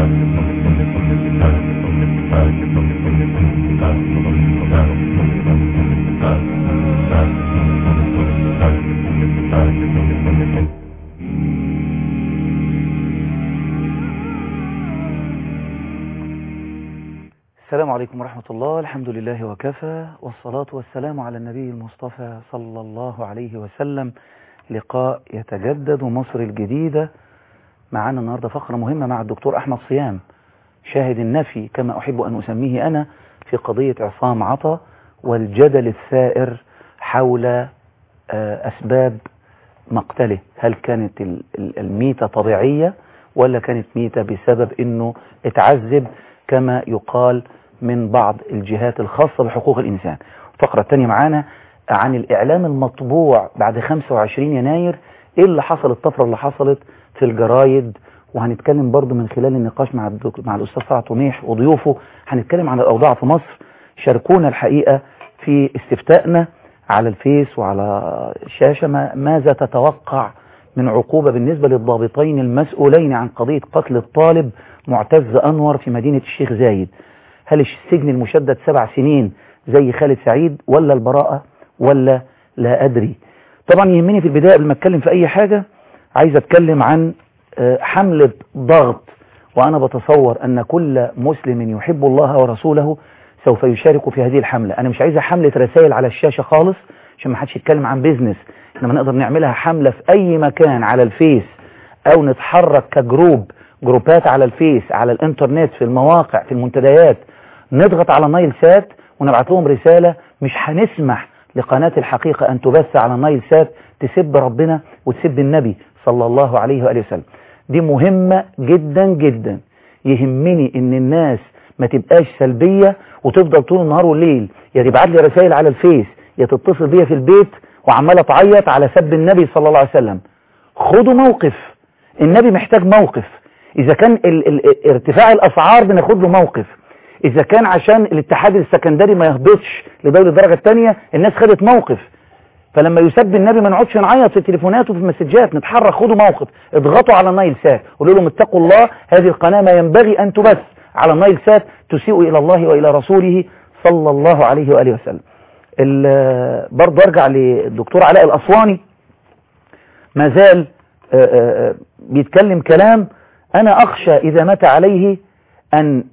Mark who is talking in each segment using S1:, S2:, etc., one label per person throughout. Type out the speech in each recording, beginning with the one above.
S1: السلام عليكم ورحمة الله الحمد لله وكفى والصلاة والسلام على النبي المصطفى صلى الله عليه وسلم لقاء يتجدد مصر الجديدة معنا النهاردة فقرة مهمة مع الدكتور أحمد صيام شاهد النفي كما أحب أن أسميه أنا في قضية عصام عطا والجدل الثائر حول آه، أسباب مقتله هل كانت ال- ال- الميتة طبيعية ولا كانت ميتة بسبب أنه اتعذب كما يقال من بعض الجهات الخاصة بحقوق الإنسان الفقرة الثانية معانا عن الإعلام المطبوع بعد 25 يناير إيه اللي حصل الطفرة اللي حصلت في الجرايد وهنتكلم برضو من خلال النقاش مع الدك... مع الأستاذ سعد طميح وضيوفه هنتكلم عن الأوضاع في مصر شاركونا الحقيقة في استفتائنا على الفيس وعلى الشاشة ما ماذا تتوقع من عقوبة بالنسبة للضابطين المسؤولين عن قضية قتل الطالب معتز أنور في مدينة الشيخ زايد هل السجن المشدد سبع سنين زي خالد سعيد ولا البراءة ولا لا أدري طبعا يهمني في البداية قبل ما أتكلم في أي حاجة عايز أتكلم عن آه، حملة ضغط وأنا بتصور أن كل مسلم يحب الله ورسوله سوف يشارك في هذه الحملة أنا مش عايزة حملة رسائل على الشاشة خالص عشان ما حدش يتكلم عن بيزنس إنما نقدر نعملها حملة في أي مكان على الفيس أو نتحرك كجروب جروبات على الفيس على الانترنت في المواقع في المنتديات نضغط على نايل سات ونبعت لهم رسالة مش هنسمح لقناة الحقيقة أن تبث على نايل سات تسب ربنا وتسب النبي صلى الله عليه وآله وسلم دي مهمة جدا جدا يهمني ان الناس ما تبقاش سلبية وتفضل طول النهار والليل يا تبعت لي رسائل على الفيس يا تتصل بيا في البيت وعمالة تعيط على سب النبي صلى الله عليه وسلم خدوا موقف النبي محتاج موقف اذا كان ال ال ارتفاع الاسعار بناخد له موقف اذا كان عشان الاتحاد السكندري ما يهبطش لدولة الدرجة الثانية الناس خدت موقف فلما يسب النبي ما نقعدش نعيط في التليفونات وفي المسجات نتحرك خدوا موقف اضغطوا على النايل سات قولوا لهم اتقوا الله هذه القناة ما ينبغي ان تبث على النايل سات تسيء الى الله والى رسوله صلى الله عليه واله وسلم ال- برضه ارجع للدكتور علاء الاسواني ما زال آه، آه، آه، بيتكلم كلام انا اخشى اذا مات عليه ان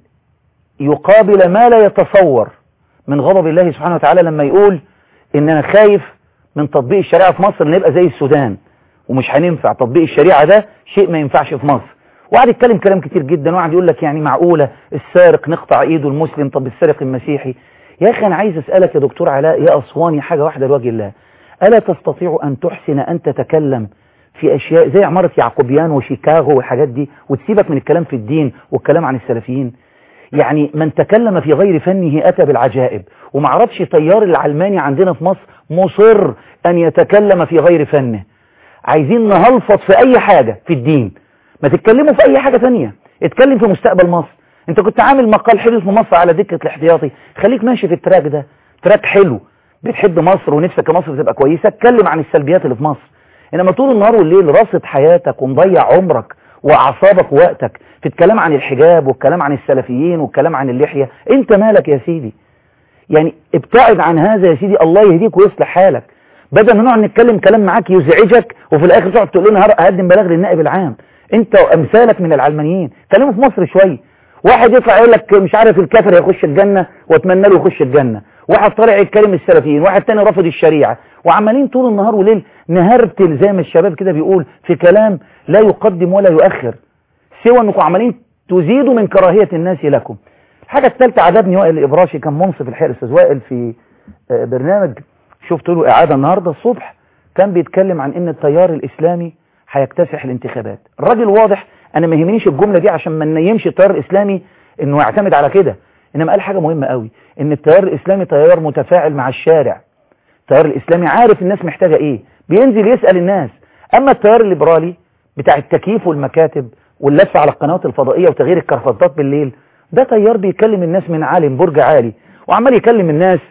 S1: يقابل ما لا يتصور من غضب الله سبحانه وتعالى لما يقول ان انا خايف من تطبيق الشريعة في مصر نبقى زي السودان ومش هننفع تطبيق الشريعة ده شيء ما ينفعش في مصر وقعد يتكلم كلام كتير جدا وقعد يقول لك يعني معقولة السارق نقطع ايده المسلم طب السارق المسيحي يا اخي انا عايز اسألك يا دكتور علاء يا اسواني حاجة واحدة لوجه الله الا تستطيع ان تحسن ان تتكلم في اشياء زي عمارة يعقوبيان وشيكاغو والحاجات دي وتسيبك من الكلام في الدين والكلام عن السلفيين يعني من تكلم في غير فنه أتى بالعجائب ومعرفش طيار العلماني عندنا في مصر مصر أن يتكلم في غير فنه عايزين نهلفظ في أي حاجة في الدين ما تتكلموا في أي حاجة ثانية اتكلم في مستقبل مصر انت كنت عامل مقال حلو في مصر على دكة الاحتياطي خليك ماشي في التراك ده تراك حلو بتحب مصر ونفسك مصر تبقى كويسة اتكلم عن السلبيات اللي في مصر انما طول النهار والليل راصد حياتك ومضيع عمرك واعصابك ووقتك في الكلام عن الحجاب والكلام عن السلفيين والكلام عن اللحية انت مالك يا سيدي يعني ابتعد عن هذا يا سيدي الله يهديك ويصلح حالك بدل ما نقعد نتكلم كلام معاك يزعجك وفي الاخر تقعد تقول لنا هر- هقدم بلاغ للنائب العام انت وامثالك من العلمانيين كلموا في مصر شويه واحد يطلع يقول لك مش عارف الكافر يخش الجنه واتمنى له يخش الجنه واحد طالع يتكلم السلفيين واحد تاني رافض الشريعه وعمالين طول النهار وليل نهرتل زي ما الشباب كده بيقول في كلام لا يقدم ولا يؤخر سوى انكم عمالين تزيدوا من كراهيه الناس لكم الحاجه الثالثه عجبني وائل الابراشي كان منصف الحقيقه الاستاذ وائل في آه، برنامج شفت له اعاده النهارده الصبح كان بيتكلم عن ان التيار الاسلامي هيكتسح الانتخابات الراجل واضح انا ما يهمنيش الجمله دي عشان ما ننيمش التيار الاسلامي انه يعتمد على كده انما قال حاجه مهمه قوي ان التيار الاسلامي تيار متفاعل مع الشارع التيار الاسلامي عارف الناس محتاجه ايه بينزل يسال الناس اما التيار الليبرالي بتاع التكييف والمكاتب واللف على القنوات الفضائيه وتغيير الكرفتات بالليل ده تيار بيكلم الناس من عالي من برج عالي وعمال يكلم الناس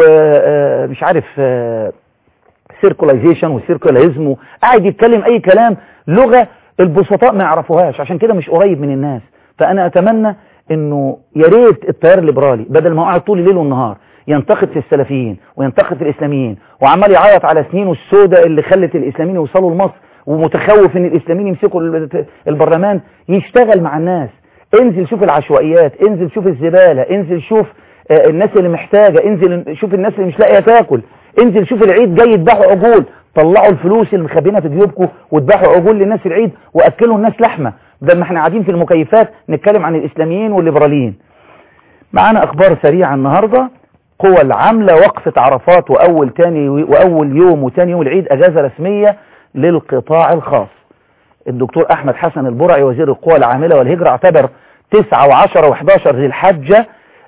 S1: ومش عارف سيركولايزيشن وسيركولايزم قاعد يتكلم اي كلام لغه البسطاء ما يعرفوهاش عشان كده مش قريب من الناس فأنا أتمنى أنه يا ريت التيار الليبرالي بدل ما هو قاعد طول الليل والنهار ينتقد في السلفيين وينتقد في الإسلاميين وعمال يعيط على سنينه السوداء اللي خلت الإسلاميين يوصلوا لمصر ومتخوف ان الإسلاميين يمسكوا البرلمان يشتغل مع الناس انزل شوف العشوائيات انزل شوف الزبالة انزل شوف الناس اللي محتاجة انزل شوف الناس اللي مش لاقيه تاكل انزل شوف العيد جاي يذبحوا عجول طلعوا الفلوس اللي مخبينها في جيوبكم وذبحوا عجول للناس العيد واكلوا الناس لحمه بدل ما احنا قاعدين في المكيفات نتكلم عن الاسلاميين والليبراليين معانا اخبار سريعه النهارده قوى العامله وقفه عرفات واول تاني واول يوم وتاني يوم العيد اجازه رسميه للقطاع الخاص الدكتور احمد حسن البرعي وزير القوى العامله والهجره اعتبر 9 و10 و11 ذي الحجه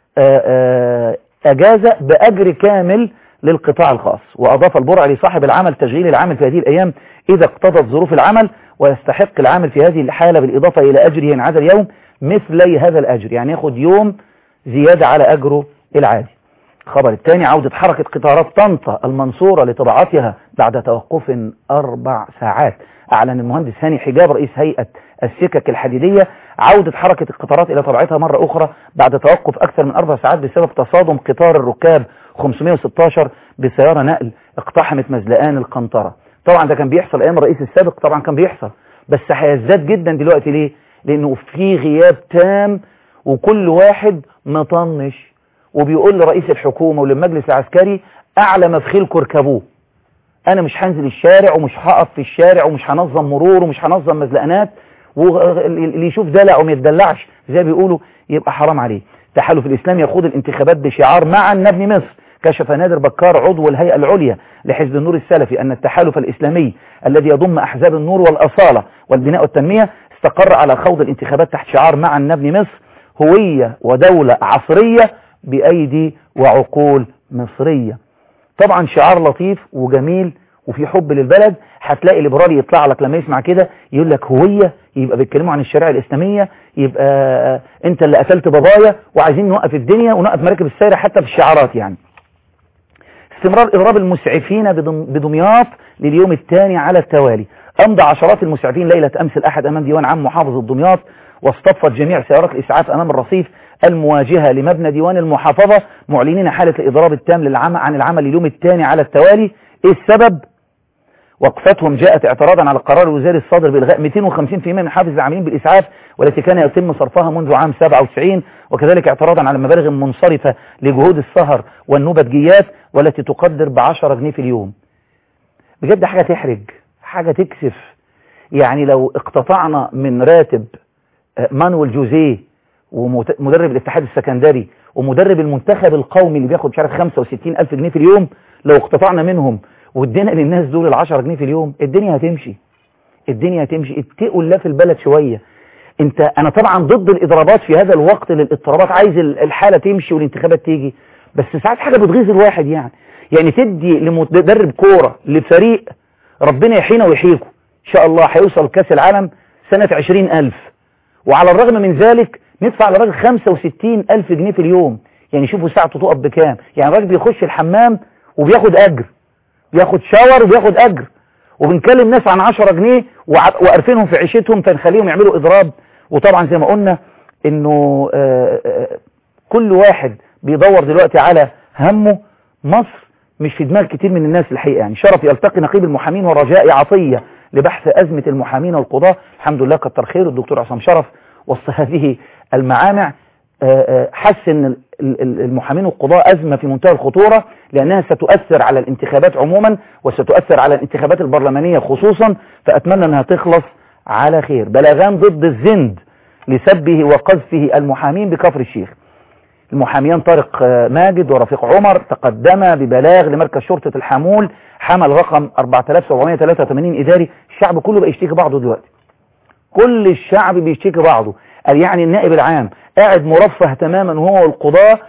S1: اجازه باجر كامل للقطاع الخاص وأضاف البرع لصاحب العمل تشغيل العامل في هذه الأيام إذا اقتضت ظروف العمل ويستحق العامل في هذه الحالة بالإضافة إلى أجره عن هذا اليوم مثلي هذا الأجر يعني ياخد يوم زيادة على أجره العادي الخبر الثاني عودة حركة قطارات طنطا المنصورة لطباعتها بعد توقف أربع ساعات أعلن المهندس هاني حجاب رئيس هيئة السكك الحديدية عودة حركة القطارات إلى طبيعتها مرة أخرى بعد توقف أكثر من أربع ساعات بسبب تصادم قطار الركاب 516 بسيارة نقل اقتحمت مزلقان القنطرة طبعا ده كان بيحصل أيام الرئيس السابق طبعا كان بيحصل بس هيزداد جدا دلوقتي ليه لأنه في غياب تام وكل واحد مطنش وبيقول لرئيس الحكومة وللمجلس العسكري أعلى مفخيلكم اركبوه أنا مش هنزل الشارع ومش هقف في الشارع ومش هنظم مرور ومش هنظم مزلقانات واللي يشوف دلع وما يتدلعش زي بيقولوا يبقى حرام عليه التحالف الإسلامي يخوض الانتخابات بشعار معا نبني مصر كشف نادر بكار عضو الهيئة العليا لحزب النور السلفي أن التحالف الإسلامي الذي يضم أحزاب النور والأصالة والبناء والتنمية استقر على خوض الانتخابات تحت شعار معا نبني مصر هوية ودولة عصرية بأيدي وعقول مصرية طبعا شعار لطيف وجميل وفي حب للبلد هتلاقي ليبرالي يطلع لك لما يسمع كده يقول لك هوية يبقى بيتكلموا عن الشريعة الإسلامية يبقى انت اللي قتلت بابايا وعايزين نوقف الدنيا ونوقف مراكب السير حتى في الشعارات يعني استمرار إضراب المسعفين بدمياط لليوم الثاني على التوالي أمضى عشرات المسعفين ليلة أمس الأحد أمام ديوان عام محافظ الدمياط واصطفت جميع سيارات الإسعاف أمام الرصيف المواجهة لمبنى ديوان المحافظة معلنين حالة الإضراب التام للعمل عن العمل اليوم الثاني على التوالي إيه السبب؟ وقفتهم جاءت اعتراضا على القرار الوزاري الصادر بإلغاء 250% من حافز العاملين بالإسعاف والتي كان يتم صرفها منذ عام 97 وكذلك اعتراضا على المبالغ المنصرفة لجهود السهر والنوبتجيات والتي تقدر ب 10 جنيه في اليوم بجد حاجة تحرج حاجة تكسف يعني لو اقتطعنا من راتب مانويل جوزيه ومدرب الاتحاد السكندري ومدرب المنتخب القومي اللي بياخد مش عارف 65 ألف جنيه في اليوم لو اقتطعنا منهم وادينا للناس دول ال 10 جنيه في اليوم الدنيا هتمشي الدنيا هتمشي اتقوا الله في البلد شوية انت انا طبعا ضد الاضرابات في هذا الوقت للاضطرابات عايز الحالة تمشي والانتخابات تيجي بس ساعات حاجة بتغيظ الواحد يعني يعني تدي لمدرب كورة لفريق ربنا يحيينا ويحييكم ان شاء الله هيوصل كاس العالم سنة 20000 وعلى الرغم من ذلك ندفع على الراجل 65 ألف جنيه في اليوم يعني شوفوا ساعته تقف بكام يعني الراجل بيخش الحمام وبياخد أجر بياخد شاور وبياخد أجر وبنكلم ناس عن 10 جنيه وقرفينهم في عيشتهم فنخليهم يعملوا إضراب وطبعا زي ما قلنا إنه آآ آآ كل واحد بيدور دلوقتي على همه مصر مش في دماغ كتير من الناس الحقيقة يعني شرف يلتقي نقيب المحامين ورجاء عطية لبحث أزمة المحامين والقضاة الحمد لله كتر خير الدكتور عصام شرف وسط هذه المعامع حس ان المحامين والقضاء أزمة في منتهى الخطورة لأنها ستؤثر على الانتخابات عموما وستؤثر على الانتخابات البرلمانية خصوصا فأتمنى أنها تخلص على خير بلاغان ضد الزند لسبه وقذفه المحامين بكفر الشيخ المحاميان طارق ماجد ورفيق عمر تقدم ببلاغ لمركز شرطة الحمول حمل رقم 4783 إداري الشعب كله بقى يشتكي بعضه دلوقتي كل الشعب بيشتكي بعضه قال يعني النائب العام قاعد مرفه تماما هو والقضاة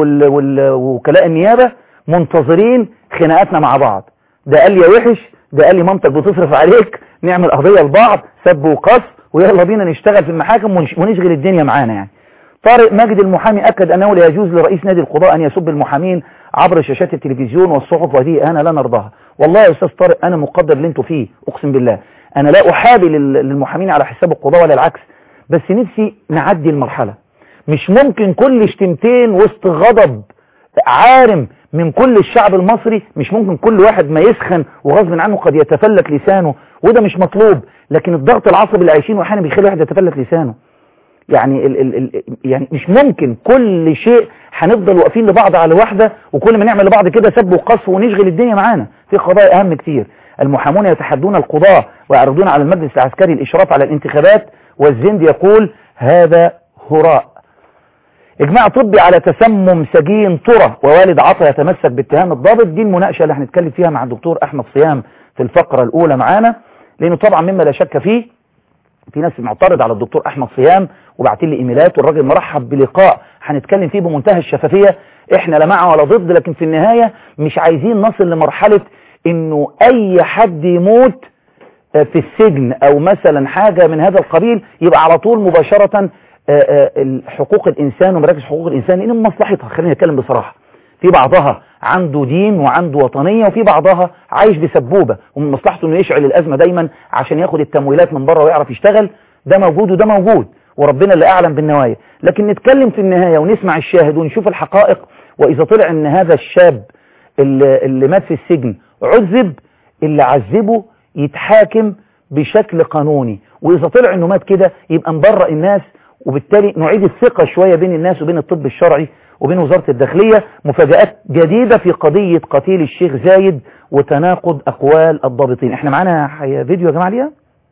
S1: ووكلاء النيابة منتظرين خناقاتنا مع بعض ده قال لي يا وحش ده قال لي مامتك بتصرف عليك نعمل قضية لبعض سب وقص ويلا بينا نشتغل في المحاكم ونشغل الدنيا معانا يعني طارق ماجد المحامي أكد أنه لا يجوز لرئيس نادي القضاء أن يسب المحامين عبر شاشات التلفزيون والصحف وهذه أنا لا نرضاها والله يا أستاذ طارق أنا مقدر اللي انتوا فيه أقسم بالله أنا لا أحابي للمحامين على حساب القضاء ولا العكس بس نفسي نعدي المرحلة مش ممكن كل شتمتين وسط غضب عارم من كل الشعب المصري مش ممكن كل واحد ما يسخن وغصب عنه قد يتفلت لسانه وده مش مطلوب لكن الضغط العصبي اللي عايشينه احيانا بيخلي الواحد يتفلت لسانه يعني ال ال ال يعني مش ممكن كل شيء هنفضل واقفين لبعض على واحدة وكل ما نعمل لبعض كده سب وقصف ونشغل الدنيا معانا في قضايا اهم كتير المحامون يتحدون القضاة ويعرضون على المجلس العسكري الاشراف على الانتخابات والزند يقول هذا هراء اجماع طبي على تسمم سجين طرة ووالد عطا يتمسك باتهام الضابط دي المناقشة اللي هنتكلم فيها مع الدكتور احمد صيام في الفقرة الاولى معانا لانه طبعا مما لا شك فيه في ناس معترض على الدكتور احمد صيام وبعتين لي ايميلات والراجل مرحب بلقاء هنتكلم فيه بمنتهى الشفافية احنا لا مع ولا ضد لكن في النهاية مش عايزين نصل لمرحلة انه اي حد يموت في السجن او مثلا حاجة من هذا القبيل يبقى على طول مباشرة حقوق الانسان ومراكز حقوق الانسان لان من مصلحتها خلينا نتكلم بصراحة في بعضها عنده دين وعنده وطنية وفي بعضها عايش بسبوبة ومن مصلحته انه يشعل الازمة دايما عشان ياخد التمويلات من بره ويعرف يشتغل ده موجود وده موجود وربنا اللي اعلم بالنوايا لكن نتكلم في النهاية ونسمع الشاهد ونشوف الحقائق واذا طلع ان هذا الشاب اللي, اللي مات في السجن عذب اللي عذبه يتحاكم بشكل قانوني واذا طلع انه مات كده يبقى نبرأ الناس وبالتالي نعيد الثقة شوية بين الناس وبين الطب الشرعي وبين وزارة الداخلية مفاجآت جديدة في قضية قتيل الشيخ زايد وتناقض أقوال الضابطين احنا معانا فيديو يا جماعة ليها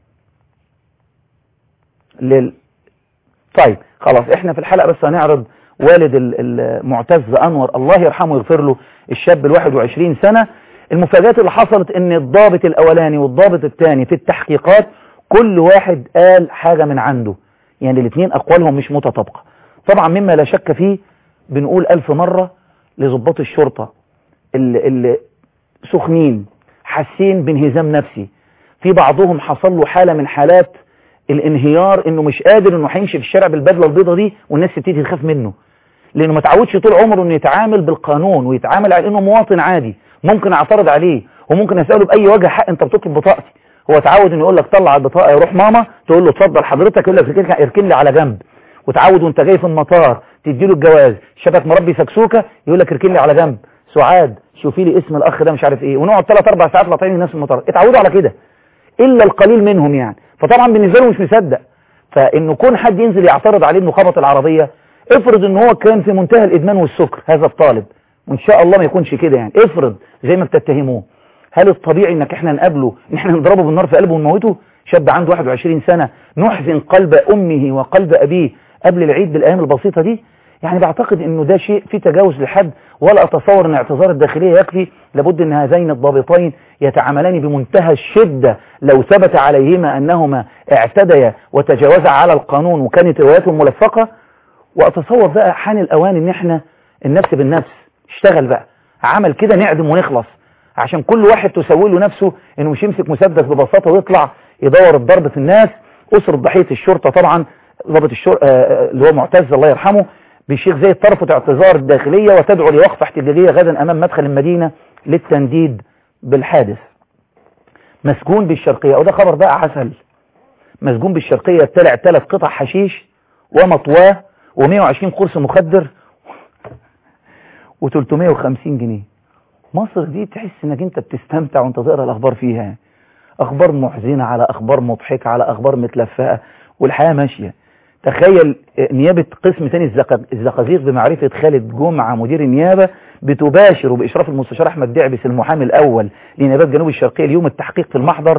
S1: لل... طيب خلاص احنا في الحلقة بس هنعرض والد المعتز أنور الله يرحمه ويغفر له الشاب الواحد وعشرين سنة المفاجآت اللي حصلت ان الضابط الاولاني والضابط الثاني في التحقيقات كل واحد قال حاجة من عنده يعني الاثنين اقوالهم مش متطابقة طبعا مما لا شك فيه بنقول ألف مرة لضباط الشرطة اللي, اللي سخنين حاسين بانهزام نفسي في بعضهم حصل له حالة من حالات الانهيار انه مش قادر انه هيمشي في الشارع بالبدلة البيضة دي والناس تبتدي تخاف منه لانه ما تعودش طول عمره انه يتعامل بالقانون ويتعامل على انه مواطن عادي ممكن اعترض عليه وممكن اساله باي وجه حق انت بتطلب بطاقتي هو تعود انه يقول لك طلع البطاقه يروح ماما تقول له اتفضل حضرتك يقول لك اركن لي على جنب وتعود وانت جاي في المطار تدي له الجواز شبك مربي سكسوكه يقول لك اركن لي على جنب سعاد شوفي لي اسم الاخ ده مش عارف ايه ونقعد ثلاث اربع ساعات لاطعين الناس في المطار اتعودوا على كده الا القليل منهم يعني فطبعا بالنسبه له مش مصدق فانه كون حد ينزل يعترض عليه انه خبط العربيه افرض ان هو كان في منتهى الادمان والسكر هذا الطالب وان شاء الله ما يكونش كده يعني افرض زي ما بتتهموه هل الطبيعي انك احنا نقابله ان احنا نضربه بالنار في قلبه ونموته شاب عنده 21 سنة نحزن قلب امه وقلب ابيه قبل العيد بالايام البسيطة دي يعني بعتقد انه ده شيء في تجاوز لحد ولا اتصور ان اعتذار الداخلية يكفي لابد ان هذين الضابطين يتعاملان بمنتهى الشدة لو ثبت عليهما انهما اعتديا وتجاوزا على القانون وكانت رواياتهم ملفقة واتصور بقى حان الاوان ان احنا النفس بالنفس اشتغل بقى عمل كده نعدم ونخلص عشان كل واحد تسوي له نفسه انه مش يمسك مسدس ببساطة ويطلع يدور الضرب في الناس أسرة ضحية الشرطة طبعا ضابط الشرطة اللي هو معتز الله يرحمه بالشيخ زي طرفت اعتذار الداخلية وتدعو لوقفة احتجاجية غدا أمام مدخل المدينة للتنديد بالحادث مسجون بالشرقية وده خبر بقى عسل مسجون بالشرقية طلع ثلاث قطع حشيش ومطواه و120 قرص مخدر و350 جنيه مصر دي تحس انك انت بتستمتع وانت تقرا الاخبار فيها اخبار محزنة على اخبار مضحكة على اخبار متلفقة والحياة ماشية تخيل نيابة قسم ثاني الزقازيق بمعرفة خالد جمعة مدير النيابة بتباشر وبإشراف المستشار أحمد دعبس المحامي الأول لنيابات جنوب الشرقية اليوم التحقيق في المحضر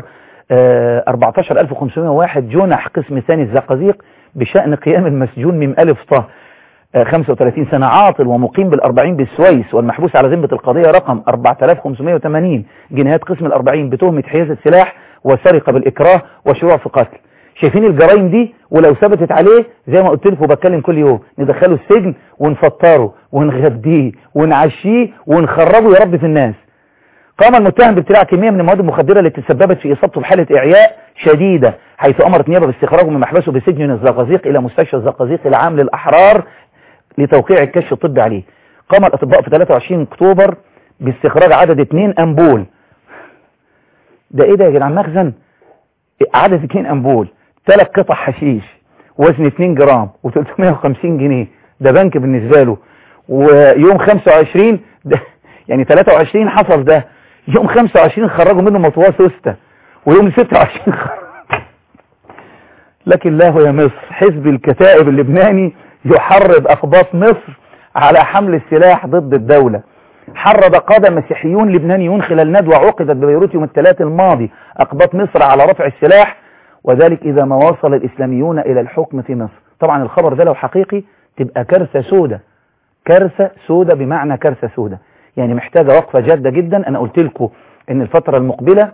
S1: 14501 جنح قسم ثاني الزقازيق بشأن قيام المسجون من ألف طه 35 سنة عاطل ومقيم بالأربعين بالسويس والمحبوس على ذمة القضية رقم 4580 جنايات قسم الأربعين بتهمة حيازة سلاح وسرقة بالإكراه وشروع في قتل شايفين الجرائم دي ولو ثبتت عليه زي ما قلت لكم وبتكلم كل يوم ندخله السجن ونفطره ونغديه ونعشيه ونخربه يا رب في الناس قام المتهم بابتلاع كمية من المواد المخدرة التي تسببت في إصابته بحالة إعياء شديدة حيث أمرت نيابة باستخراجه من محبسه بسجن الزقازيق إلى مستشفى الزقازيق العام للأحرار لتوقيع الكشف الطبي عليه قام الأطباء في 23 أكتوبر باستخراج عدد 2 أنبول ده إيه ده يا جدعان مخزن عدد 2 أنبول ثلاث قطع حشيش وزن 2 جرام و350 جنيه ده بنك بالنسبة له ويوم 25 ده يعني 23 حصل ده يوم 25 خرجوا منه مطواه سوستة ويوم 26 خرج لكن الله يا مصر حزب الكتائب اللبناني يحرض أقباط مصر على حمل السلاح ضد الدولة حرض قادة مسيحيون لبنانيون خلال ندوة عقدت ببيروت يوم الثلاث الماضي أقباط مصر على رفع السلاح وذلك إذا ما وصل الإسلاميون إلى الحكم في مصر طبعا الخبر ده لو حقيقي تبقى كارثة سودة كارثة سودة بمعنى كارثة سودة يعني محتاجة وقفة جادة جدا أنا قلت لكم إن الفترة المقبلة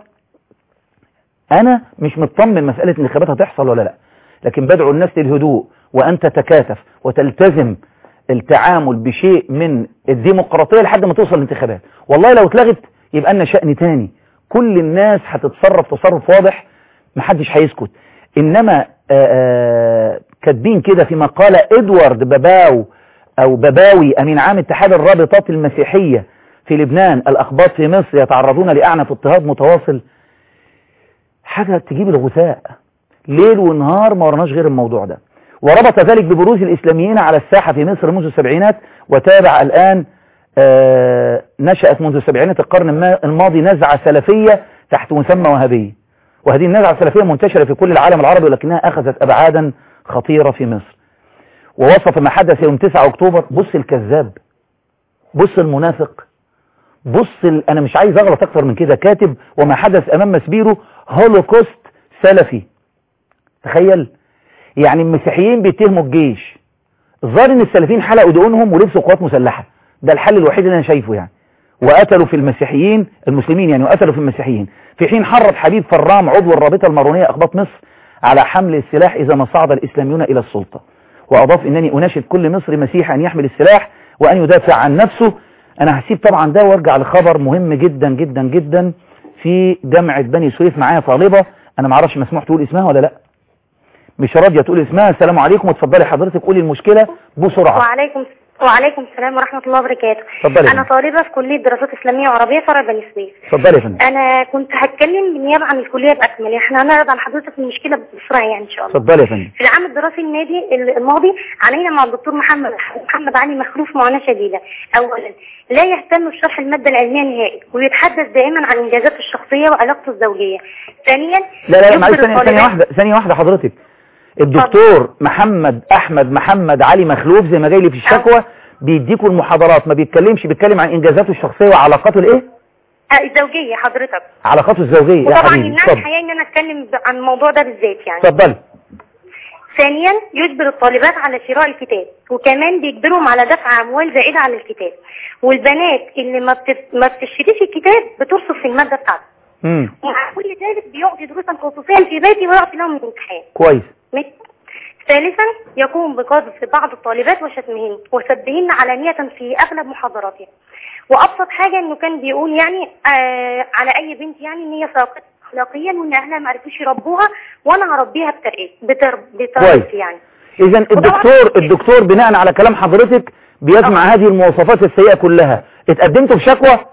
S1: أنا مش مطمن مسألة الانتخابات هتحصل ولا لا لكن بدعو الناس للهدوء وأن تتكاتف وتلتزم التعامل بشيء من الديمقراطية لحد ما توصل الانتخابات والله لو اتلغت يبقى لنا شأن تاني كل الناس هتتصرف تصرف واضح محدش هيسكت إنما كاتبين كده في مقالة إدوارد باباو أو باباوي أمين عام اتحاد الرابطات المسيحية في لبنان الأخباط في مصر يتعرضون لأعنف اضطهاد متواصل حاجة تجيب الغثاء ليل ونهار ما ورناش غير الموضوع ده وربط ذلك ببروز الإسلاميين على الساحة في مصر منذ السبعينات وتابع الآن آه نشأت منذ سبعينات القرن الماضي نزعة سلفية تحت مسمى وهابية وهذه النزعة السلفية منتشرة في كل العالم العربي ولكنها أخذت أبعادا خطيرة في مصر ووصف ما حدث يوم 9 أكتوبر بص الكذاب بص المنافق بص ال... أنا مش عايز أغلط أكتر من كده كاتب وما حدث أمام مسبيره هولوكوست سلفي تخيل يعني المسيحيين بيتهموا الجيش الظاهر ان السلفيين حلقوا دقونهم ولبسوا قوات مسلحة ده الحل الوحيد اللي انا شايفه يعني وقتلوا في المسيحيين المسلمين يعني وقتلوا في المسيحيين في حين حرض حبيب فرام عضو الرابطة المارونية أخباط مصر على حمل السلاح إذا ما صعد الإسلاميون إلى السلطة وأضاف أنني أناشد كل مصري مسيحي أن يحمل السلاح وأن يدافع عن نفسه أنا هسيب طبعا ده وارجع لخبر مهم جدا جدا جدا في جامعة بني سويف معايا طالبة أنا معرفش مسموح تقول اسمها ولا لأ مش راضية تقول اسمها السلام عليكم وتفضلي حضرتك قولي المشكلة بسرعة
S2: وعليكم وعليكم السلام ورحمة الله وبركاته
S1: اتفضلي
S2: أنا طالبة في كلية دراسات إسلامية وعربية فرع بني سويف
S1: اتفضلي يا فندم
S2: أنا كنت هتكلم بالنيابة عن الكلية بأكمل احنا هنعرض عن حضرتك المشكلة بسرعة يعني إن شاء الله
S1: اتفضلي يا فندم
S2: في العام الدراسي الماضي الماضي علينا مع الدكتور محمد محمد علي مخلوف معاناة شديدة أولا لا يهتم بشرح المادة العلمية نهائي ويتحدث دائما عن إنجازاته الشخصية وعلاقته الزوجية ثانيا
S1: لا لا
S2: يخبر
S1: معلش ثانية ثانية
S2: الطالبات-
S1: واحدة ثانية واحدة حضرتك الدكتور محمد أحمد محمد علي مخلوف زي ما جاي لي في الشكوى بيديكوا المحاضرات ما بيتكلمش بيتكلم عن إنجازاته الشخصية وعلاقاته الإيه؟
S2: آه، الزوجية حضرتك
S1: علاقاته الزوجية يا
S2: وطبعا
S1: حبيبي
S2: يمنعني
S1: اتفضل
S2: الحقيقة إن أنا أتكلم ب- عن الموضوع ده بالذات يعني
S1: اتفضلي
S2: ثانيا يجبر الطالبات على شراء الكتاب وكمان بيجبرهم على دفع اموال زائده عن الكتاب والبنات اللي ما بتف... ما بتشتريش الكتاب بترصد في الماده بتاعته
S1: امم
S2: ومع كل ذلك بيعطي دروسا خصوصيا في بيتي ويعطي لهم الامتحان
S1: كويس
S2: ماشي؟ ثالثا يقوم بقذف بعض الطالبات وشتمهن وسبهن علانية في أغلب محاضراته وأبسط حاجة إنه كان بيقول يعني آه على أي بنت يعني إن هي ساقطة أخلاقيا وإن أهلها ما عرفوش يربوها وأنا هربيها بتربية بتر... بتربيتي يعني
S1: إذا
S2: وطبعاً-
S1: الدكتور الدكتور بناء على كلام حضرتك بيجمع هذه المواصفات السيئة كلها اتقدمتوا في شكوى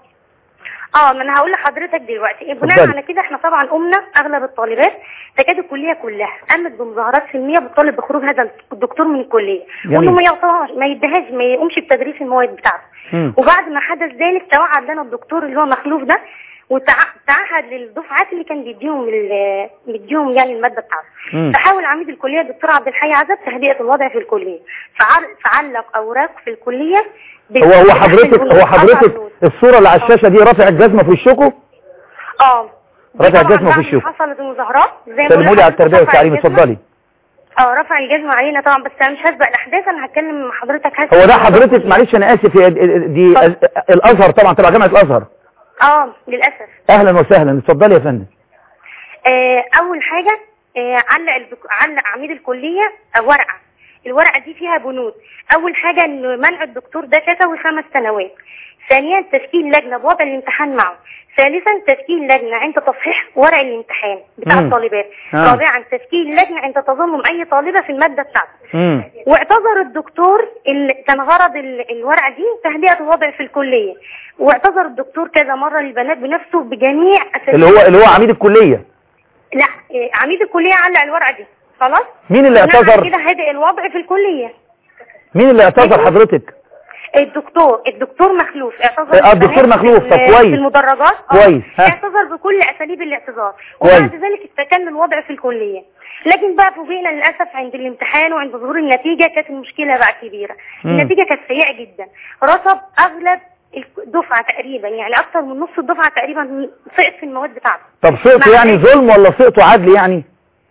S2: اه ما انا هقول لحضرتك دلوقتي بناء
S1: اتفضلي.
S2: على كده احنا طبعا قمنا اغلب الطالبات تكاد الكليه كلها قامت بمظاهرات سلميه بتطالب بخروج هذا الدكتور من الكليه
S1: جميل.
S2: وانه ما يعطيهاش ما يديهاش ما يقومش بتدريس المواد بتاعته
S1: مم.
S2: وبعد ما حدث ذلك توعد لنا الدكتور اللي هو مخلوف ده وتعهد للدفعات اللي كان بيديهم ال- بيديهم يعني الماده بتاعته
S1: مم.
S2: فحاول عميد الكليه الدكتور عبد الحي عزب تهدئه الوضع في الكليه فعل- فعلق اوراق في الكليه ب-
S1: هو هو
S2: بتحت
S1: حضرتك
S2: البنود.
S1: هو
S2: قطع
S1: حضرتك
S2: البنود.
S1: الصورة اللي على الشاشة دي رافع الجزمة في وشكوا
S2: اه دي
S1: رفع
S2: طبعاً
S1: الجزمة في
S2: بعد
S1: الشوك.
S2: ما حصلت المظاهرات زي ما
S1: سلموا
S2: بقول
S1: لي على
S2: لحضرتك
S1: التربية
S2: رفع
S1: والتعليم
S2: الجزمة.
S1: اتفضلي
S2: اه رفع الجزمة علينا طبعا بس انا مش هسبق الاحداث انا هتكلم مع حضرتك هسبق
S1: هو ده حضرتك معلش انا اسف هي دي الازهر طبعا تبع جامعة الازهر
S2: اه للاسف
S1: اهلا وسهلا اتفضلي يا فندم
S2: آه اول حاجة آه علق الدك... علق عميد الكلية آه ورقة الورقة دي فيها بنود اول حاجة ان منع الدكتور ده شتوي خمس سنوات ثانيا تشكيل لجنة بوضع الامتحان معه ثالثا تشكيل لجنة عند تصحيح ورق الامتحان بتاع
S1: مم.
S2: الطالبات
S1: آه.
S2: رابعا تشكيل لجنة عند تظلم اي طالبة في المادة بتاعته
S1: امم
S2: واعتذر الدكتور اللي كان غرض ال- الورقة دي تهدئة الوضع في الكلية واعتذر الدكتور كذا مرة للبنات بنفسه بجميع أساسيات
S1: اللي هو اللي هو عميد الكلية
S2: لا إيه، عميد الكلية علق الورقة دي خلاص
S1: مين اللي
S2: بناء على
S1: اعتذر
S2: كده هدئ الوضع في الكليه
S1: مين اللي اعتذر حضرتك
S2: الدكتور الدكتور مخلوف اعتذر
S1: آه، الدكتور
S2: للبنات
S1: مخلوف،
S2: في
S1: طب
S2: ال-
S1: كويس.
S2: في المدرجات آه،
S1: كويس، ها.
S2: اعتذر بكل اساليب الاعتذار
S1: كويس.
S2: وبعد ذلك استكن الوضع في الكليه لكن بقى فوجئنا للاسف عند الامتحان وعند ظهور النتيجه كانت المشكله بقى كبيره
S1: مم.
S2: النتيجه كانت سيئه جدا رصد اغلب الدفعه تقريبا يعني اكثر من نص الدفعه تقريبا سقط في المواد بتاعته
S1: طب سقطوا
S2: مع
S1: يعني
S2: ذلك-
S1: ظلم ولا سقطوا عدل يعني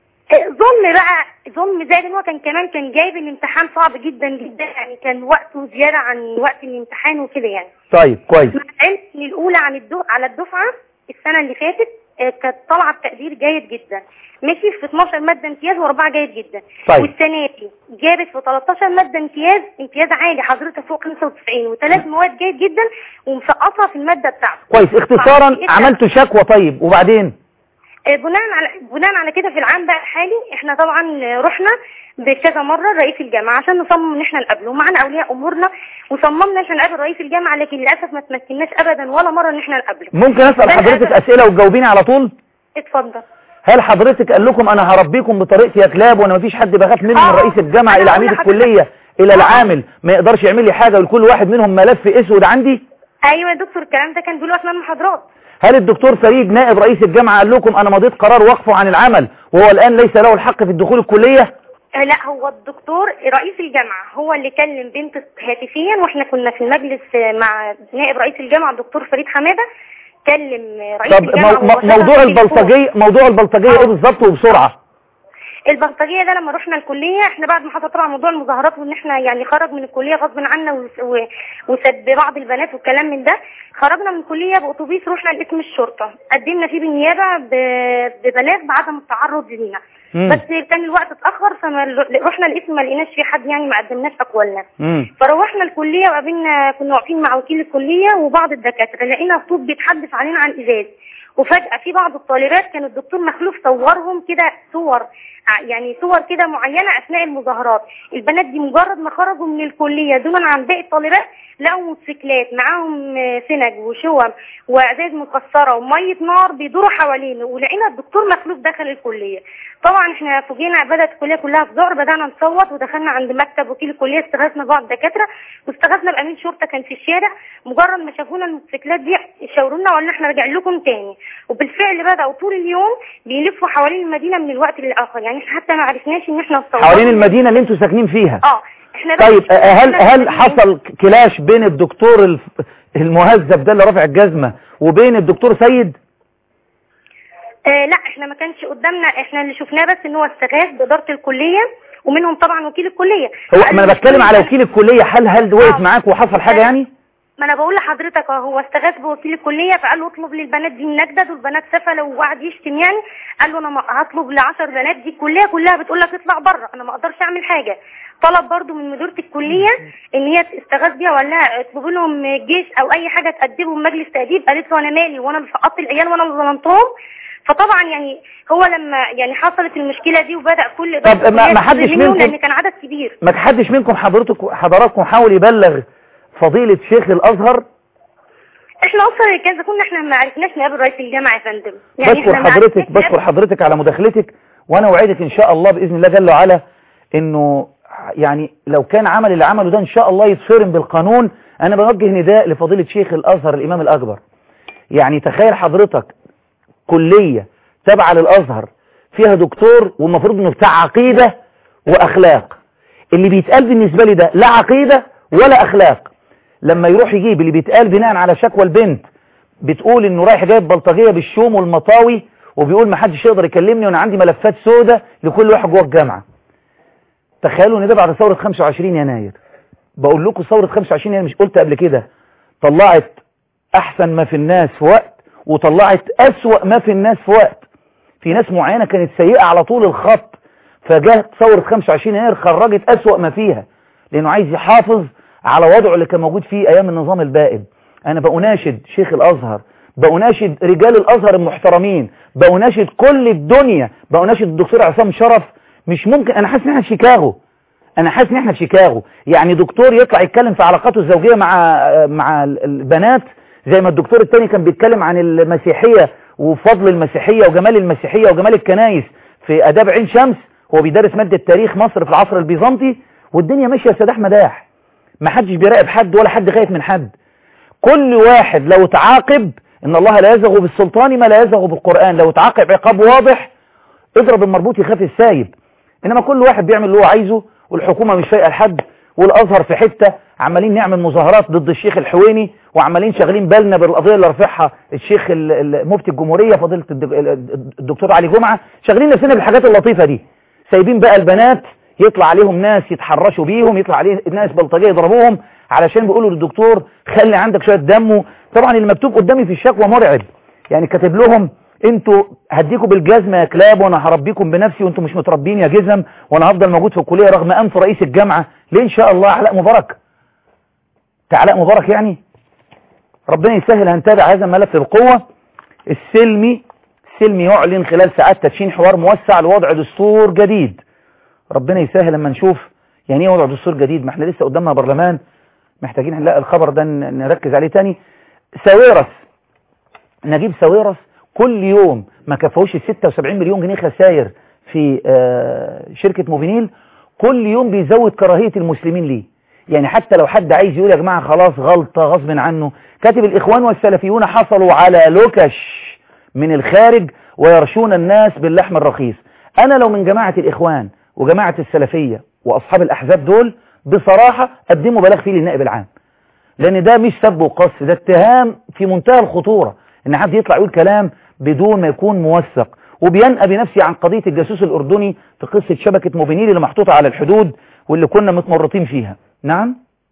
S2: ظلم بقى ظلم زائد ان هو كان كمان كان جايب الامتحان صعب جدا جدا يعني كان وقته زياده عن وقت الامتحان وكده يعني
S1: طيب كويس
S2: مع العلم ان الاولى عن الدو... على الدفعه السنه اللي فاتت آه، كانت طالعه بتقدير جيد جدا ماشي في 12 ماده امتياز واربعه جيد جدا
S1: طيب.
S2: والسنه دي جابت في 13 ماده امتياز امتياز عالي حضرتك فوق 95 وثلاث مواد جيد جدا ومسقطها في الماده بتاعته
S1: كويس اختصارا
S2: طبعاً.
S1: عملتوا شكوى طيب وبعدين
S2: آه، بناء على بناء على كده في العام بقى الحالي احنا طبعا آه، رحنا بكذا مره رئيس الجامعه عشان نصمم ان احنا نقابله معانا اولياء امورنا وصممنا ان احنا نقابل رئيس الجامعه لكن للاسف ما تمكناش ابدا ولا مره ان احنا نقابله
S1: ممكن اسال
S2: ده
S1: حضرتك
S2: للأسف.
S1: اسئله وتجاوبيني على طول
S2: اتفضل
S1: هل حضرتك قال لكم انا هربيكم بطريقتي يا كلاب وانا مفيش حد بخاف منه من
S2: آه.
S1: رئيس الجامعه
S2: أنا
S1: الى
S2: هقول
S1: عميد
S2: لحضرتك.
S1: الكليه الى
S2: آه.
S1: العامل ما يقدرش يعمل لي حاجه ولكل واحد منهم ملف اسود عندي
S2: ايوه يا دكتور الكلام ده كان بيقولوا اثناء المحاضرات
S1: هل الدكتور فريد نائب رئيس الجامعه قال لكم انا مضيت قرار وقفه عن العمل وهو الان ليس له الحق في الدخول الكليه
S2: آه، لا هو الدكتور رئيس الجامعه هو اللي كلم بنت هاتفيا واحنا كنا في المجلس آه، مع نائب رئيس الجامعه الدكتور فريد حماده كلم آه، رئيس
S1: طب
S2: الجامعه
S1: مو- مو-
S2: مباشرة
S1: موضوع
S2: في التليفون.
S1: البلطجيه موضوع البلطجيه
S2: آه.
S1: ايه بالظبط وبسرعه
S2: البلطجيه ده لما رحنا الكليه احنا بعد ما حصل طبعا موضوع المظاهرات وان احنا يعني خرج من الكليه غصب عنا وس- و- وسب بعض البنات والكلام من ده خرجنا من الكليه باتوبيس رحنا لاسم الشرطه قدمنا فيه بالنيابه ب- ببلاغ بعدم التعرض لينا
S1: مم.
S2: بس كان الوقت اتاخر فرحنا الاسم ما لقيناش فيه حد يعني ما قدمناش اقوالنا
S1: مم.
S2: فروحنا الكليه وقابلنا كنا واقفين مع وكيل الكليه وبعض الدكاتره لقينا خطوط بيتحدث علينا عن ازاز وفجاه في بعض الطالبات كان الدكتور مخلوف صورهم كده صور ع- يعني صور كده معينه اثناء المظاهرات البنات دي مجرد ما خرجوا من الكليه دونا عن باقي الطالبات لقوا موتوسيكلات معاهم آه، سنج وشوم وازاز مكسره وميه نار بيدوروا حوالينا ولقينا الدكتور مخلوف دخل الكليه طبعا احنا فوجئنا بدات الكليه كلها في ذعر بدانا نصوت ودخلنا عند مكتب وكيل الكليه استغاثنا بعض الدكاتره واستغاثنا بامين شرطه كان في الشارع مجرد ما شافونا الموتوسيكلات دي شاوروا لنا وقالنا احنا راجعين لكم تاني وبالفعل بداوا طول اليوم بيلفوا حوالين المدينه من الوقت للاخر يعني احنا حتى ما عرفناش ان احنا نصور
S1: حوالين المدينه اللي انتوا ساكنين فيها
S2: اه احنا بقى
S1: طيب
S2: مش-
S1: آه، هل
S2: إحنا
S1: هل
S2: مش-
S1: حصل كلاش بين الدكتور الف- المهذب ده اللي رافع الجزمه وبين الدكتور سيد
S2: آه لا احنا ما كانش قدامنا احنا اللي شفناه بس ان هو استغاث باداره الكليه ومنهم طبعا وكيل الكليه
S1: هو
S2: قال
S1: ما انا
S2: له
S1: بتكلم على
S2: مش-
S1: وكيل الكليه هل هل وقف
S2: آه.
S1: معاك وحصل حاجه
S2: آه.
S1: يعني
S2: ما انا بقول لحضرتك اه هو استغاث بوكيل الكليه فقال له اطلب للبنات دي النجده دول بنات سفله وقعد يشتم يعني قال له انا ما- هطلب ل 10 بنات دي الكليه كلها بتقول لك اطلع بره انا ما اقدرش اعمل حاجه طلب برضو من مديره الكليه ان هي استغاث بيها وقال لها اطلب لهم جيش او اي حاجه تقدمهم مجلس تاديب قالت له انا مالي وانا اللي سقطت العيال وانا اللي ظلمتهم فطبعا يعني هو لما يعني حصلت المشكله دي وبدا كل
S1: طب ما-
S2: الكلية
S1: ما حدش
S2: تطلب منه
S1: منكم-
S2: لان كان عدد كبير
S1: ما حدش منكم حضرتك حضراتكم حاول يبلغ فضيله شيخ الازهر
S2: احنا اصلا كذا كنا احنا ما عرفناش نقابل رئيس الجامعه يا فندم
S1: بشكر
S2: احنا ما
S1: حضرتك
S2: عرفناش
S1: بشكر حضرتك على مداخلتك وانا اوعدك ان شاء الله باذن الله جل وعلا انه يعني لو كان عمل اللي عمله ده ان شاء الله يتصرم بالقانون انا بوجه نداء لفضيله شيخ الازهر الامام الاكبر يعني تخيل حضرتك كليه تابعه للازهر فيها دكتور والمفروض انه بتاع عقيده واخلاق اللي بيتقال بالنسبه لي ده لا عقيده ولا اخلاق لما يروح يجيب اللي بيتقال بناء على شكوى البنت بتقول انه رايح جايب بلطجيه بالشوم والمطاوي وبيقول ما حدش يقدر يكلمني وانا عندي ملفات سودة لكل واحد جوه الجامعه تخيلوا ان ده بعد ثوره 25 يناير بقول لكم ثوره 25 يناير مش قلت قبل كده طلعت احسن ما في الناس في وقت وطلعت اسوأ ما في الناس في وقت في ناس معينه كانت سيئه على طول الخط فجاءت ثوره 25 يناير خرجت اسوأ ما فيها لانه عايز يحافظ على وضعه اللي كان موجود فيه ايام النظام البائد انا بأناشد شيخ الازهر بأناشد رجال الازهر المحترمين بأناشد كل الدنيا بأناشد الدكتور عصام شرف مش ممكن انا حاسس ان احنا في شيكاغو انا حاسس ان احنا في شيكاغو يعني دكتور يطلع يتكلم في علاقاته الزوجيه مع مع البنات زي ما الدكتور التاني كان بيتكلم عن المسيحيه وفضل المسيحيه وجمال المسيحيه وجمال الكنايس في اداب عين شمس هو بيدرس مادة تاريخ مصر في العصر البيزنطي والدنيا ماشية سداح مداح ما حدش بيراقب حد ولا حد خايف من حد كل واحد لو تعاقب ان الله لا يزغ بالسلطان ما لا يزغ بالقرآن لو تعاقب عقاب واضح اضرب المربوط يخاف السايب انما كل واحد بيعمل اللي هو عايزه والحكومة مش فايقه لحد والازهر في حتة عمالين نعمل مظاهرات ضد الشيخ الحويني وعمالين شغالين بالنا بالقضية اللي رافعها الشيخ مفتي الجمهورية فضيلة الدكتور علي جمعة شغالين نفسنا بالحاجات اللطيفة دي سايبين بقى البنات يطلع عليهم ناس يتحرشوا بيهم يطلع عليه ناس بلطجيه يضربوهم علشان بيقولوا للدكتور خلي عندك شويه دم طبعا اللي مكتوب قدامي في الشكوى مرعب يعني كاتب لهم انتوا هديكوا بالجزمه يا كلاب وانا هربيكم بنفسي وانتوا مش متربين يا جزم وانا هفضل موجود في الكليه رغم انف رئيس الجامعه ليه ان شاء الله علاء مبارك علاء مبارك يعني ربنا يسهل هنتابع هذا الملف بقوه السلمي السلمي يعلن خلال ساعات تدشين حوار موسع لوضع دستور جديد ربنا يسهل لما نشوف يعني ايه وضع دستور جديد ما احنا لسه قدامنا برلمان محتاجين نلاقي الخبر ده نركز عليه تاني ساويرس نجيب ساويرس كل يوم ما كفوش ال 76 مليون جنيه خسائر في شركة موفينيل كل يوم بيزود كراهية المسلمين ليه يعني حتى لو حد عايز يقول يا جماعة خلاص غلطة غصب عنه كاتب الإخوان والسلفيون حصلوا على لوكش من الخارج ويرشون الناس باللحم الرخيص أنا لو من جماعة الإخوان وجماعة السلفية وأصحاب الأحزاب دول بصراحة قدموا بلاغ فيه للنائب العام لأن ده مش سب وقصف ده اتهام في منتهى الخطورة إن حد يطلع يقول كلام بدون ما يكون موثق وبينأى بنفسي عن قضية الجاسوس الأردني في قصة شبكة موبينيل اللي محطوطة على الحدود واللي كنا متمرطين فيها نعم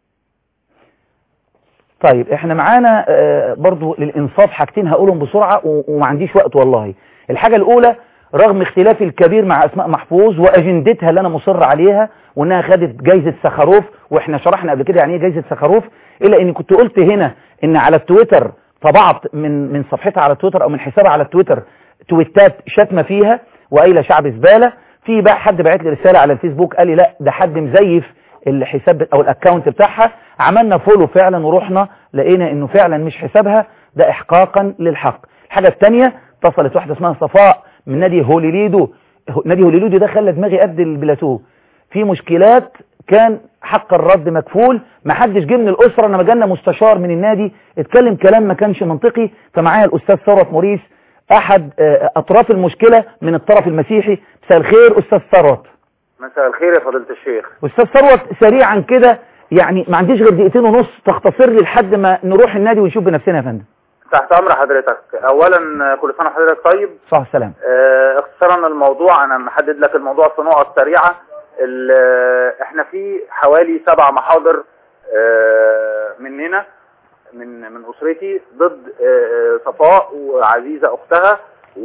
S1: طيب احنا معانا اه برضو للإنصاف حاجتين هقولهم بسرعة وما عنديش وقت والله الحاجة الأولى رغم اختلافي الكبير مع أسماء محفوظ وأجندتها اللي أنا مصر عليها وأنها خدت جايزة سخروف وإحنا شرحنا قبل كده يعني ايه جايزة سخروف إلا إني كنت قلت هنا إن على التويتر طبعت من من صفحتها على التويتر أو من حسابها على التويتر تويتات شتمة فيها وقايله شعب زبالة في بقى حد بعت لي رسالة على الفيسبوك قال لي لا ده حد مزيف الحساب أو الأكاونت بتاعها عملنا فولو فعلا ورحنا لقينا إنه فعلا مش حسابها ده إحقاقا للحق الحاجة الثانية اتصلت واحدة اسمها صفاء من نادي هوليليدو نادي هوليليدو ده خلى دماغي قد البلاتو في مشكلات كان حق الرد مكفول ما حدش جه من الأسرة لما جالنا مستشار من النادي اتكلم كلام ما كانش منطقي فمعايا الأستاذ ثروت موريس أحد أطراف المشكلة من الطرف المسيحي مساء الخير أستاذ ثروت
S3: مساء الخير يا فضيلة الشيخ
S1: أستاذ ثروت سريعا كده يعني ما عنديش غير دقيقتين ونص تختصر لي لحد ما نروح النادي ونشوف بنفسنا يا فندم
S3: تحت امر حضرتك اولا كل سنه وحضرتك طيب
S1: صح السلام
S3: اه اختصارا الموضوع انا محدد لك الموضوع في نقط سريعه احنا في حوالي سبع محاضر اه مننا من من اسرتي ضد اه صفاء وعزيزه اختها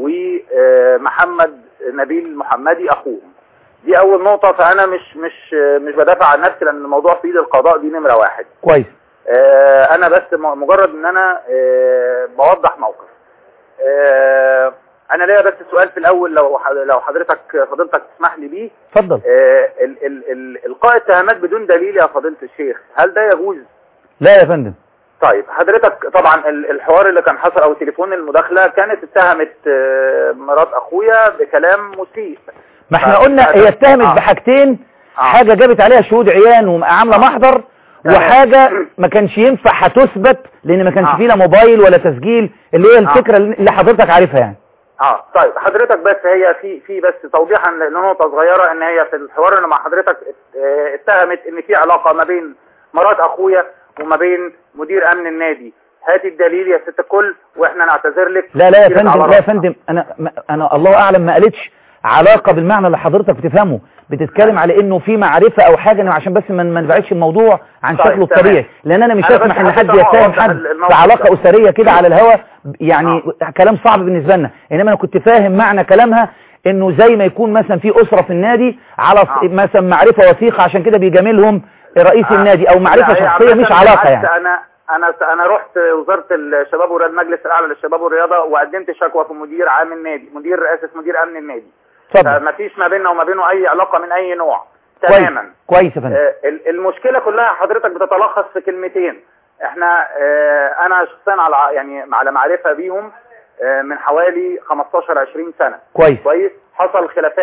S3: ومحمد نبيل محمدي اخوهم دي اول نقطه فانا مش مش مش بدافع عن نفسي لان الموضوع في ايد القضاء دي نمره واحد
S1: كويس
S3: آه انا بس مجرد ان انا آه بوضح موقف آه انا ليا بس سؤال في الاول لو لو حضرتك فضيلتك تسمح لي بيه
S1: اتفضل
S3: ال ال ال القاء التهمات بدون دليل يا فضيله الشيخ هل ده يجوز
S1: لا يا فندم
S3: طيب حضرتك طبعا الحوار اللي كان حصل او تليفون المداخله كانت اتهمت مرات اخويا بكلام مسيء
S1: ما احنا قلنا هي اتهمت بحاجتين حاجه جابت عليها شهود عيان وعامله محضر وحاجة ما كانش ينفع هتثبت لان ما كانش
S3: آه.
S1: فيه لا موبايل ولا تسجيل اللي هي الفكرة اللي حضرتك عارفها يعني
S3: اه طيب حضرتك بس هي في في بس توضيحا لنقطة صغيرة ان هي في الحوار اللي مع حضرتك اتهمت ان في علاقة ما بين مرات اخويا وما بين مدير امن النادي هاتي الدليل يا ست الكل واحنا نعتذر لك
S1: لا لا يا فندم لا يا فندم انا انا الله اعلم ما قالتش علاقة بالمعنى اللي حضرتك بتفهمه بتتكلم على انه في معرفة او حاجة عشان بس ما نبعدش الموضوع عن
S3: طيب
S1: شكله الطبيعي لان انا مش اسمح ان حد يتهم حد في علاقة اسرية كده على الهوا يعني آه. كلام صعب بالنسبة لنا انما انا كنت فاهم معنى كلامها انه زي ما يكون مثلا في اسرة في النادي على آه. مثلا معرفة وثيقة عشان كده بيجاملهم رئيس آه. النادي او معرفة شخصية مش علاقة يعني
S3: انا انا انا رحت وزاره الشباب والرياضه المجلس الاعلى للشباب والرياضه وقدمت شكوى في مدير عام النادي مدير رئاسه مدير امن النادي ما فيش ما بيننا وما بينه اي علاقه من اي نوع تماما
S1: كويس يا فندم
S3: آه المشكله كلها حضرتك بتتلخص في كلمتين احنا آه انا شخصيا على يعني على معرفه بيهم آه من حوالي 15 20 سنه
S1: كويس
S3: كويس حصل خلافات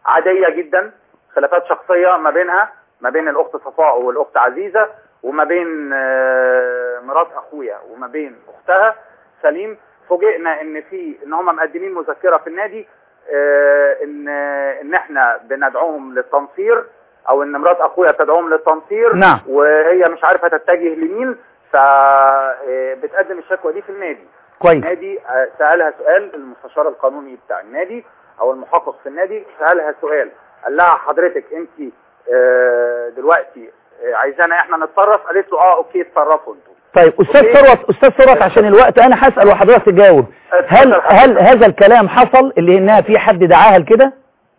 S3: عاديه جدا خلافات شخصيه ما بينها ما بين الاخت صفاء والاخت عزيزه وما بين آه، مرات اخويا وما بين اختها سليم فوجئنا ان في ان هم مقدمين مذكره في النادي آه، ان ان احنا بندعوهم للتنصير او ان مرات اخويا تدعوهم للتنصير
S1: نعم.
S3: وهي مش عارفه تتجه لمين فبتقدم الشكوى دي في النادي
S1: كويس
S3: النادي آه، سالها سؤال المستشار القانوني بتاع النادي او المحقق في النادي سالها سؤال قال لها حضرتك انت آه، دلوقتي آه، عايزانا احنا نتصرف قالت له اه اوكي اتصرفوا انتوا
S1: طيب استاذ
S3: أوكي.
S1: ثروت استاذ ثروت عشان الوقت انا هسال وحضرتك تجاوب هل
S3: اتفضل
S1: هل هذا الكلام حصل اللي انها في حد دعاها لكده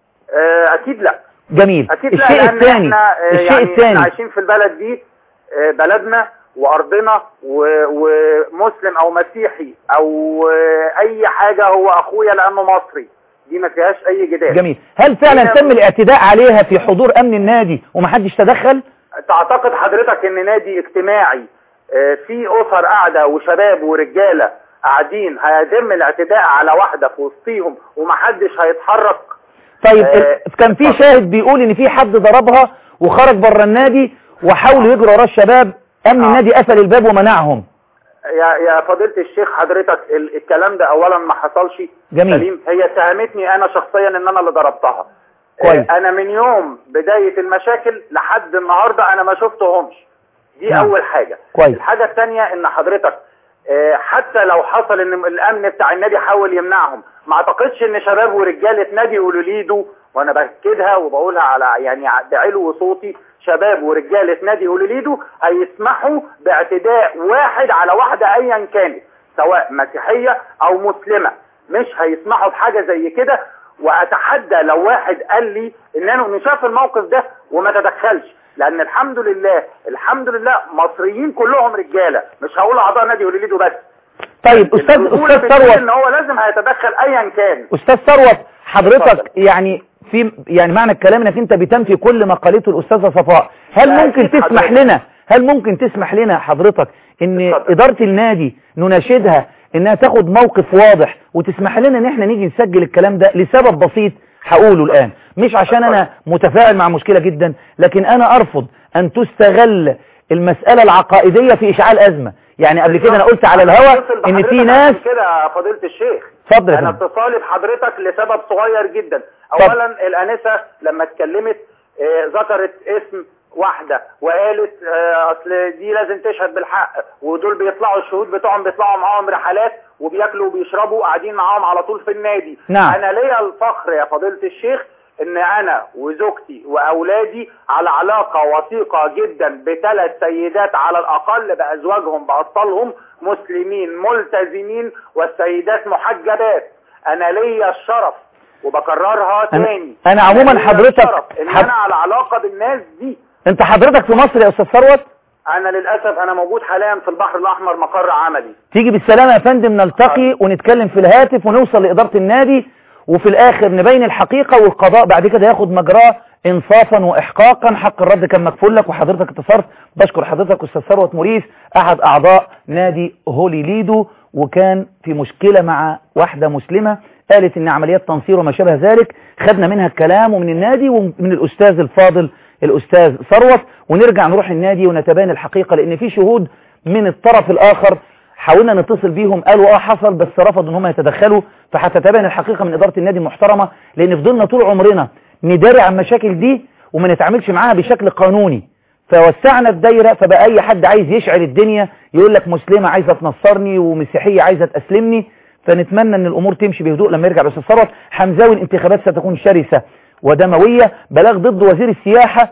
S3: آه، اكيد لا
S1: جميل
S3: اكيد لا
S1: الشيء
S3: لان
S1: الثاني
S3: احنا آه،
S1: الشيء
S3: يعني احنا
S1: الثاني
S3: عايشين في البلد دي آه، بلدنا وارضنا و- ومسلم او مسيحي او آه، اي حاجه هو اخويا لانه مصري دي ما فيهاش اي جدال
S1: جميل هل فعلا
S3: هنا-
S1: تم الاعتداء عليها في حضور امن النادي ومحدش تدخل
S3: تعتقد حضرتك ان نادي اجتماعي آه، في اسر قاعده وشباب ورجاله قاعدين هيتم الاعتداء على واحده في وسطيهم ومحدش هيتحرك
S1: طيب
S3: آه،
S1: ال- كان في شاهد بيقول ان في حد ضربها وخرج بره النادي وحاولوا يجروا وراه الشباب امن
S3: آه.
S1: النادي قفل الباب ومنعهم
S3: يا يا فضيله الشيخ حضرتك ال- الكلام ده اولا ما حصلش
S1: جميل.
S3: سليم هي اتهمتني انا شخصيا ان انا اللي ضربتها
S1: كويس.
S3: آه، انا من يوم بدايه المشاكل لحد النهارده انا ما شفتهمش دي
S1: نعم.
S3: اول حاجه
S1: كويس.
S3: الحاجه الثانيه ان حضرتك آه، حتى لو حصل ان الامن بتاع النادي حاول يمنعهم ما اعتقدش ان شباب ورجاله نادي اولوليدو وانا باكدها وبقولها على يعني بعلو صوتي شباب ورجاله نادي اولوليدو هيسمحوا باعتداء واحد على واحده ايا كانت سواء مسيحيه او مسلمه مش هيسمحوا بحاجه زي كده واتحدى لو واحد قال لي ان انا إن شاف الموقف ده وما تدخلش لان الحمد لله الحمد لله مصريين كلهم رجاله مش هقول اعضاء نادي وليدو بس
S1: طيب استاذ
S3: الرجولة
S1: استاذ
S3: بتقول
S1: ثروت
S3: ان هو لازم هيتدخل ايا كان
S1: استاذ ثروت حضرتك
S3: اتفضل.
S1: يعني في يعني معنى الكلام انك انت بتنفي كل ما قالته الاستاذه صفاء هل
S3: لا،
S1: ممكن
S3: أكيد
S1: تسمح
S3: حضرتك.
S1: لنا هل ممكن تسمح لنا حضرتك ان
S3: اتفضل.
S1: اداره النادي نناشدها انها تاخد موقف واضح وتسمح لنا ان احنا نيجي نسجل الكلام ده لسبب بسيط هقوله الان مش عشان انا متفاعل مع مشكله جدا لكن انا ارفض ان تستغل المساله العقائديه في اشعال ازمه يعني قبل كده انا قلت على الهوا
S3: اتصل
S1: ان
S3: بحضرتك
S1: في
S3: عشان
S1: ناس
S3: كده يا فضيله الشيخ
S1: اتفضل يا
S3: انا
S1: فندم.
S3: اتصالي بحضرتك لسبب صغير جدا
S1: اتفضل.
S3: اولا الانسه لما اتكلمت آه، ذكرت اسم واحده وقالت آه، اصل دي لازم تشهد بالحق ودول بيطلعوا الشهود بتوعهم بيطلعوا معاهم رحلات وبياكلوا وبيشربوا قاعدين معاهم على طول في النادي
S1: نعم.
S3: انا ليا الفخر يا فضيله الشيخ ان انا وزوجتي واولادي على علاقه وثيقه جدا بثلاث سيدات على الاقل بازواجهم باطفالهم مسلمين ملتزمين والسيدات محجبات انا ليا الشرف وبكررها
S1: أنا-
S3: تاني
S1: أنا عموماً
S3: ليا
S1: حضرتك-
S3: الشرف ان
S1: حض-
S3: انا على علاقه بالناس دي
S1: انت حضرتك في مصر يا استاذ ثروت
S3: انا للاسف انا موجود حاليا في البحر الاحمر مقر عملي
S1: تيجي بالسلامة يا فندم نلتقي ونتكلم في الهاتف ونوصل لإدارة النادي وفي الآخر نبين الحقيقة والقضاء بعد كده ياخد مجراه إنصافا وإحقاقا حق الرد كان مكفول لك وحضرتك اتصرت بشكر حضرتك أستاذ ثروت موريس أحد أعضاء نادي هولي ليدو وكان في مشكلة مع واحدة مسلمة قالت إن عمليات تنصير وما شابه ذلك خدنا منها الكلام ومن النادي ومن الأستاذ الفاضل الأستاذ ثروت ونرجع نروح النادي ونتبين الحقيقة لأن في شهود من الطرف الآخر حاولنا نتصل بيهم قالوا اه حصل بس رفضوا ان هم يتدخلوا فهتتبين الحقيقة من إدارة النادي المحترمة لأن فضلنا طول عمرنا نداري عن المشاكل دي وما نتعاملش معاها بشكل قانوني فوسعنا الدايرة فبقى أي حد عايز يشعل الدنيا يقول لك مسلمة عايزة تنصرني ومسيحية عايزة تأسلمني فنتمنى ان الامور تمشي بهدوء لما يرجع الاستاذ ثروت حمزاوي الانتخابات ستكون شرسة ودموية بلاغ ضد وزير السياحة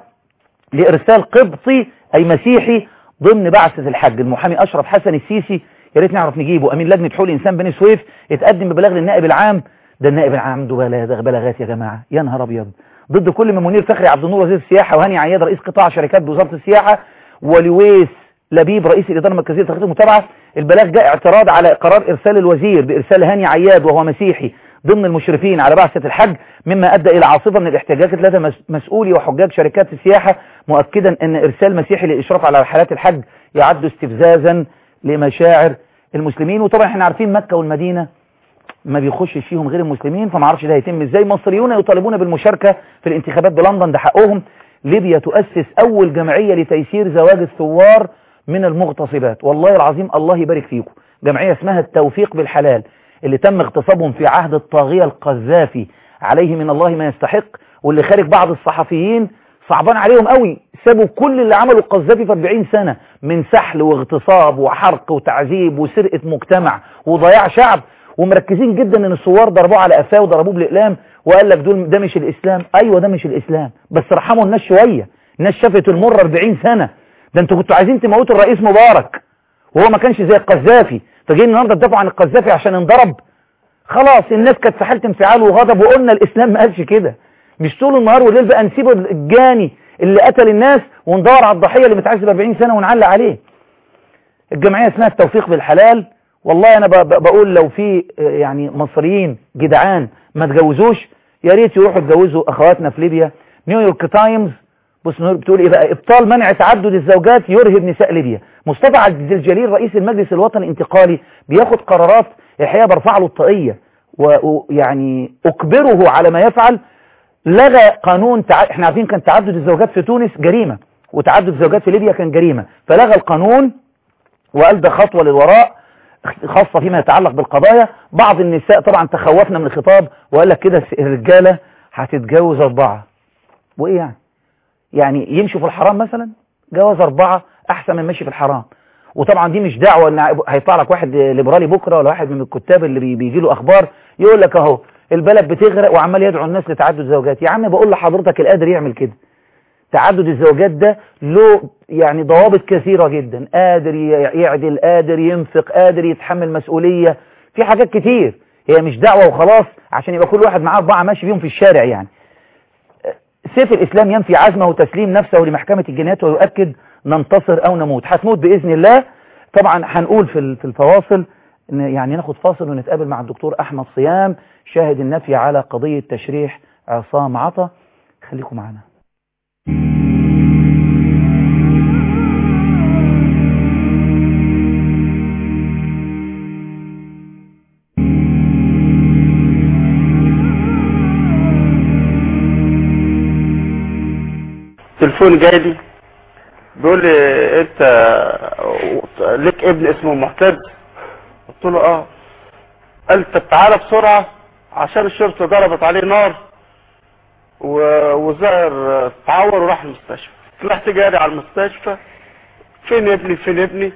S1: لإرسال قبطي أي مسيحي ضمن بعثة الحج المحامي أشرف حسن السيسي يا ريت نعرف نجيبه أمين لجنة حقوق الإنسان بني سويف اتقدم ببلاغ للنائب العام ده النائب العام عنده بلاغ بلاغات يا جماعة يا نهار أبيض ضد كل من منير فخري عبد النور وزير السياحة وهاني عياد رئيس قطاع شركات بوزارة السياحة ولويس لبيب رئيس الإدارة المركزية لتخطيط المتابعة البلاغ جاء اعتراض على قرار إرسال الوزير بإرسال هاني عياد وهو مسيحي ضمن المشرفين على بعثة الحج مما أدى إلى عاصفة من الاحتجاجات التي مس- مسؤولي وحجاج شركات السياحة مؤكدا أن إرسال مسيحي للإشراف على رحلات الحج يعد استفزازا لمشاعر المسلمين وطبعا احنا عارفين مكة والمدينة ما بيخشش فيهم غير المسلمين فما اعرفش ده هيتم ازاي مصريون يطالبون بالمشاركة في الانتخابات بلندن ده حقهم ليبيا تؤسس اول جمعية لتيسير زواج الثوار من المغتصبات والله العظيم الله يبارك فيكم جمعية اسمها التوفيق بالحلال اللي تم اغتصابهم في عهد الطاغية القذافي عليه من الله ما يستحق واللي خارج بعض الصحفيين صعبان عليهم قوي سابوا كل اللي عمله القذافي في 40 سنة من سحل واغتصاب وحرق وتعذيب وسرقة مجتمع وضياع شعب ومركزين جدا ان الثوار ضربوه على قفاه وضربوه بالاقلام وقال لك دول ده مش الاسلام ايوه ده مش الاسلام بس رحموا الناس شويه الناس شافت المر 40 سنه ده انتوا كنتوا عايزين تموتوا الرئيس مبارك وهو ما كانش زي القذافي فجايين النهارده تدافعوا عن القذافي عشان انضرب خلاص الناس كانت في حاله انفعال وغضب وقلنا الاسلام ما قالش كده مش طول النهار والليل بقى نسيب الجاني اللي قتل الناس وندور على الضحيه اللي متعذب 40 سنه ونعلق عليه الجمعيه اسمها التوفيق بالحلال والله انا بقول لو في يعني مصريين جدعان ما تجوزوش يا ريت يروحوا يتجوزوا اخواتنا في ليبيا نيويورك تايمز بص نيويورك بتقول ايه بقى ابطال منع تعدد الزوجات يرهب نساء ليبيا مصطفى عبد الجليل رئيس المجلس الوطني الانتقالي بياخد قرارات الحقيقه برفع له الطاقيه ويعني اجبره على ما يفعل لغى قانون تع... احنا عارفين كان تعدد الزوجات في تونس جريمه وتعدد الزوجات في ليبيا كان جريمه فلغى القانون وقال ده خطوه للوراء خاصة فيما يتعلق بالقضايا بعض النساء طبعا تخوفنا من الخطاب وقال لك كده الرجالة هتتجوز أربعة وإيه يعني يعني يمشوا في الحرام مثلا جواز أربعة أحسن من مشي في الحرام وطبعا دي مش دعوة ان هيطلع لك واحد ليبرالي بكرة ولا واحد من الكتاب اللي بيجي له أخبار يقول لك أهو البلد بتغرق وعمال يدعو الناس لتعدد زوجات يا عم بقول لحضرتك القادر يعمل كده تعدد الزوجات ده له يعني ضوابط كثيرة جدا قادر يعدل قادر ينفق قادر يتحمل مسؤولية في حاجات كتير هي مش دعوة وخلاص عشان يبقى كل واحد معاه أربعة ماشي بيهم في الشارع يعني سيف الإسلام ينفي عزمه وتسليم نفسه لمحكمة الجنايات ويؤكد ننتصر أو نموت هتموت بإذن الله طبعا هنقول في في الفواصل يعني ناخد فاصل ونتقابل مع الدكتور أحمد صيام شاهد النفي على قضية تشريح عصام عطا خليكم معنا
S4: تليفون جاي بيقول لي انت ليك ابن اسمه معتز قلت له اه قال طب تعالى بسرعه عشان الشرطه ضربت عليه نار وظهر اتعور وراح المستشفى طلعت جاري على المستشفى فين ابني فين ابني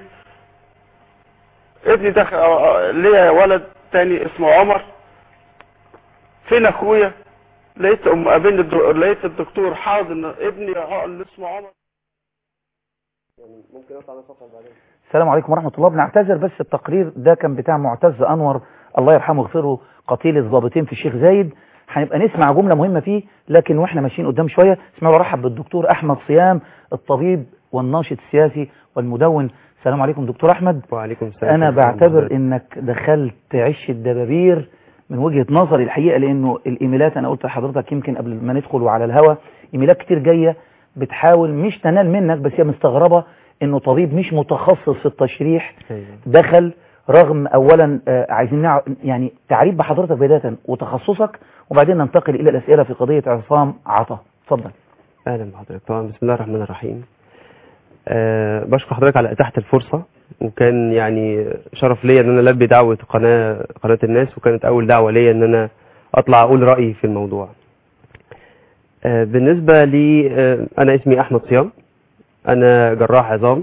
S4: ابني دخل ليا ولد تاني اسمه عمر فين اخويا لقيت ام قابلني لقيت الدكتور حاضن ابني اللي اسمه عمر
S1: يعني ممكن اطلع بعدين السلام عليكم ورحمة الله بنعتذر بس التقرير ده كان بتاع معتز أنور الله يرحمه ويغفره قتيل الضابطين في الشيخ زايد هنبقى نسمع جملة مهمة فيه لكن واحنا ماشيين قدام شوية اسمعوا ورحب بالدكتور أحمد صيام الطبيب والناشط السياسي والمدون السلام عليكم دكتور أحمد
S5: وعليكم السلام
S1: أنا بعتبر إنك دخلت عش الدبابير من وجهة نظري الحقيقة لأنه الإيميلات أنا قلت لحضرتك يمكن قبل ما ندخل وعلى الهوا إيميلات كتير جاية بتحاول مش تنال منك بس هي مستغربة إنه طبيب مش متخصص في التشريح دخل رغم أولا عايزين نعرف يعني تعريف بحضرتك بداية وتخصصك وبعدين ننتقل إلى الأسئلة في قضية عصام عطا اتفضل
S5: أهلا بحضرتك طبعا بسم الله الرحمن الرحيم أه بشكر حضرتك على إتاحة الفرصة وكان يعني شرف ليا ان انا البي دعوه قناه قناه الناس وكانت اول دعوه ليا ان انا اطلع اقول رايي في الموضوع آه بالنسبه لي آه انا اسمي احمد صيام انا جراح عظام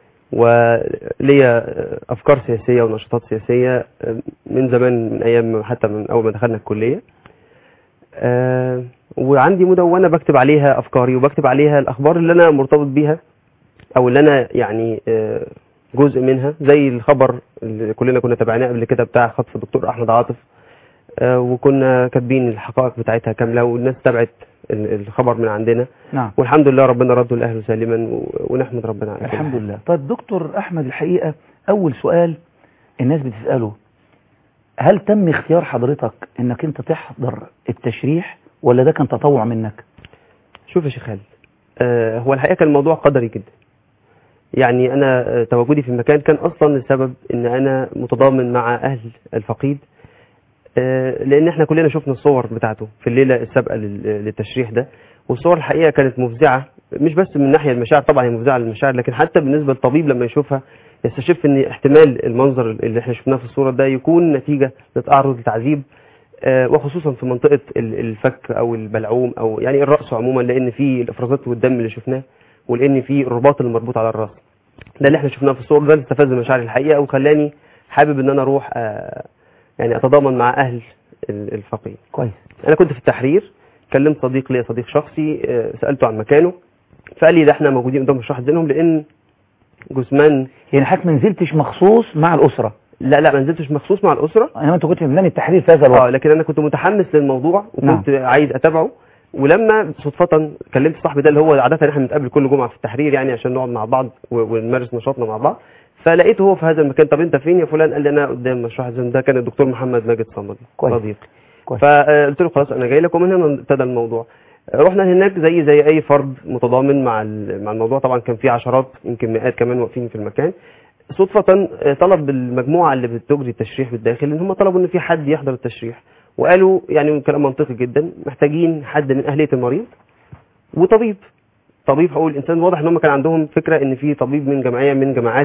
S5: وليا افكار سياسيه ونشاطات سياسيه من زمان من ايام حتى من اول ما دخلنا الكليه آه وعندي مدونه بكتب عليها افكاري وبكتب عليها الاخبار اللي انا مرتبط بيها او اللي انا يعني جزء منها زي الخبر اللي كلنا كنا تابعناه قبل كده بتاع خطف الدكتور احمد عاطف آه وكنا كاتبين الحقائق بتاعتها كامله والناس تابعت الخبر من عندنا
S1: نعم
S5: والحمد لله ربنا رده لاهله سالما ونحمد ربنا على
S1: الحمد لله طيب دكتور احمد الحقيقه اول سؤال الناس بتساله هل تم اختيار حضرتك انك انت تحضر التشريح ولا ده كان تطوع منك
S5: شوف يا شيخ خالد آه هو الحقيقه كان الموضوع قدري جدا يعني انا تواجدي في المكان كان اصلا السبب ان انا متضامن مع اهل الفقيد آه، لان احنا كلنا شفنا الصور بتاعته في الليله السابقه لل- للتشريح ده والصور الحقيقه كانت مفزعه مش بس من ناحيه المشاعر طبعا هي مفزعه للمشاعر لكن حتى بالنسبه للطبيب لما يشوفها يستشف ان احتمال المنظر اللي احنا شفناه في الصوره ده يكون نتيجه لتعرض لتعذيب آه، وخصوصا في منطقه ال- الفك او البلعوم او يعني الراس عموما لان في الافرازات والدم اللي شفناه ولان في الرباط اللي مربوط على الراس ده اللي احنا شفناه في الصور ده اللي استفز مشاعري الحقيقه وخلاني حابب ان انا اروح آه، يعني اتضامن مع اهل ال- الفقير
S1: كويس
S5: انا كنت في التحرير كلمت صديق ليا صديق شخصي آه، سالته عن مكانه فقال لي ده احنا موجودين قدام مشروع زينهم لان جثمان
S1: يعني حضرتك ما نزلتش مخصوص مع الاسره
S5: لا لا ما نزلتش مخصوص مع الاسره
S1: انما انت كنت في ميدان التحرير في هذا
S5: اه
S1: الوقت
S5: لكن انا كنت متحمس للموضوع وكنت عايز اتابعه ولما صدفة كلمت صاحبي ده اللي هو عادة احنا بنتقابل كل جمعة في التحرير يعني عشان نقعد مع بعض و- ونمارس نشاطنا مع بعض فلقيته هو في هذا المكان طب انت فين يا فلان قال لي انا قدام مشروع الزين ده كان الدكتور محمد ماجد صمدي
S1: كويس.
S5: صديقي
S1: كويس.
S5: فقلت له خلاص انا جاي لك ومن هنا ابتدى الموضوع رحنا هناك زي زي اي فرد متضامن مع ال- مع الموضوع طبعا كان في عشرات يمكن مئات كمان واقفين في المكان صدفة آه، طلب المجموعة اللي بتجري التشريح بالداخل ان هم طلبوا ان في حد يحضر التشريح وقالوا يعني كلام منطقي جدا محتاجين حد من اهلية المريض وطبيب طبيب حقوق الانسان واضح ان هم كان عندهم فكرة ان في طبيب من جمعية من جماعات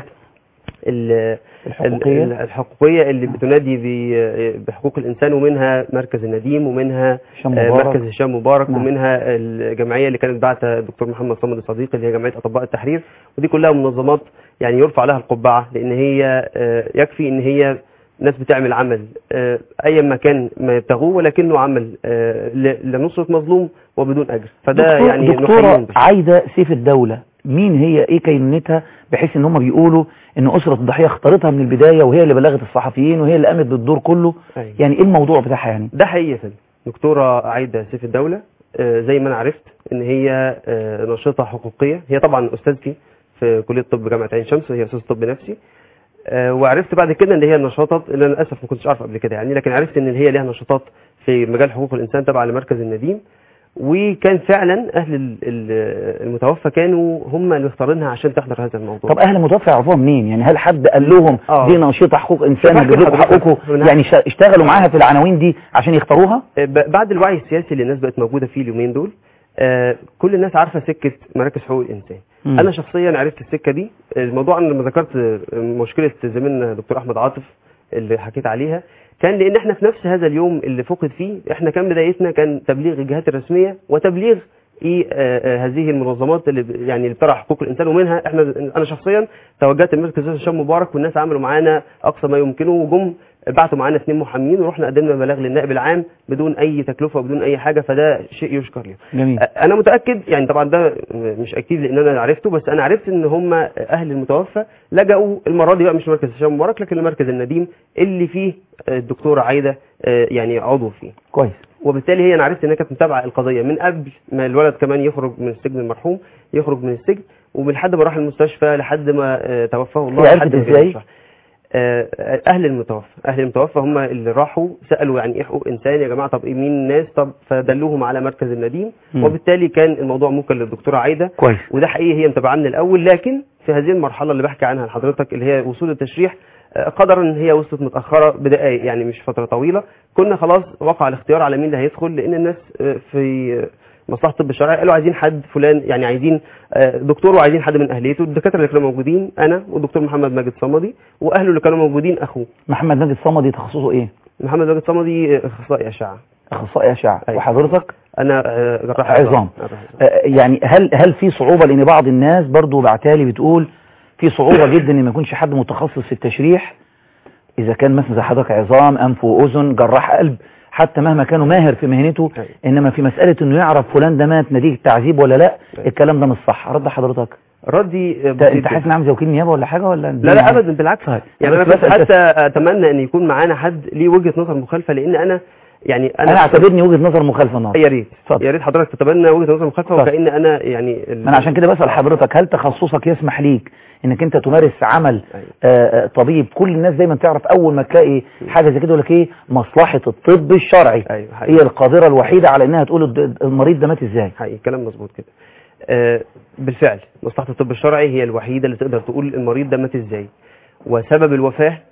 S5: ال-
S1: الحقوقية.
S5: ال- الحقوقية اللي بتنادي ب- بحقوق الإنسان ومنها مركز النديم ومنها
S1: هشام
S5: آه،
S1: مبارك.
S5: مركز هشام مبارك
S1: نعم.
S5: ومنها الجمعية اللي كانت بعتها الدكتور محمد صمد صديقي اللي هي جمعية أطباء التحرير ودي كلها منظمات يعني يرفع لها القبعة لأن هي آه، يكفي إن هي ناس بتعمل عمل آه، أي مكان ما يبتغوه ولكنه عمل آه، ل- لنصرة مظلوم وبدون أجر فده
S1: دكتور
S5: يعني
S1: دكتورة
S5: نحييهم بشكل.
S1: عايدة سيف الدولة مين هي ايه كينونتها بحيث ان هم بيقولوا ان اسرة الضحية اختارتها من البداية وهي اللي بلغت الصحفيين وهي اللي قامت بالدور كله
S5: أيوة.
S1: يعني ايه الموضوع بتاعها يعني
S5: ده حقيقي يا فندم دكتورة عايدة سيف الدولة آه، زي ما أنا عرفت إن هي آه، ناشطة حقوقية هي طبعا أستاذتي في كلية طب جامعة عين شمس هي أستاذ طب نفسي آه، وعرفت بعد كده إن هي نشاطات اللي أنا للأسف ما كنتش أعرف قبل كده يعني لكن عرفت إن هي ليها نشاطات في مجال حقوق الإنسان تبع لمركز النديم وكان فعلا أهل ال- ال- المتوفى كانوا هم اللي مختارينها عشان تحضر هذا الموضوع
S1: طب اهل المتوفى يعرفوها منين يعني هل حد قال لهم
S5: آه.
S1: دي ناشطة حقوق انسان
S5: بحكي
S1: هجيب لكم
S5: لحضرتك
S1: حقوقكم
S5: من-
S1: يعني شا- اشتغلوا معاها في العناوين دي عشان يختاروها
S5: ب- بعد الوعي السياسي اللي الناس بقت موجوده فيه اليومين دول آه، كل الناس عارفه سكه مراكز حقوق الانسان
S1: مم.
S5: انا شخصيا عرفت السكه دي الموضوع انا لما ذكرت آه، مشكله زميلنا دكتور احمد عاطف اللي حكيت عليها كان لان احنا في نفس هذا اليوم اللي فقد فيه احنا كان بدايتنا كان تبليغ الجهات الرسميه وتبليغ ايه آه، آه، هذه المنظمات اللي ب- يعني اللي بترعى حقوق الانسان ومنها احنا انا شخصيا توجهت لمركز هشام مبارك والناس عملوا معانا اقصى ما يمكنه وجم بعتوا معانا اثنين محامين ورحنا قدمنا بلاغ للنائب العام بدون اي تكلفه وبدون اي حاجه فده شيء يشكر له
S1: جميل
S5: انا متاكد يعني طبعا ده مش اكيد لان انا عرفته بس انا عرفت ان هم اهل المتوفى لجأوا المره دي بقى مش مركز هشام مبارك لكن المركز النديم اللي فيه الدكتوره عايده آه، يعني عضو فيه
S1: كويس
S5: وبالتالي هي انا عرفت انها كانت متابعه القضيه من قبل ما الولد كمان يخرج من السجن المرحوم يخرج من السجن ومن لحد ما راح المستشفى لحد ما آه، توفاه الله
S1: هي
S5: لحد
S1: عرفت
S5: ما جه
S1: إزاي؟
S5: المستشفى. آه، اهل المتوفى اهل المتوفى هم اللي راحوا سالوا يعني ايه حقوق انسان يا جماعه طب ايه مين الناس طب فدلوهم على مركز النديم
S1: مم.
S5: وبالتالي كان الموضوع موكل للدكتوره عايده
S1: كويس
S5: وده حقيقي هي متابعه من الاول لكن في هذه المرحله اللي بحكي عنها لحضرتك اللي هي وصول التشريح آه، قدرا ان هي وصلت متاخره بدقائق يعني مش فتره طويله كنا خلاص وقع الاختيار على مين اللي هيدخل لان الناس آه، في آه، مصلحه الطب الشرعي قالوا عايزين حد فلان يعني عايزين آه، دكتور وعايزين حد من اهليته الدكاتره اللي كانوا موجودين انا والدكتور محمد ماجد صمدي واهله اللي كانوا موجودين اخوه
S1: محمد ماجد صمدي تخصصه ايه
S5: محمد ماجد صمدي آه، اخصائي اشعه
S1: اخصائي اشعه
S5: أيوة.
S1: وحضرتك
S5: انا آه، جراح
S1: عظام.
S5: جراح عظام.
S1: آه، يعني هل هل في صعوبة لان بعض الناس برضو بعتالي بتقول في صعوبة جدا ان ما يكونش حد متخصص في التشريح اذا كان مثلا زي حضرتك عظام انف واذن جراح قلب حتى مهما كانوا ماهر في مهنته
S5: أيوة.
S1: انما في مسألة انه يعرف فلان ده مات نتيجة تعذيب ولا لا
S5: أيوة.
S1: الكلام ده مش صح رد حضرتك
S5: ردي آه،
S1: انت
S5: بسيط
S1: انت حاسس ان عامل زي وكيل نيابة ولا حاجة ولا
S5: لا لا ابدا بالعكس
S1: طيب.
S5: يعني انا
S1: بس
S5: بس
S1: بسأل
S5: حتى اتمنى ان يكون معانا حد ليه وجهه نظر مخالفه لان انا يعني انا,
S1: انا اعتبرني وجهة نظر مخالفة النهارده
S5: يا ريت
S1: اتفضل.
S5: يا ريت حضرتك تتبنى وجهه نظر مخالفه
S1: اتفضل.
S5: وكأن انا يعني ال-
S1: ما انا عشان كده بسأل حضرتك هل تخصصك يسمح ليك انك انت تمارس عمل
S5: أيوة.
S1: آه، آه، طبيب كل الناس دايما تعرف اول ما تلاقي حاجة زي كده يقول لك ايه مصلحة الطب الشرعي
S5: ايوه
S1: هي
S5: حقيقي
S1: القادرة الوحيدة على انها تقول الد- المريض ده مات ازاي
S5: حقيقي كلام مظبوط كده آه بالفعل مصلحه الطب الشرعي هي الوحيده اللي تقدر تقول المريض ده مات ازاي وسبب الوفاه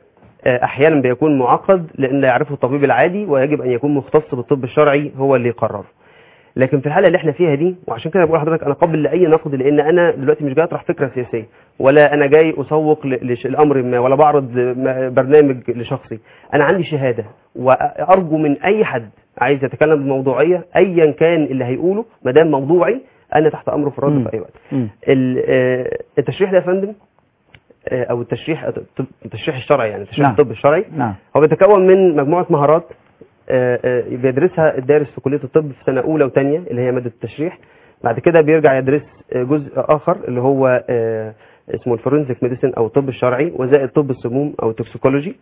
S5: آه، احيانا بيكون معقد لان لا يعرفه الطبيب العادي ويجب ان يكون مختص بالطب الشرعي هو اللي يقرره لكن في الحاله اللي احنا فيها دي وعشان كده بقول لحضرتك انا قابل لاي نقد لان انا دلوقتي مش جاي اطرح فكره سياسيه ولا انا جاي اسوق ل- لش- لامر ما ولا بعرض م- برنامج لشخصي انا عندي شهاده وارجو من اي حد عايز يتكلم بموضوعيه ايا كان اللي هيقوله ما دام موضوعي انا تحت امره في الرد
S1: مم.
S5: في اي وقت
S1: مم.
S5: ال- آه، التشريح ده يا فندم آه، او التشريح الطب- التشريح الشرعي يعني تشريح
S1: نعم.
S5: الطب الشرعي
S1: نعم
S5: هو بيتكون من مجموعة مهارات آه، آه، بيدرسها الدارس في كلية الطب في سنة أولى وثانية اللي هي مادة التشريح بعد كده بيرجع يدرس آه، جزء آخر اللي هو آه، اسمه الفورنزيك ميديسن أو الطب الشرعي وزائد طب السموم أو التوكسيكولوجي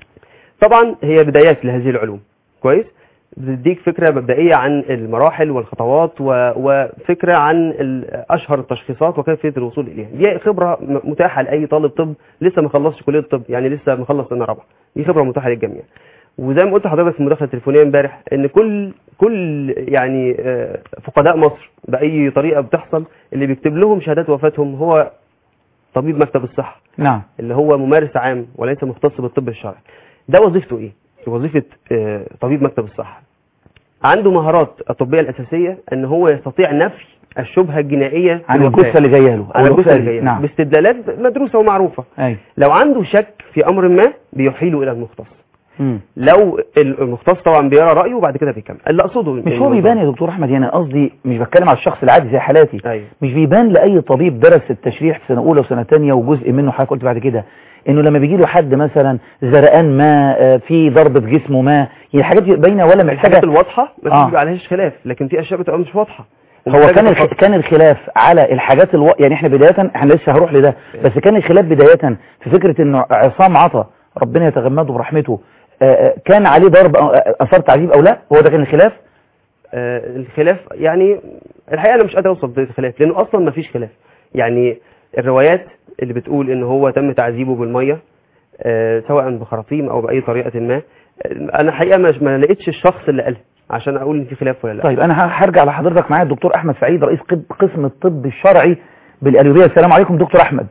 S5: طبعا هي بدايات لهذه العلوم كويس بتديك فكرة مبدئية عن المراحل والخطوات و- وفكرة عن ال- أشهر التشخيصات وكيفية الوصول إليها دي خبرة م- متاحة لأي طالب طب لسه ما خلصش كلية الطب يعني لسه مخلص سنة رابعة دي خبرة متاحة للجميع وزي ما قلت لحضرتك في المداخلة التليفونية امبارح ان كل كل يعني آه، فقداء مصر بأي طريقة بتحصل اللي بيكتب لهم شهادات وفاتهم هو طبيب مكتب الصحة
S1: نعم
S5: اللي هو ممارس عام وليس مختص بالطب الشرعي ده وظيفته ايه وظيفة آه، طبيب مكتب الصحة عنده مهارات الطبية الأساسية ان هو يستطيع نفي الشبهة الجنائية
S1: عن
S5: بالوفاة.
S1: الجثة اللي جاية له
S5: عن
S1: أو
S5: الجثة اللي
S1: الوفاة.
S5: جاية له.
S1: نعم
S5: باستدلالات مدروسة ومعروفة
S1: أي
S5: لو عنده شك في أمر ما بيحيله إلى المختص
S1: مم.
S5: لو المختص طبعا بيرى رأيه وبعد كده بيكمل اللي أقصده
S1: مش هو بيبان يا دكتور احمد يعني قصدي مش بتكلم على الشخص العادي زي حالاتي
S5: أيوه
S1: مش بيبان لاي طبيب درس التشريح في سنه اولى وسنه ثانيه وجزء منه حضرتك قلت بعد كده انه لما بيجي له حد مثلا زرقان ما آه، في ضرب في جسمه ما هي الحاجات دي باينه ولا
S5: الحاجات
S1: محتاجه
S5: الواضحة ما
S1: آه.
S5: فيش عليهاش خلاف لكن في أشياء بتبقى مش واضحة
S1: هو
S5: ومحتاجة
S1: كان الخ...
S5: تفصيل.
S1: كان الخلاف على الحاجات الو... يعني احنا بدايه احنا لسه هروح لده بس كان الخلاف بدايه في فكره انه عصام عطا ربنا يتغمده برحمته آه، آه، كان عليه ضرب أو- آه، اثار تعذيب او لا هو ده كان الخلاف
S5: آه، الخلاف يعني الحقيقه انا مش قادر اوصف بالخلاف لانه اصلا ما فيش خلاف يعني الروايات اللي بتقول ان هو تم تعذيبه بالميه آه، سواء بخراطيم او باي طريقه ما آه، انا حقيقه ما ما لقيتش الشخص اللي قالها عشان اقول ان في خلاف ولا لا
S1: طيب انا ه- هرجع لحضرتك معايا الدكتور احمد سعيد رئيس قب- قسم الطب الشرعي بالقليوبيه السلام عليكم دكتور احمد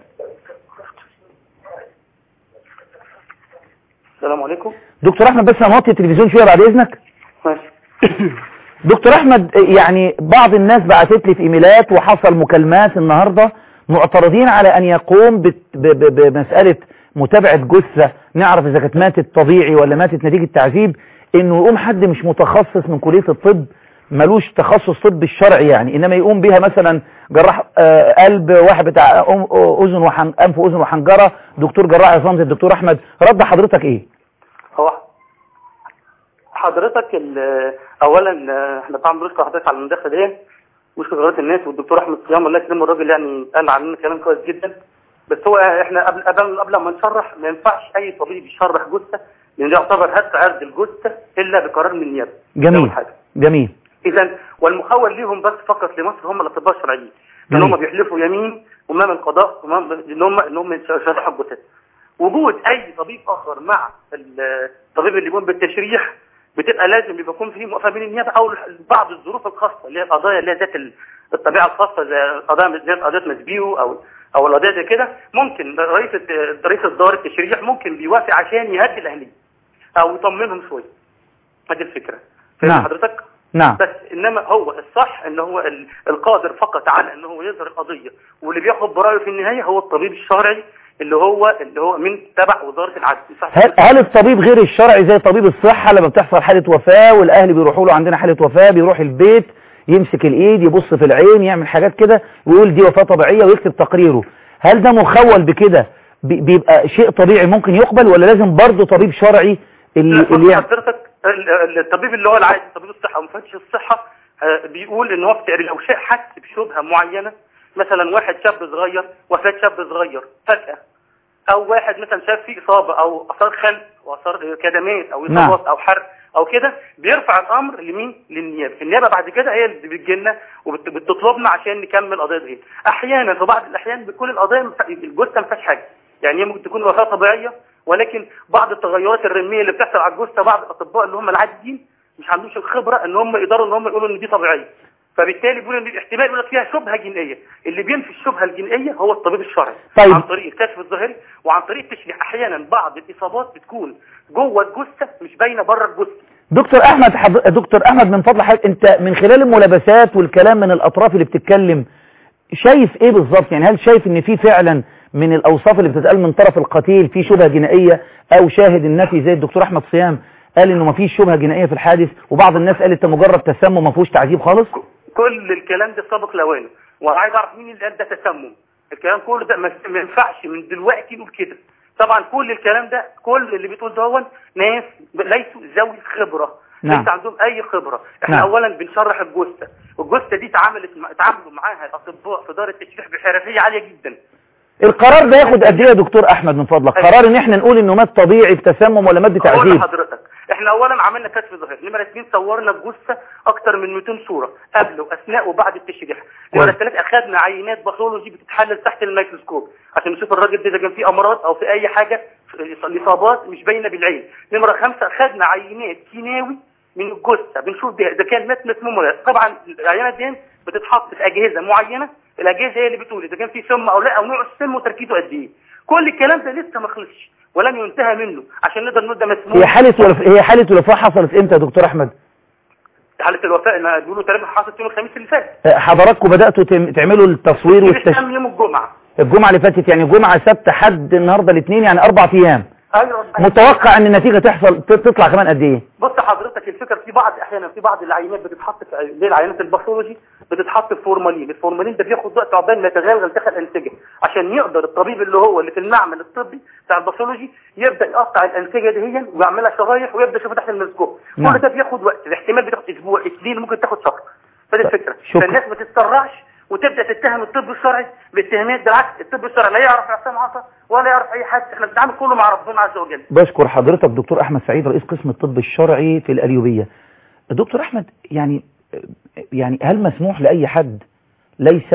S6: السلام عليكم
S1: دكتور احمد بس انا موطي التلفزيون شويه بعد اذنك
S6: ماشي
S1: دكتور احمد يعني بعض الناس بعتت لي في ايميلات وحصل مكالمات النهارده معترضين على ان يقوم بت- ب- ب- بمساله متابعه جثه نعرف اذا كانت ماتت طبيعي ولا ماتت نتيجه تعذيب انه يقوم حد مش متخصص من كليه الطب ملوش تخصص طب الشرعي يعني انما يقوم بيها مثلا جراح آه، قلب واحد بتاع أم- اذن وحن انف واذن وحنجره دكتور جراح عظام زي الدكتور احمد رد حضرتك ايه
S6: هو حضرتك ال- اولا آه، احنا طبعا بنشكر حضرتك على المداخله دي ونشكر قناه الناس والدكتور احمد صيام الله يكرمه الراجل يعني قال عننا كلام كويس جدا بس هو احنا قبل قبل قبل ما نشرح ما ينفعش اي طبيب يشرح جثه لان ده يعتبر هتك عرض الجثه الا بقرار من النيابه ده أول
S1: جميل
S6: حاجه
S1: جميل
S6: اذا والمخول ليهم بس فقط لمصر هم الاطباء الشرعيين ان
S1: جميل.
S6: هم بيحلفوا يمين امام القضاء امام ان هم ان هم يشرحوا الجثث وجود اي طبيب اخر مع الطبيب اللي يقوم بالتشريح بتبقى لازم يبقى يكون في موافقه من النيابه او بعض الظروف الخاصه اللي هي القضايا اللي هي ذات ال- الطبيعه الخاصه زي قضايا زي قضيه مسبيو او او القضايا زي كده ممكن رئيس الت- رئيس الدار التشريح ممكن بيوافق عشان يهدي الاهليه او يطمنهم شويه هذه الفكره فاهم
S1: نعم.
S6: حضرتك؟
S1: نعم
S6: بس انما هو الصح ان هو ال- القادر فقط على ان هو يظهر القضيه واللي بياخد برايه في النهايه هو الطبيب الشرعي اللي هو اللي هو من تبع وزاره العدل صح
S1: هل, هل الطبيب غير الشرعي زي طبيب الصحة لما بتحصل حالة وفاة والأهل بيروحوا له عندنا حالة وفاة بيروح البيت يمسك الإيد يبص في العين يعمل حاجات كده ويقول دي وفاة طبيعية ويكتب تقريره هل ده مخول بكده بي- بيبقى شيء طبيعي ممكن يقبل ولا لازم برضه طبيب شرعي اللي,
S6: لا
S1: اللي يعني
S6: حضرتك ال- ال- الطبيب اللي هو العادي طبيب الصحه او مفتش الصحه آه، بيقول ان هو في تقرير لو شيء حس بشبهه معينه مثلا واحد شاب صغير وفاه شاب صغير فجاه او واحد مثلا شاف فيه اصابه او اثار خنق واثار كدمات او
S1: نعم.
S6: اصابات او حرق او كده بيرفع الامر لمين للنيابه النيابه بعد كده هي اللي بتجي لنا وبتطلبنا عشان نكمل قضيه دي احيانا في بعض الاحيان بتكون القضيه مف- الجثه ما فيهاش حاجه يعني هي ممكن تكون وفاه طبيعيه ولكن بعض التغيرات الرميه اللي بتحصل على الجثه بعض الاطباء اللي هم العاديين مش عندهمش الخبره ان هم يقدروا ان هم يقولوا ان دي طبيعيه فبالتالي بيقول ان الاحتمال يقول لك فيها شبهه جنائيه اللي بينفي الشبهه الجنائيه هو الطبيب الشرعي
S1: طيب.
S6: عن طريق الكشف الظاهري وعن طريق التشريح احيانا بعض الاصابات بتكون جوه الجثه مش باينه بره الجثه
S1: دكتور احمد حض... دكتور احمد من فضل حضرتك انت من خلال الملابسات والكلام من الاطراف اللي بتتكلم شايف ايه بالظبط يعني هل شايف ان في فعلا من الاوصاف اللي بتتقال من طرف القتيل في شبهه جنائيه او شاهد النفي زي الدكتور احمد صيام قال انه ما فيش شبهه جنائيه في الحادث وبعض الناس قالت ده مجرد تسمم ما فيهوش تعذيب خالص
S6: كل الكلام ده سابق لاوانه وانا عايز اعرف مين اللي قال ده تسمم الكلام كله ده ما ما ينفعش من دلوقتي نقول كده طبعا كل الكلام ده كل اللي بتقول ده هو ناس ليسوا ذوي خبره
S1: نعم.
S6: ليس عندهم اي خبره احنا
S1: نعم.
S6: اولا بنشرح الجثه والجثه دي اتعاملت مع- اتعاملوا معاها الاطباء في دار التشريح بحرفيه عاليه جدا
S1: القرار ده ياخد قد ايه يا دكتور احمد من فضلك قرار ان احنا نقول انه مات طبيعي بتسمم ولا مات
S6: اقول
S1: بتعذيب
S6: لحضرتك احنا اولا عملنا كشف ظاهري نمره اثنين صورنا الجثه اكتر من 200 صوره قبل واثناء وبعد التشريح نمره
S1: كويس.
S6: ثلاث اخذنا عينات باثولوجي بتتحلل تحت الميكروسكوب عشان نشوف الراجل ده اذا كان فيه امراض او في اي حاجه الاصابات مش باينه بالعين نمره خمسه اخذنا عينات كيماوي من الجثه بنشوف بيها اذا كان مات مسموم ولا لا. طبعا العينات دي بتتحط في اجهزه معينه الاجهزه هي اللي بتقول اذا كان في سم او لا او نوع السم وتركيزه قد ايه كل الكلام ده لسه ما خلصش ولم ينتهى منه عشان نقدر نقول ده مسموم
S1: هي حالة وف... هي حالة الوفاة حصلت امتى يا دكتور احمد
S6: حالة الوفاة ما بيقولوا تقريبا حصلت يوم الخميس اللي فات
S1: آه، حضراتكم بدأتوا تم... تعملوا التصوير والتش...
S6: والتش... يوم الجمعة
S1: الجمعة اللي فاتت يعني جمعة سبت حد النهاردة الاثنين يعني اربع ايام
S6: ايوه
S1: متوقع ان النتيجة تحصل ت- تطلع كمان قد ايه
S6: بص حضرتك الفكره في بعض احيانا في بعض العينات بتتحط في اللي هي العينات الباثولوجي بتتحط في فورمالين الفورمالين ده بياخد وقت عقبال ما يتغلغل داخل الانسجه عشان يقدر الطبيب اللي هو اللي في المعمل الطبي بتاع الباثولوجي يبدا يقطع الانسجه دي ويعملها شرايح ويبدا يشوفها تحت الميكروسكوب
S1: نعم.
S6: كل ده بياخد وقت الاحتمال بتاخد اسبوع اثنين ممكن تاخد شهر فدي الفكره
S1: شكرا.
S6: فالناس ما تتسرعش وتبدا تتهم الطب الشرعي باتهامات بالعكس الطب الشرعي لا يعرف عصام عطا ولا يعرف اي حد احنا بنتعامل كله مع ربنا عز وجل
S1: بشكر حضرتك دكتور احمد سعيد رئيس قسم الطب الشرعي في القليوبية دكتور احمد يعني يعني هل مسموح لاي حد ليس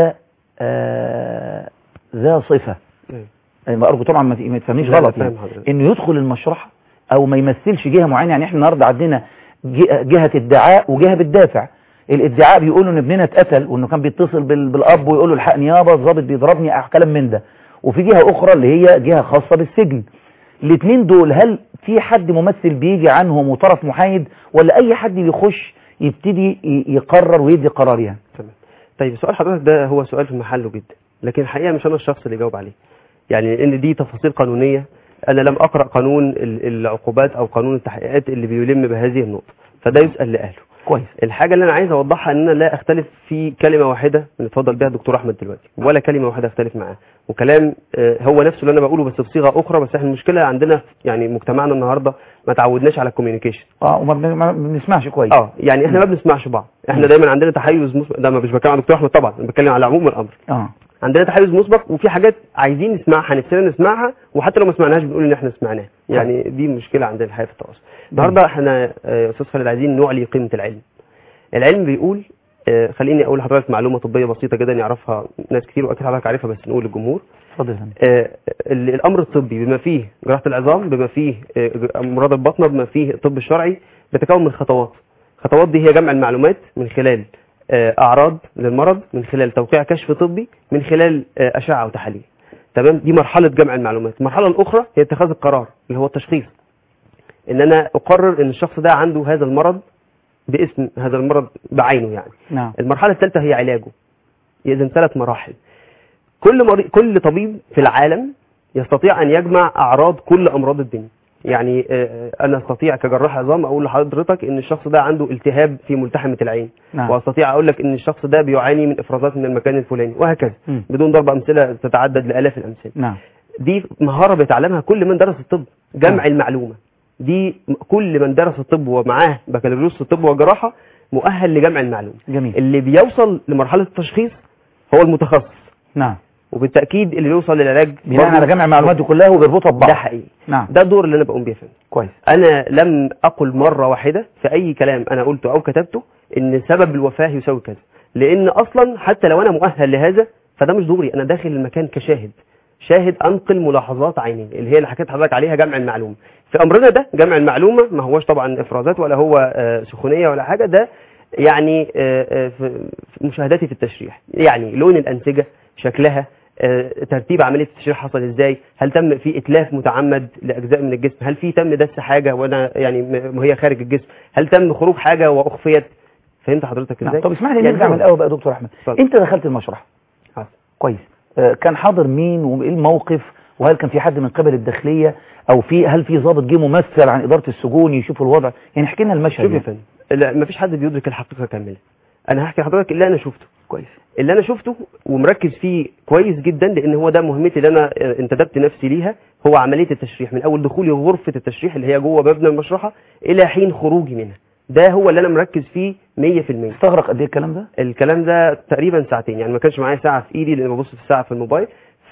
S1: آه ذا صفة يعني ارجو طبعا ما ت- ما تفهمنيش
S5: لا، لا،
S1: غلط
S5: فاهم
S1: يعني
S5: حضرتك.
S1: انه يدخل المشرحة او ما يمثلش جهة معينة يعني احنا النهارده عندنا ج- جهة ادعاء وجهة بتدافع الادعاء بيقولوا ان ابننا اتقتل وانه كان بيتصل بال- بالاب ويقول له الحقني يابا الظابط بيضربني أو كلام من ده وفي جهة اخرى اللي هي جهة خاصة بالسجن الاثنين دول هل في حد ممثل بيجي عنهم وطرف محايد ولا اي حد بيخش يبتدي ي- يقرر ويدي قرار يعني
S5: تمام طيب سؤال حضرتك ده هو سؤال في محله جدا لكن الحقيقة مش أنا الشخص اللي جاوب عليه يعني إن دي تفاصيل قانونية أنا لم أقرأ قانون ال- العقوبات أو قانون التحقيقات اللي بيلم بهذه النقطة فده يسأل لأهله
S1: كويس
S5: الحاجة اللي أنا عايز أوضحها إن أنا لا أختلف في كلمة واحدة من اتفضل بها الدكتور أحمد دلوقتي ولا كلمة واحدة أختلف معاه وكلام آه، هو نفسه اللي أنا بقوله بس بصيغة أخرى بس إحنا المشكلة عندنا يعني مجتمعنا النهاردة ما تعودناش على الكوميونيكيشن
S1: اه وما بن- ما بنسمعش كويس
S5: اه يعني احنا ما بنسمعش بعض احنا دايما عندنا تحيز مسبق ده ما مش بتكلم على دكتور احمد طبعا انا بتكلم على عموم الامر
S1: اه
S5: عندنا تحيز مسبق وفي حاجات عايزين نسمعها نفسنا نسمعها وحتى لو ما سمعناهاش بنقول ان احنا سمعناها يعني دي مشكله عندنا الحقيقه في التواصل النهارده احنا آه، يا استاذ خالد عايزين نعلي قيمه العلم العلم بيقول آه، خليني اقول لحضرتك معلومه طبيه بسيطه جدا يعرفها ناس كتير واكيد حضرتك عارفها بس نقول للجمهور
S1: اتفضل يا فندم.
S5: آه، ال- الامر الطبي بما فيه جراحه العظام بما فيه آه، امراض البطنه بما فيه الطب الشرعي بيتكون من خطوات الخطوات دي هي جمع المعلومات من خلال آه، اعراض للمرض من خلال توقيع كشف طبي من خلال آه، اشعه وتحاليل تمام دي مرحله جمع المعلومات المرحله الاخرى هي اتخاذ القرار اللي هو التشخيص ان انا اقرر ان الشخص ده عنده هذا المرض باسم هذا المرض بعينه يعني
S1: نعم
S5: المرحلة الثالثة هي علاجه إذن ثلاث مراحل كل مري... كل طبيب في العالم يستطيع أن يجمع أعراض كل أمراض الدنيا يعني آه، أنا أستطيع كجراح عظام أقول لحضرتك إن الشخص ده عنده التهاب في ملتحمة العين
S1: نعم
S5: وأستطيع أقول لك إن الشخص ده بيعاني من إفرازات من المكان الفلاني وهكذا
S1: مم.
S5: بدون ضرب أمثلة تتعدد لآلاف الأمثلة
S1: نعم
S5: دي مهارة بيتعلمها كل من درس الطب جمع
S1: نعم.
S5: المعلومة دي م- كل من درس الطب ومعاه بكالوريوس في الطب والجراحة مؤهل لجمع المعلومة
S1: جميل
S5: اللي بيوصل لمرحلة التشخيص هو المتخصص
S1: نعم
S5: وبالتأكيد اللي بيوصل للعلاج
S1: بناء
S5: برضه
S1: على جمع المعلومات دي كلها وبيربطها ببعض
S5: ده حقيقي
S1: نعم
S5: ده الدور اللي انا بقوم بيه يا فندم
S1: كويس
S5: انا لم اقل مرة واحدة في اي كلام انا قلته او كتبته ان سبب الوفاة يساوي كذا لان اصلا حتى لو انا مؤهل لهذا فده مش دوري انا داخل المكان كشاهد شاهد انقل ملاحظات عيني اللي هي اللي حكيت حضرتك عليها جمع المعلومه في امرنا ده جمع المعلومه ما هوش طبعا افرازات ولا هو آه، سخونيه ولا حاجه ده يعني آه، آه، في في مشاهداتي في التشريح يعني لون الانسجه شكلها آه، ترتيب عمليه التشريح حصل ازاي هل تم في اتلاف متعمد لاجزاء من الجسم هل في تم دس حاجه وانا يعني م- وهي خارج الجسم هل تم خروج حاجه واخفيت فهمت حضرتك
S1: نعم.
S5: ازاي
S1: طب اسمح لي
S5: يعني
S1: نرجع من
S5: هو-
S1: الاول بقى يا دكتور احمد
S5: اتفضل.
S1: انت دخلت المشرح
S5: حصل.
S1: كويس آه، كان حاضر مين وايه الموقف وهل كان في حد من قبل الداخليه او في هل في ضابط جه ممثل عن اداره السجون يشوف الوضع يعني احكي لنا المشهد
S5: شوف يا
S1: يعني.
S5: فندم لا مفيش حد بيدرك الحقيقه كامله انا هحكي لحضرتك اللي انا شفته
S1: كويس
S5: اللي انا شفته ومركز فيه كويس جدا لان هو ده مهمتي اللي انا آه، انتدبت نفسي ليها هو عمليه التشريح من اول دخولي غرفه التشريح اللي هي جوه مبنى المشرحه الى حين خروجي منها ده هو اللي انا مركز فيه 100%
S1: استغرق قد ايه الكلام ده
S5: الكلام ده تقريبا ساعتين يعني ما كانش معايا ساعه في ايدي لان ببص في الساعه في الموبايل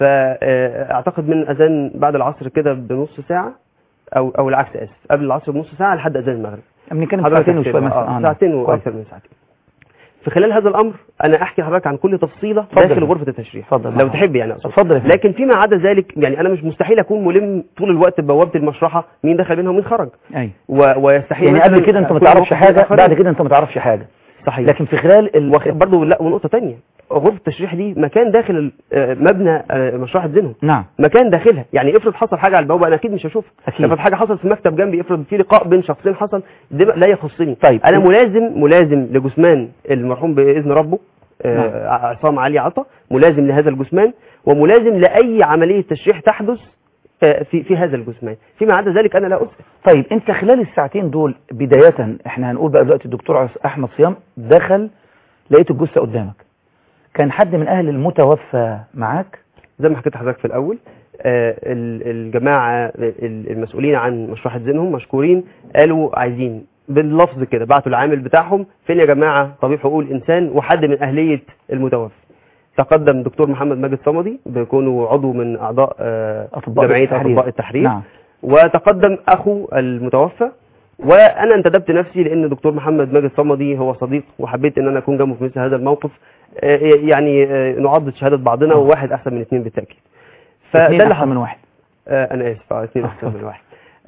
S5: فاعتقد من اذان بعد العصر كده بنص ساعه او او العكس اسف قبل العصر بنص ساعه لحد اذان المغرب
S1: بنتكلم
S5: حضرتك
S1: ساعتين وشويه
S5: احسبها.
S1: مثلا
S5: آه،
S1: نعم.
S5: ساعتين
S1: كويس.
S5: واكثر من ساعتين في خلال هذا الامر انا احكي لحضرتك عن كل تفصيله
S1: اتفضل.
S5: داخل غرفه التشريح
S1: اتفضل.
S5: لو تحب يعني أقصد.
S1: اتفضل يا فندم.
S5: لكن فيما عدا ذلك يعني انا مش مستحيل اكون ملم طول الوقت ببوابه المشرحه مين دخل منها ومين خرج
S1: ايوه
S5: و... ويستحيل
S1: يعني
S5: مثلاً
S1: قبل كده انت ما
S5: أكون
S1: تعرفش
S5: موقف
S1: حاجه
S5: الآخرين.
S1: بعد كده انت ما تعرفش حاجه
S5: صحيح
S1: لكن في خلال ال...
S5: وخ... برضه لا ونقطه تانية غرفه التشريح دي مكان داخل ال- آه، مبنى آه، مشرحه زينهم
S1: نعم
S5: مكان داخلها يعني افرض حصل حاجه على البوابه انا اكيد مش هشوفها
S1: أكيد.
S5: افرض حاجه حصلت في مكتب جنبي افرض في لقاء بين شخصين حصل ده بقى لا يخصني
S1: طيب.
S5: انا ملازم ملازم لجثمان المرحوم باذن ربه آه، عصام علي عطا ملازم لهذا الجثمان وملازم لاي عمليه تشريح تحدث آه، في في هذا الجثمان فيما عدا ذلك انا لا اسال
S1: طيب انت خلال الساعتين دول بداية احنا هنقول بقى دلوقتي الدكتور عص- احمد صيام دخل لقيت الجثة قدامك كان حد من اهل المتوفى معاك
S5: زي ما حكيت لحضرتك في الاول آه، ال- الجماعه ال- المسؤولين عن مشروع زينهم مشكورين قالوا عايزين باللفظ كده بعتوا العامل بتاعهم فين يا جماعه طبيب حقوق الانسان وحد من اهليه المتوفى تقدم دكتور محمد ماجد صمدي بيكونوا عضو من اعضاء آه،
S1: أطباء
S5: جمعيه
S1: التحرير.
S5: اطباء التحرير
S1: نعم
S5: وتقدم اخو المتوفى وانا انتدبت نفسي لان دكتور محمد ماجد صمدي هو صديق وحبيت ان انا اكون جنبه في مثل هذا الموقف آه، يعني آه، نعضد شهاده بعضنا
S1: آه.
S5: وواحد احسن من اثنين بالتاكيد
S1: فده
S5: فده اللي
S1: اللي
S5: حصل
S1: من واحد
S5: آه انا اسف اه اثنين
S1: آه،
S5: احسن
S1: اتفضل.
S5: من واحد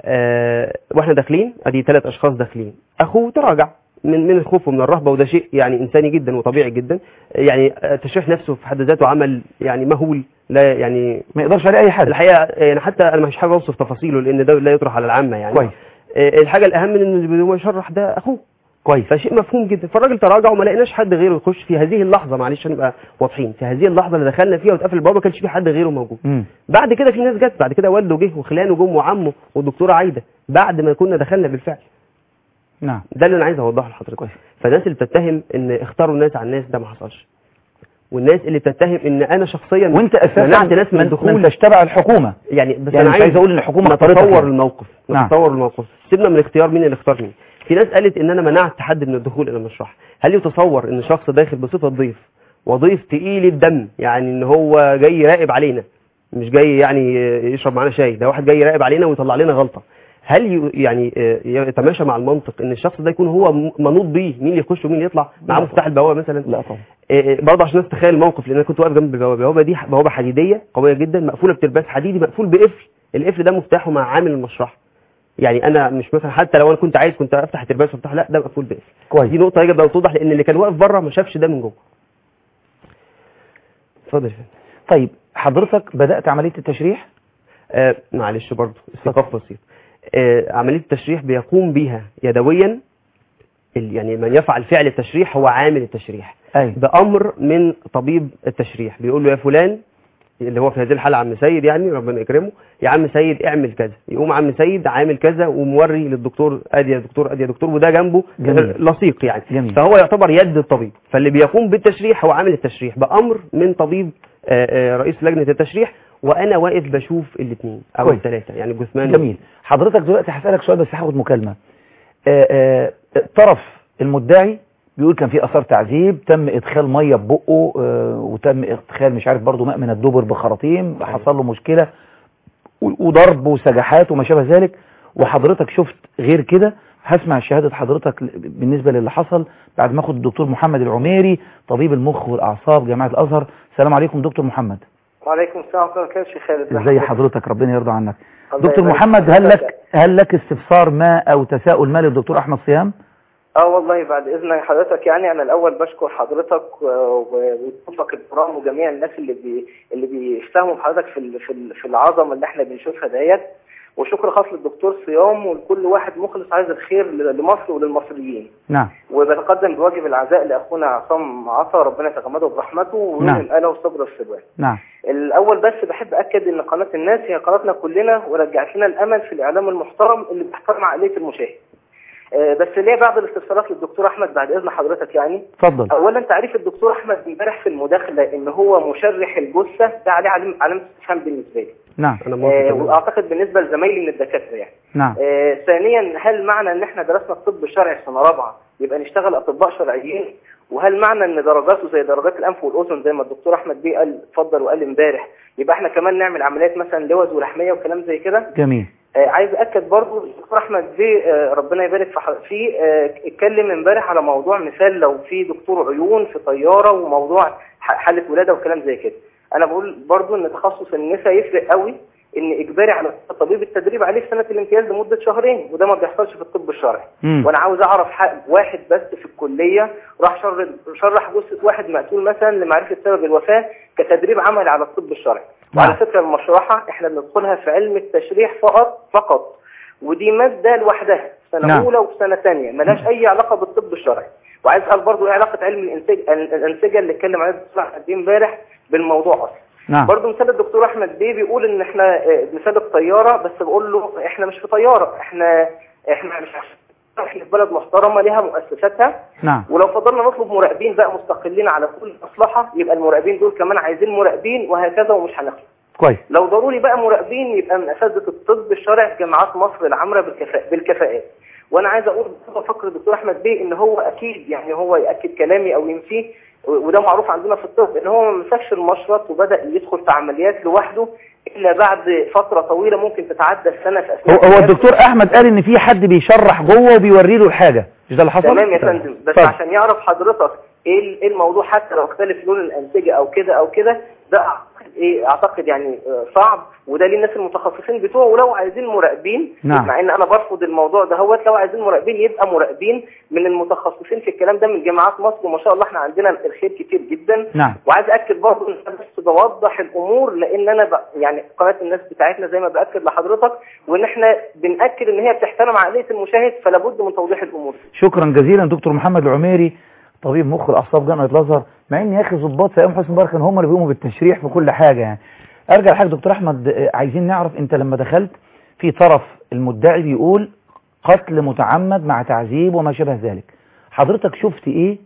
S5: آه واحنا داخلين ادي ثلاث اشخاص داخلين اخوه تراجع من من الخوف ومن الرهبه وده شيء يعني انساني جدا وطبيعي جدا يعني آه، تشريح نفسه في حد ذاته عمل يعني مهول لا يعني
S1: ما يقدرش عليه اي حد
S5: الحقيقه يعني حتى انا مش حابب اوصف تفاصيله لان ده لا يطرح على العامه يعني
S1: كويس
S5: آه، الحاجه الاهم من ان هو يشرح ده اخوه
S1: كويس
S5: فشيء مفهوم جدا فالراجل تراجع وما لقيناش حد غيره يخش في هذه اللحظه معلش عشان نبقى واضحين في هذه اللحظه اللي دخلنا فيها واتقفل البوابه ما كانش في حد غيره موجود
S1: مم.
S5: بعد كده في ناس جت بعد كده والده جه وخلانه جم وعمه والدكتوره عايده بعد ما كنا دخلنا بالفعل
S1: نعم
S5: ده اللي انا عايز اوضحه لحضرتك
S1: كويس
S5: فالناس اللي بتتهم ان اختاروا الناس على الناس ده ما حصلش والناس اللي بتتهم ان انا شخصيا
S1: وانت اساسا
S5: منعت ناس من
S1: من
S5: الدخول
S1: انتش تبع الحكومه
S5: يعني بس
S1: يعني
S5: انا
S1: مش
S5: عايز
S1: عايز اقول ان الحكومه اختارتك
S5: نتصور
S1: يعني.
S5: الموقف
S1: نعم.
S5: نتصور الموقف سيبنا من اختيار مين اللي اختار مين في ناس قالت ان انا منعت حد من الدخول الى المشرحه هل يتصور ان شخص داخل بصفه ضيف وضيف تقيل الدم يعني ان هو جاي يراقب علينا مش جاي يعني يشرب معانا شاي ده واحد جاي يراقب علينا ويطلع لنا غلطه هل ي- يعني آه، يتماشى مع المنطق ان الشخص ده يكون هو م- منوط بيه مين اللي يخش ومين اللي يطلع معاه
S1: لا
S5: مفتاح البوابه مثلا
S1: لا طبعا
S5: إيه، برضه عشان الناس تتخيل الموقف لان انا كنت واقف جنب البوابه البوابه دي بوابه حديديه قويه جدا مقفوله بترباس حديدي مقفول بقفل القفل ده مفتاحه مع عامل المشرحه يعني انا مش مثلا حتى لو انا كنت عايز كنت افتح الترباس وافتح لا ده مقفول بقفل
S1: كويس
S5: دي نقطه يجب ان توضح لان اللي كان واقف بره ما شافش ده من جوه اتفضل يا فندم.
S1: طيب حضرتك بدات عمليه التشريح
S5: آه معلش برضه استيقاف بسيط آه عمليه التشريح بيقوم بيها يدويا ال- يعني من يفعل فعل التشريح هو عامل التشريح
S1: اي
S5: بأمر من طبيب التشريح بيقول له يا فلان اللي هو في هذه الحالة عم سيد يعني ربنا يكرمه يا عم سيد اعمل كذا يقوم عم سيد عامل كذا وموري للدكتور ادي يا دكتور ادي يا دكتور وده جنبه
S1: جميل.
S5: لصيق يعني
S1: جميل.
S5: فهو يعتبر يد الطبيب فاللي بيقوم بالتشريح هو عامل التشريح بأمر من طبيب آه، آه، رئيس لجنة التشريح وانا واقف بشوف الاثنين او
S1: كويس.
S5: الثلاثة يعني جثمان
S1: جميل حضرتك دلوقتي هسألك سؤال بس هاخد مكالمة آه، آه، طرف المدعي بيقول كان في اثار تعذيب تم ادخال ميه ببقه آه، وتم ادخال مش عارف برضه ماء من الدبر بخراطيم حصل له مشكله و- وضرب وسجحات وما شابه ذلك وحضرتك شفت غير كده هسمع شهاده حضرتك ل- بالنسبه للي حصل بعد ما اخد الدكتور محمد العميري طبيب المخ والاعصاب جامعه الازهر السلام عليكم دكتور محمد
S7: وعليكم السلام ورحمة الله وبركاته شيخ خالد
S1: ازي حضرتك ربنا يرضى عنك
S7: الله
S1: دكتور
S7: يبارك
S1: محمد
S7: فيك.
S1: هل لك هل لك استفسار ما او تساؤل ما للدكتور احمد صيام
S7: اه والله بعد اذن حضرتك يعني انا الاول بشكر حضرتك و- و- وضيوفك الكرام وجميع الناس اللي بي اللي بيفهموا بحضرتك في ال- في ال- في العظمه اللي احنا بنشوفها ديت وشكر خاص للدكتور صيام ولكل واحد مخلص عايز الخير ل- لمصر وللمصريين
S1: نعم
S7: وبتقدم بواجب العزاء لاخونا عصام عطا ربنا يتغمده برحمته
S1: نعم.
S7: ويوم الاله وصبر الصبر
S1: نعم
S7: الاول بس بحب اكد ان قناه الناس هي قناتنا كلنا ورجعت لنا الامل في الاعلام المحترم اللي بيحترم عقليه المشاهد آه، بس ليه بعض الاستفسارات للدكتور احمد بعد اذن حضرتك يعني
S1: اتفضل
S7: اولا تعريف الدكتور احمد امبارح في المداخله ان هو مشرح الجثه ده عليه علم- علامه استفهام بالنسبه لي
S1: نعم
S5: انا موافق
S7: آه،
S5: تماماً.
S7: واعتقد بالنسبه لزمايلي من الدكاتره يعني
S1: نعم
S7: آه، ثانيا هل معنى ان احنا درسنا الطب الشرعي في سنه رابعه يبقى نشتغل اطباء شرعيين وهل معنى ان درجاته زي درجات الانف والاذن زي ما الدكتور احمد بيه قال اتفضل وقال امبارح يبقى احنا كمان نعمل عمليات مثلا لوز ولحميه وكلام زي كده
S1: جميل
S7: آه، عايز اكد برضو الدكتور احمد بيه آه، ربنا يبارك في ح- فيه آه، اتكلم امبارح على موضوع مثال لو في دكتور عيون في طياره وموضوع ح- حاله ولاده وكلام زي كده انا بقول برضو ان تخصص النساء يفرق قوي ان اجباري على الطبيب التدريب عليه في سنه الامتياز لمده شهرين وده ما بيحصلش في الطب الشرعي
S1: مم.
S7: وانا عاوز اعرف حق واحد بس في الكليه راح شر- شرح جثه واحد مقتول مثلا لمعرفه سبب الوفاه كتدريب عملي على الطب الشرعي وعلى
S1: نعم.
S7: فكره المشرحه احنا بندخلها في علم التشريح فقط فقط ودي ماده لوحدها في سنه
S1: نعم.
S7: اولى وفي سنه ثانيه ملهاش اي علاقه بالطب الشرعي وعايز اسال برضه ايه علاقه علم الانسجه الانسجه اللي اتكلم عليه الدكتور احمد بيه امبارح بالموضوع اصلا
S1: نعم
S7: برضه مثال الدكتور احمد بيه بيقول ان احنا آه، مثال الطياره بس بقول له احنا مش في طياره احنا احنا مش عشان احنا في بلد محترمه ليها مؤسساتها
S1: نعم
S7: ولو فضلنا نطلب مراقبين بقى مستقلين على كل مصلحه يبقى المراقبين دول كمان عايزين مراقبين وهكذا ومش هنخلص
S1: كويس
S7: لو ضروري بقى مراقبين يبقى من اساتذه الطب الشرعي في جامعات مصر العامره بالكفاء بالكفاءات وانا عايز اقول بفكر الدكتور احمد بيه ان هو اكيد يعني هو ياكد كلامي او ينفيه و- وده معروف عندنا في الطب ان هو ما مسكش المشرط وبدا يدخل في عمليات لوحده الا بعد فتره طويله ممكن تتعدى السنه في
S1: هو,
S7: اثناء
S1: هو
S7: حياته.
S1: الدكتور احمد قال ان في حد بيشرح جوه وبيوري له الحاجه مش ده اللي حصل
S7: تمام يا فندم بس
S1: اتفضل.
S7: عشان يعرف حضرتك ايه ال- إيه الموضوع حتى لو اختلف لون الانسجه او كده او كده ده اعتقد ايه اعتقد يعني آه، صعب وده للناس المتخصصين بتوعه ولو عايزين مراقبين
S1: نعم.
S7: مع ان انا برفض الموضوع ده هو لو عايزين مراقبين يبقى مراقبين من المتخصصين في الكلام ده من جامعات مصر وما شاء الله احنا عندنا الخير كتير جدا
S1: نعم
S7: وعايز اكد برضه ان انا بس بوضح الامور لان انا ب... يعني قناه الناس بتاعتنا زي ما باكد لحضرتك وان احنا بناكد ان هي بتحترم عقليه المشاهد فلا بد من توضيح الامور
S1: شكرا جزيلا دكتور محمد العميري طبيب مخ الاعصاب جامعه الازهر مع ان يا اخي ضباط في ايام حسني مبارك كانوا هم اللي بيقوموا بالتشريح في كل حاجه يعني ارجع لحاجه دكتور احمد آه، عايزين نعرف انت لما دخلت في طرف المدعي بيقول قتل متعمد مع تعذيب وما شابه ذلك حضرتك شفت ايه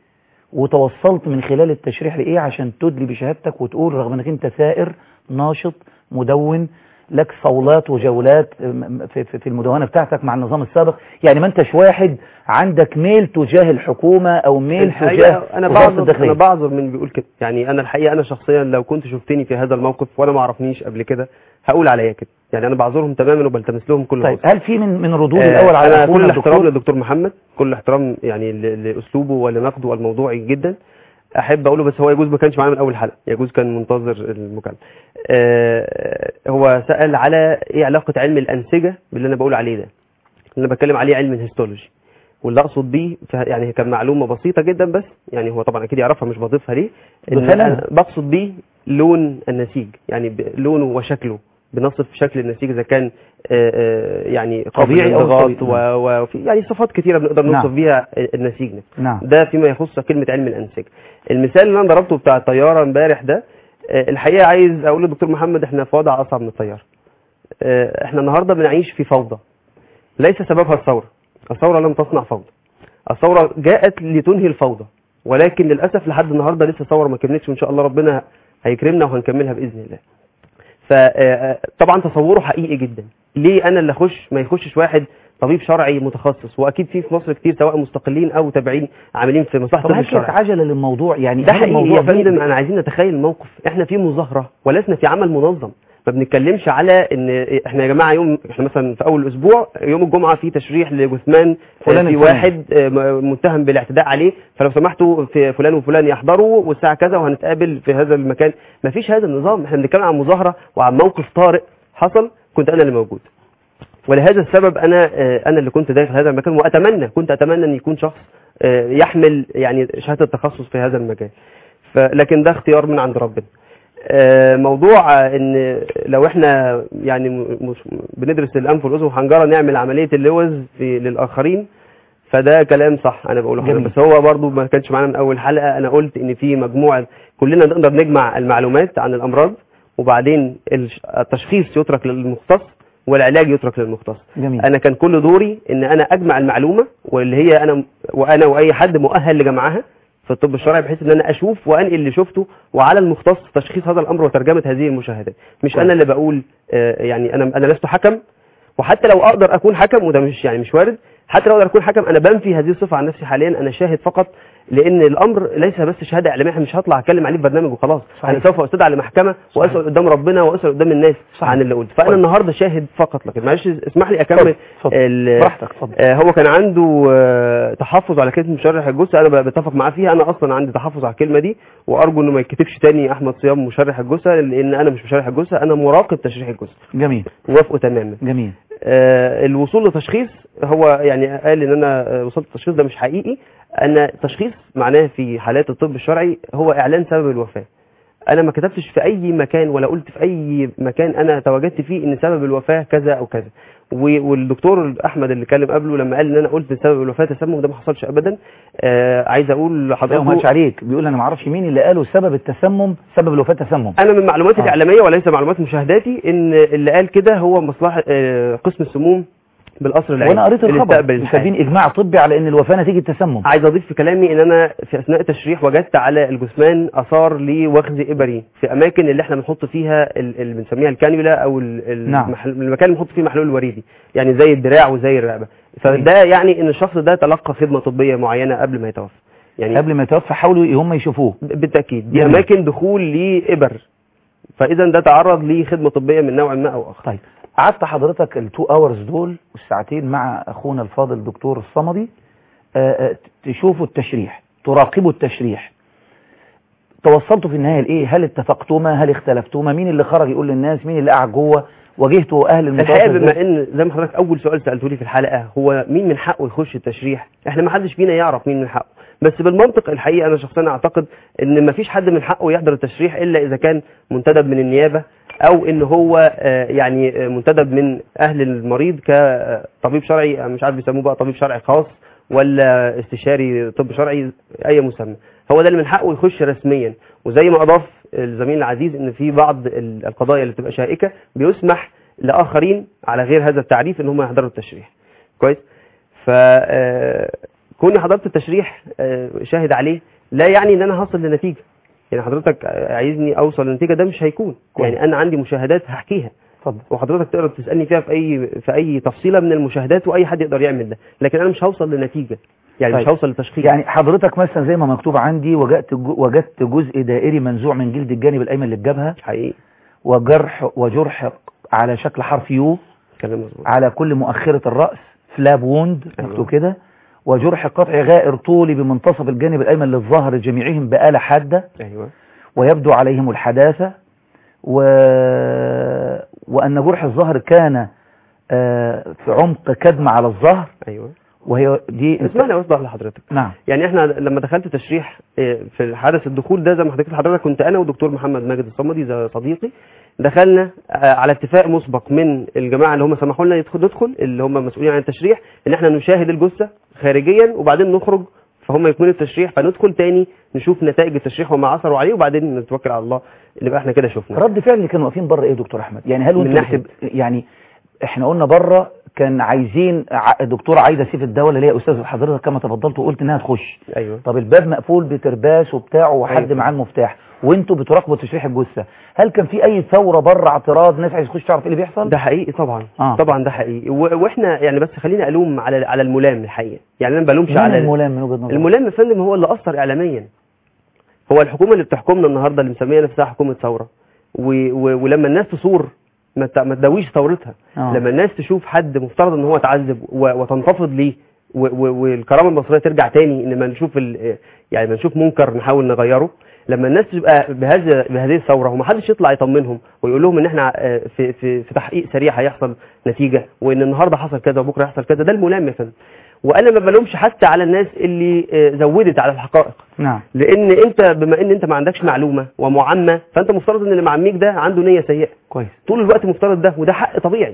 S1: وتوصلت من خلال التشريح لايه عشان تدلي بشهادتك وتقول رغم انك انت ثائر ناشط مدون لك صولات وجولات م- في في- في المدونة بتاعتك مع النظام السابق يعني ما انتش واحد عندك ميل تجاه الحكومة او ميل
S5: الحقيقة
S1: تجاه
S5: انا
S1: وزارة
S5: بعذر
S1: الداخلية.
S5: انا بعذر من بيقول كده يعني انا الحقيقه انا شخصيا لو كنت شفتني في هذا الموقف وانا ما اعرفنيش قبل كده هقول عليا كده يعني انا بعذرهم تماما وبلتمس لهم كل
S1: طيب
S5: عذر.
S1: هل في من من ردود
S5: آه،
S1: الاول على
S5: انا
S1: اخونا
S5: كل الاحترام
S1: الدكتور
S5: للدكتور محمد كل احترام يعني ل- لاسلوبه ولنقده الموضوعي جدا احب اقوله بس هو يجوز ما كانش معانا من اول حلقه يجوز كان منتظر المكالمه آه، هو سال على ايه علاقه علم الانسجه باللي انا بقول عليه ده اللي انا بتكلم عليه علم الهيستولوجي واللي اقصد بيه ف- يعني كان معلومه بسيطه جدا بس يعني هو طبعا اكيد يعرفها مش بضيفها ليه ان
S1: ضيفها لنا.
S5: أنا بقصد بيه لون النسيج يعني ب- لونه وشكله بنصف شكل النسيج اذا كان آه، آه، يعني قابل
S1: طبيعي أو
S5: للانضغاط
S1: طبيعي.
S5: و- وفي يعني صفات كتيره بنقدر
S1: نعم.
S5: نوصف بيها النسيج نفسه
S1: نعم
S5: ده فيما يخص كلمه علم الانسجه المثال اللي انا ضربته بتاع الطياره امبارح ده آه، الحقيقه عايز اقول للدكتور محمد احنا في وضع اصعب من الطياره آه، احنا النهارده بنعيش في فوضى ليس سببها الثوره الثوره لم تصنع فوضى الثوره جاءت لتنهي الفوضى ولكن للاسف لحد النهارده لسه الثوره ما كملتش وان شاء الله ربنا هيكرمنا وهنكملها باذن الله فطبعا تصوره حقيقي جدا ليه انا اللي اخش ما يخشش واحد طبيب شرعي متخصص واكيد في في مصر كتير سواء مستقلين او تابعين عاملين في مصلحه
S1: طب
S5: الطب
S1: هل في
S5: الشرعي
S1: عجلة للموضوع يعني
S5: ده
S1: هل
S5: حقيقي
S1: الموضوع
S5: يا فندم
S1: بي-
S5: انا عايزين نتخيل الموقف احنا في مظاهره ولسنا في عمل منظم ما بنتكلمش على ان احنا يا جماعه يوم احنا مثلا في اول اسبوع يوم الجمعه في تشريح لجثمان
S1: فلان
S5: في
S1: الفلاني.
S5: واحد آه، م- متهم بالاعتداء عليه فلو سمحتوا في فلان وفلان يحضروا والساعه كذا وهنتقابل في هذا المكان ما فيش هذا النظام احنا بنتكلم عن مظاهره وعن موقف طارئ حصل كنت انا اللي موجود ولهذا السبب انا آه، انا اللي كنت داخل هذا المكان واتمنى كنت اتمنى ان يكون شخص آه، يحمل يعني شهاده التخصص في هذا المجال فلكن ده اختيار من عند ربنا آه، موضوع آه، ان لو احنا يعني م- مش بندرس الانف والاذن وحنجره نعمل عمليه اللوز في للاخرين فده كلام صح انا بقوله
S1: جميل.
S5: لحضرتك. بس هو برضو ما كانش معانا من اول حلقه انا قلت ان في مجموعه كلنا نقدر نجمع المعلومات عن الامراض وبعدين الش- التشخيص يترك للمختص والعلاج يترك للمختص
S1: جميل
S5: انا كان كل دوري ان انا اجمع المعلومه واللي هي انا وانا واي حد مؤهل لجمعها في الطب الشرعي بحيث ان انا اشوف وانقل اللي شفته وعلى المختص تشخيص هذا الامر وترجمه هذه المشاهدات مش
S1: كويس.
S5: انا اللي بقول آه، يعني انا انا لست حكم وحتى لو اقدر اكون حكم وده مش يعني مش وارد حتى لو اقدر اكون حكم انا بنفي هذه الصفه عن نفسي حاليا انا شاهد فقط لان الامر ليس بس شهاده اعلاميه مش هطلع اتكلم عليه في برنامج وخلاص
S1: صحيح.
S5: انا سوف استدعى لمحكمه
S1: صحيح.
S5: واسال قدام ربنا واسال قدام الناس
S1: صحيح.
S5: عن اللي قلت فانا
S1: كويس.
S5: النهارده شاهد فقط لكن معلش اسمح لي
S1: اتفضل
S5: اكمل
S1: اتفضل.
S5: ال-
S1: براحتك اتفضل
S5: آه، هو كان عنده آه، تحفظ على كلمه مشرح الجثه انا ب- بتفق معاه فيها انا اصلا عندي تحفظ على الكلمه دي وارجو انه ما يتكتبش تاني احمد صيام مشرح الجثه لان انا مش مشرح الجثه انا مراقب تشريح الجثه
S1: جميل
S5: موافقه تماما
S1: جميل
S5: آه، الوصول لتشخيص هو يعني قال ان انا آه، وصلت للتشخيص ده مش حقيقي ان التشخيص معناه في حالات الطب الشرعي هو اعلان سبب الوفاه انا ما كتبتش في اي مكان ولا قلت في اي مكان انا تواجدت فيه ان سبب الوفاه كذا او كذا و- والدكتور احمد اللي اتكلم قبله لما قال ان انا قلت سبب الوفاه تسمم ده ما حصلش ابدا آه عايز اقول
S1: لا ما
S5: لحضرتك
S1: قالش عليك بيقول انا ما اعرفش مين اللي قالوا سبب التسمم سبب الوفاه تسمم
S5: انا من معلوماتي
S1: آه.
S5: الاعلاميه وليس معلومات مشاهداتي ان اللي قال كده هو مصلحه آه، قسم السموم بالقصر العيني
S1: وانا قريت
S5: اللي
S1: الخبر
S5: استقبل الحالة.
S1: كاتبين اجماع طبي على ان الوفاه نتيجه تسمم
S5: عايز اضيف في كلامي ان انا في اثناء التشريح وجدت على الجثمان اثار لوخز ابري في اماكن اللي احنا بنحط فيها ال- اللي بنسميها الكانيولا او ال- ال-
S1: نعم.
S5: المحل- المكان اللي بنحط فيه محلول الوريدي يعني زي الدراع وزي الرقبه فده يعني ان الشخص ده تلقى خدمه طبيه معينه قبل ما يتوفى يعني
S1: قبل ما يتوفى حاولوا هم يشوفوه
S5: بالتاكيد دي
S1: جميل.
S5: اماكن دخول لابر فاذا ده تعرض لخدمه طبيه من نوع ما او اخر
S1: طيب قعدت حضرتك التو اورز دول والساعتين مع اخونا الفاضل الدكتور الصمدي آه، آه، تشوفوا التشريح تراقبوا التشريح توصلتوا في النهايه لايه هل اتفقتما هل اختلفتما مين اللي خرج يقول للناس مين اللي قاعد جوه واجهتوا اهل
S5: الحقيقه
S1: المتوفى
S5: بما
S1: إزاي؟
S5: ان زي ما حضرتك اول سؤال سالته لي في الحلقه هو مين من حقه يخش التشريح احنا ما حدش فينا يعرف مين من حقه بس بالمنطق الحقيقه انا شخصيا اعتقد ان ما فيش حد من حقه يحضر التشريح الا اذا كان منتدب من النيابه او ان هو آه، يعني آه، منتدب من اهل المريض كطبيب شرعي آه، مش عارف بيسموه بقى طبيب شرعي خاص ولا استشاري طب شرعي اي مسمى هو ده اللي من حقه يخش رسميا وزي ما اضاف الزميل العزيز ان في بعض ال- القضايا اللي بتبقى شائكه بيسمح لاخرين على غير هذا التعريف ان هم يحضروا التشريح كويس ف آه، كوني حضرت التشريح آه، شاهد عليه لا يعني ان انا هصل لنتيجه يعني حضرتك آه، عايزني اوصل لنتيجه ده مش هيكون
S1: كويس.
S5: يعني انا عندي مشاهدات هحكيها
S1: اتفضل
S5: وحضرتك تقدر تسالني فيها في اي في اي تفصيله من المشاهدات واي حد يقدر يعمل ده لكن انا مش هوصل لنتيجه يعني مش
S1: طيب.
S5: هوصل لتشخيص
S1: يعني حضرتك مثلا زي ما مكتوب عندي وجدت جو- وجدت جزء دائري منزوع من جلد الجانب الايمن للجبهه
S5: حقيقي
S1: وجرح وجرح على شكل حرف يو
S5: كلام مظبوط
S1: على كل مؤخرة الرأس فلاب ووند
S5: أيوة.
S1: مكتوب كده وجرح قطع غائر طولي بمنتصف الجانب الأيمن للظهر جميعهم بآلة حادة
S5: ايوه
S1: ويبدو عليهم الحداثة و... وأن جرح الظهر كان آه، في عمق كدم على الظهر
S5: ايوه
S1: وهي دي
S5: اسمعني اوضح لحضرتك
S1: نعم
S5: يعني احنا لما دخلت تشريح اه، في حدث الدخول ده زي ما حضرتك حضرتك كنت انا ودكتور محمد ماجد الصمدي زي صديقي دخلنا اه، على اتفاق مسبق من الجماعه اللي هم سمحوا لنا يدخل ندخل اللي هم مسؤولين عن التشريح ان احنا نشاهد الجثه خارجيا وبعدين نخرج فهم يكملوا التشريح فندخل تاني نشوف نتائج التشريح وما عثروا عليه وبعدين نتوكل على الله نبقى احنا كده شفنا
S1: رد فعل اللي كانوا واقفين بره ايه يا دكتور احمد يعني هل
S5: من
S1: وانتوا
S5: ناحية-
S1: بتب... يعني احنا قلنا بره كان عايزين ع- الدكتوره عايده سيف الدوله اللي هي استاذه حضرتك كما تفضلت وقلت انها تخش
S5: ايوه
S1: طب الباب مقفول بترباس وبتاع وحد
S5: أيوة.
S1: معاه المفتاح وانتوا بتراقبوا تشريح الجثه هل كان في اي ثوره بره اعتراض ناس عايز تخش تعرف ايه اللي بيحصل
S5: ده حقيقي طبعا
S1: آه.
S5: طبعا ده حقيقي و- واحنا يعني بس خليني الوم على على الملام الحقيقه يعني انا ما بلومش
S1: مين
S5: على
S1: الملام من وجهه نظرك
S5: الملام يا فندم هو اللي اثر اعلاميا هو الحكومه اللي بتحكمنا النهارده اللي مسميه نفسها حكومه ثوره و... و... ولما الناس تصور ما ت... ما تداويش ثورتها
S1: آه.
S5: لما الناس تشوف حد مفترض ان هو اتعذب و... وتنتفض ليه و- و- والكرامه المصريه ترجع تاني ان ما نشوف ال- يعني ما نشوف منكر نحاول نغيره لما الناس تبقى بهذا بهذه الثوره ومحدش يطلع يطمنهم ويقول لهم ان احنا آه، في في في تحقيق سريع هيحصل نتيجه وان النهارده حصل كذا وبكره هيحصل كذا ده الملام يا فندم وانا ما بلومش حتى على الناس اللي آه، زودت على الحقائق
S1: نعم
S5: لان انت بما ان انت ما عندكش معلومه ومعمه فانت مفترض ان اللي معميك ده عنده نيه سيئه
S1: كويس
S5: طول الوقت مفترض ده وده حق طبيعي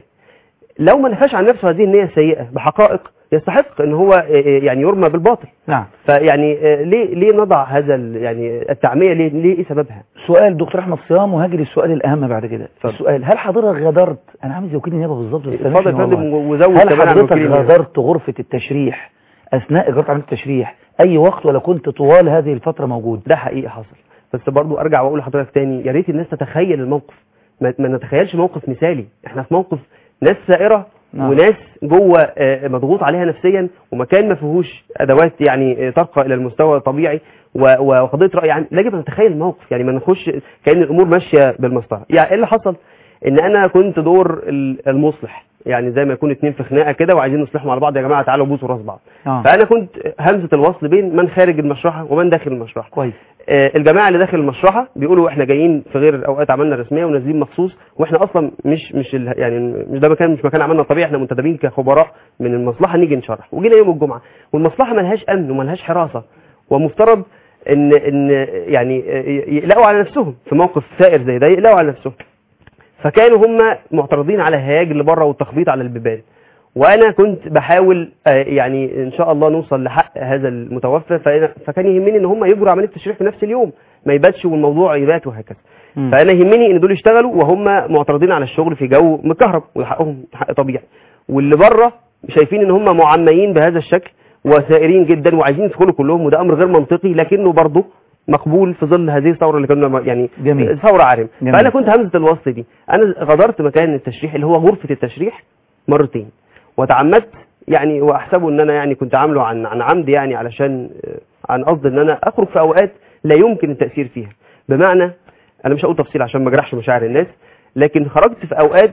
S5: لو ما نفاش عن نفسه هذه النيه السيئه بحقائق يستحق ان هو آه، آه، يعني يرمى بالباطل
S1: نعم
S5: فيعني آه، ليه ليه نضع هذا ال- يعني التعميه ليه ليه ايه سببها
S1: سؤال دكتور احمد صيام وهاجي للسؤال الاهم بعد كده
S5: اتفضل.
S1: السؤال هل حضرتك غادرت انا عامل زي وكيل النيابه بالظبط بس
S5: اتفضل يا
S1: سامحني
S5: فندم
S1: والله.
S5: وزود
S1: هل
S5: كمان عن
S1: حضرتك
S5: وكيل النيابة.
S1: غادرت غرفه التشريح اثناء اجراء عمليه التشريح اي وقت ولا كنت طوال هذه الفتره موجود
S5: ده حقيقي حصل بس برضو ارجع واقول لحضرتك تاني يا ريت الناس تتخيل الموقف ما, ما نتخيلش موقف مثالي احنا في موقف ناس سائره
S1: نعم.
S5: وناس جوه آه، مضغوط عليها نفسيا ومكان ما فيهوش ادوات يعني آه، ترقى الى المستوى الطبيعي و- و- وقضيه راي عام يجب ان نتخيل الموقف يعني ما نخش كان الامور ماشيه بالمسطره يعني ايه اللي حصل ان انا كنت دور ال- المصلح يعني زي ما يكون اتنين في خناقه كده وعايزين يصلحوا مع بعض يا جماعه تعالوا بوسوا راس بعض
S1: اه
S5: فانا كنت همزه الوصل بين من خارج المشرحه ومن داخل المشرحه
S1: كويس
S5: آه، الجماعه اللي داخل المشرحه بيقولوا احنا جايين في غير اوقات عملنا الرسميه ونازلين مخصوص واحنا اصلا مش مش ال- يعني مش ده مكان مش مكان عملنا الطبيعي احنا منتدبين كخبراء من المصلحه نيجي نشرح وجينا يوم الجمعه والمصلحه ملهاش امن وملهاش حراسه ومفترض ان ان يعني آه، يقلقوا على نفسهم في موقف ثائر زي ده يقلقوا على نفسهم فكانوا هم معترضين على الهياج اللي بره والتخبيط على البيبان وانا كنت بحاول آه، يعني ان شاء الله نوصل لحق هذا المتوفى فأنا- فكان يهمني ان هم يجروا عمليه تشريح في نفس اليوم ما يباتش والموضوع يبات وهكذا
S1: مم.
S5: فانا يهمني ان دول يشتغلوا وهم معترضين على الشغل في جو مكهرب وده حقهم حق طبيعي واللي بره شايفين ان هم معميين بهذا الشكل وثائرين جدا وعايزين يدخلوا كلهم وده امر غير منطقي لكنه برضه مقبول في ظل هذه الثوره اللي كنا يعني
S1: جميل.
S5: ثوره عارم
S1: جميل.
S5: فانا كنت همزه الوصل دي انا غادرت مكان التشريح اللي هو غرفه التشريح مرتين وتعمدت يعني واحسبه ان انا يعني كنت عامله عن عن عمد يعني علشان آه، عن قصد ان انا اخرج في اوقات لا يمكن التاثير فيها بمعنى انا مش هقول تفصيل عشان ما اجرحش مشاعر الناس لكن خرجت في اوقات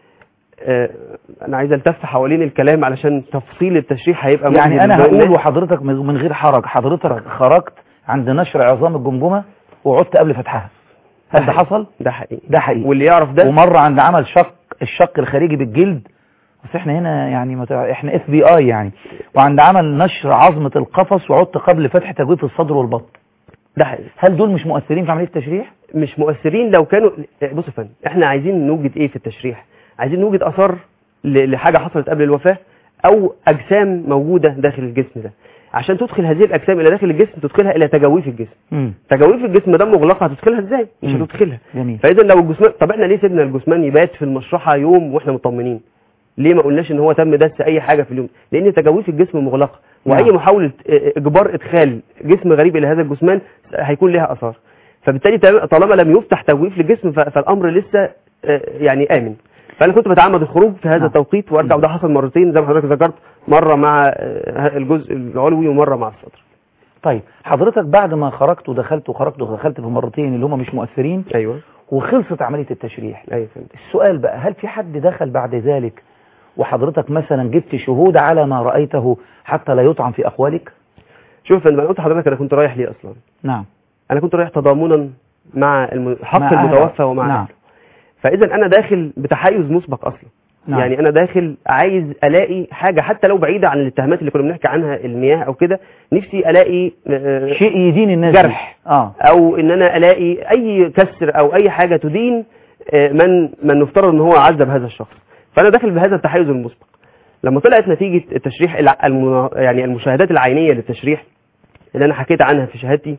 S5: آه، انا عايز التف حوالين الكلام علشان تفصيل التشريح هيبقى
S1: يعني
S5: مجهد
S1: انا
S5: للناس.
S1: هقول وحضرتك من من غير حرج حضرتك خرجت عند نشر عظام الجمجمه وعدت قبل فتحها هل ده حصل
S5: ده حقيقي
S1: ده حقيقي
S5: واللي يعرف ده
S1: ومره عند عمل شق الشق الخارجي بالجلد بس احنا هنا يعني متع... احنا اف بي اي يعني وعند عمل نشر عظمه القفص وعدت قبل فتح تجويف الصدر والبطن
S5: ده حقيقي
S1: هل دول مش مؤثرين في عمليه التشريح
S5: مش مؤثرين لو كانوا بص يا فندم احنا عايزين نوجد ايه في التشريح عايزين نوجد اثار ل- لحاجه حصلت قبل الوفاه او اجسام موجوده داخل الجسم ده عشان تدخل هذه الاجسام الى داخل الجسم تدخلها الى تجاويف الجسم
S1: امم
S5: تجاويف الجسم ده مغلقه هتدخلها ازاي مش
S1: مم.
S5: هتدخلها
S1: جميل
S5: فاذا لو الجثمان طب احنا ليه سيبنا الجثمان يبات في المشرحه يوم واحنا مطمنين ليه ما قلناش ان هو تم دس اي حاجه في اليوم لان تجاويف الجسم مغلقه واي
S1: نعم.
S5: محاوله اه، اجبار ادخال جسم غريب الى هذا الجثمان هيكون لها اثار فبالتالي تم- طالما لم يفتح تجويف للجسم ف- فالامر لسه اه، يعني امن فانا كنت بتعمد الخروج في هذا
S1: نعم.
S5: التوقيت وارجع وده حصل مرتين زي ما حضرتك ذكرت مره مع اه، الجزء العلوي ومره مع الصدر
S1: طيب حضرتك بعد ما خرجت ودخلت وخرجت ودخلت في مرتين اللي هم مش مؤثرين
S5: ايوه
S1: وخلصت عمليه التشريح
S5: ايوه فهمت
S1: السؤال بقى هل في حد دخل بعد ذلك وحضرتك مثلا جبت شهود على ما رأيته حتى لا يطعن في أقوالك
S5: شوف يا فندم انا قلت لحضرتك انا كنت رايح ليه اصلا
S1: نعم
S5: انا كنت رايح تضامنا مع الم... حق
S1: مع أهله.
S5: المتوفى ومع
S1: نعم.
S5: أهله. فاذا انا داخل بتحيز مسبق اصلا
S1: نعم.
S5: يعني انا داخل عايز الاقي حاجه حتى لو بعيده عن الاتهامات اللي كنا بنحكي عنها المياه او كده نفسي الاقي آه،
S1: شيء يدين الناس دي.
S5: جرح.
S1: اه
S5: او ان انا الاقي اي كسر او اي حاجه تدين آه، من من نفترض ان هو عذب هذا الشخص فانا داخل بهذا التحيز المسبق لما طلعت نتيجه التشريح الع- الم... يعني المشاهدات العينيه للتشريح اللي انا حكيت عنها في شهادتي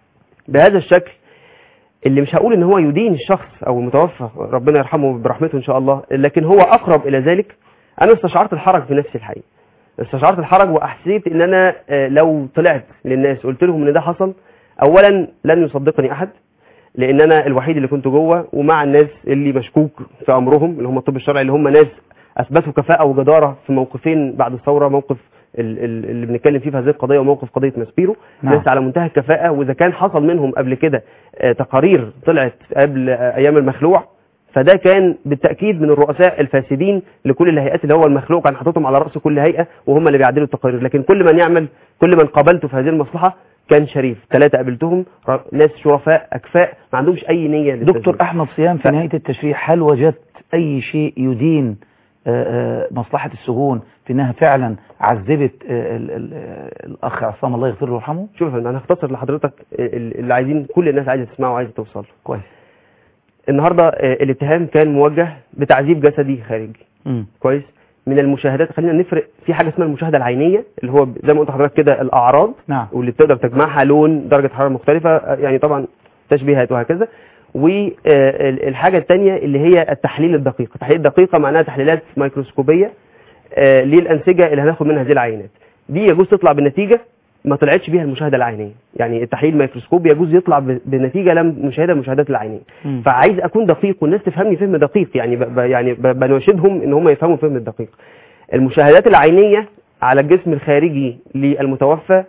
S5: بهذا الشكل اللي مش هقول ان هو يدين الشخص او المتوفى ربنا يرحمه برحمته ان شاء الله لكن هو اقرب الى ذلك انا استشعرت الحرج في نفسي الحقيقه استشعرت الحرج واحسيت ان انا آه، لو طلعت للناس قلت لهم ان ده حصل اولا لن يصدقني احد لان انا الوحيد اللي كنت جوه ومع الناس اللي مشكوك في امرهم اللي هم الطب الشرعي اللي هم ناس اثبتوا كفاءه وجداره في موقفين بعد الثوره موقف ال- ال- اللي بنتكلم فيه في هذه القضيه وموقف قضيه ماسبيرو
S1: نعم.
S5: ناس على منتهى الكفاءه واذا كان حصل منهم قبل كده آه، تقارير طلعت قبل آه، ايام المخلوع فده كان بالتاكيد من الرؤساء الفاسدين لكل الهيئات اللي هو المخلوق كان حاططهم على راس كل هيئه وهم اللي بيعدلوا التقارير لكن كل من يعمل كل من قابلته في هذه المصلحه كان شريف ثلاثه قابلتهم ر- ناس شرفاء اكفاء ما عندهمش اي نيه
S1: دكتور
S5: للتزوير.
S1: أحمد صيام في
S5: ف-
S1: نهاية التشريح هل وجدت أي شيء يدين آه، آه، مصلحة السجون في أنها فعلا عذبت آه، ال- ال- آه، الأخ عصام الله يغفر له ويرحمه
S5: شوف يا فندم انا هختصر لحضرتك ال- اللي عايزين كل الناس عايزه تسمعه وعايزه توصل له.
S1: كويس
S5: النهارده آه، الاتهام كان موجه بتعذيب جسدي خارجي
S1: مم.
S5: كويس من المشاهدات خلينا نفرق في حاجه اسمها المشاهده العينيه اللي هو زي ما قلت لحضرتك كده الاعراض
S1: نعم
S5: واللي بتقدر تجمعها لون درجه حراره مختلفه آه، يعني طبعا تشبيهات وهكذا والحاجه الثانيه اللي هي التحليل الدقيق التحليل الدقيقه معناها تحليلات ميكروسكوبيه آه، للانسجه اللي هناخد منها هذه العينات دي يجوز تطلع بالنتيجه ما طلعتش بيها المشاهده العينيه يعني التحليل الميكروسكوبي يجوز يطلع ب- بنتيجه لم نشاهدها المشاهدات العينيه
S1: مم.
S5: فعايز اكون دقيق والناس تفهمني فهم دقيق يعني ب... ب... يعني ب... بناشدهم ان هم يفهموا الفهم الدقيق المشاهدات العينيه على الجسم الخارجي للمتوفى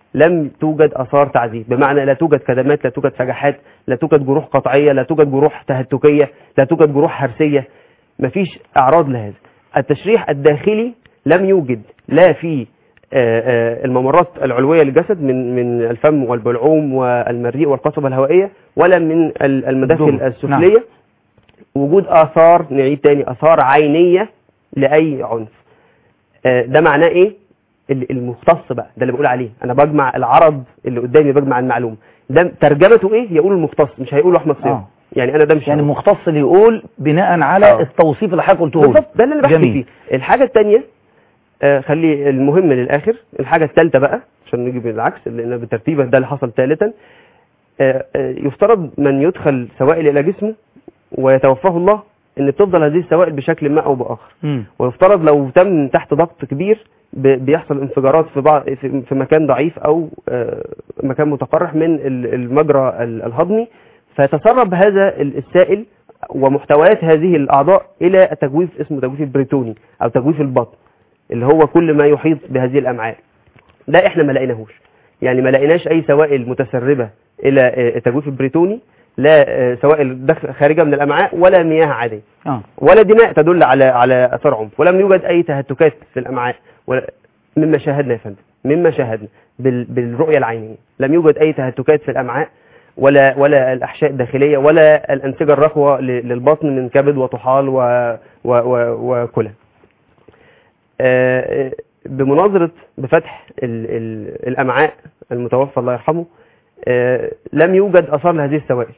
S5: لم توجد اثار تعذيب بمعنى لا توجد كدمات لا توجد فجحات لا توجد جروح قطعيه لا توجد جروح تهتكيه لا توجد جروح هرسيه مفيش اعراض لهذا التشريح الداخلي لم يوجد لا في آه، آه، الممرات العلويه للجسد من من الفم والبلعوم والمريء والقصبه الهوائيه ولا من ال- المداخل
S1: الدبر.
S5: السفليه وجود اثار نعيد تاني اثار عينيه لاي عنف آه، ده معناه ايه ال- المختص بقى ده اللي بقول عليه انا بجمع العرض اللي قدامي بجمع المعلومه ده ترجمته ايه يقول المختص مش هيقول احمد صيام
S1: آه.
S5: يعني انا ده مش
S1: يعني
S5: هقول.
S1: مختص اللي يقول بناء على
S5: آه.
S1: التوصيف اللي حضرتك قلته لي.
S5: بالظبط ده اللي انا بحكي
S1: جميل.
S5: فيه الحاجه الثانيه آه خلي المهم للاخر الحاجه الثالثه بقى عشان نجيب العكس لان بالترتيب ده اللي حصل ثالثا آه آه يفترض من يدخل سوائل الى جسمه ويتوفاه الله ان بتفضل هذه السوائل بشكل ما او باخر
S1: مم.
S5: ويفترض لو تم تحت ضغط كبير ب- بيحصل انفجارات في بعض في في مكان ضعيف او آه، مكان متقرح من ال- المجرى ال- الهضمي فيتسرب هذا ال- السائل ومحتويات هذه الاعضاء الى تجويف اسمه تجويف البريتوني او تجويف البطن اللي هو كل ما يحيط بهذه الامعاء ده احنا ما لقيناهوش يعني ما لقيناش اي سوائل متسربه الى آه، التجويف البريتوني لا آه، سوائل داخل- خارجه من الامعاء ولا مياه عاديه
S1: اه
S5: ولا دماء تدل على على اثار عنف ولم يوجد اي تهتكات في الامعاء ولا مما شاهدنا يا فندم مما شاهدنا بال بالرؤيه العينيه لم يوجد اي تهتكات في الامعاء ولا ولا الاحشاء الداخليه ولا الانسجه الرخوه ل- للبطن من كبد وطحال و و و وكلى آه، بمناظره بفتح ال ال الامعاء المتوفى الله يرحمه آه، لم يوجد اثار لهذه السوائل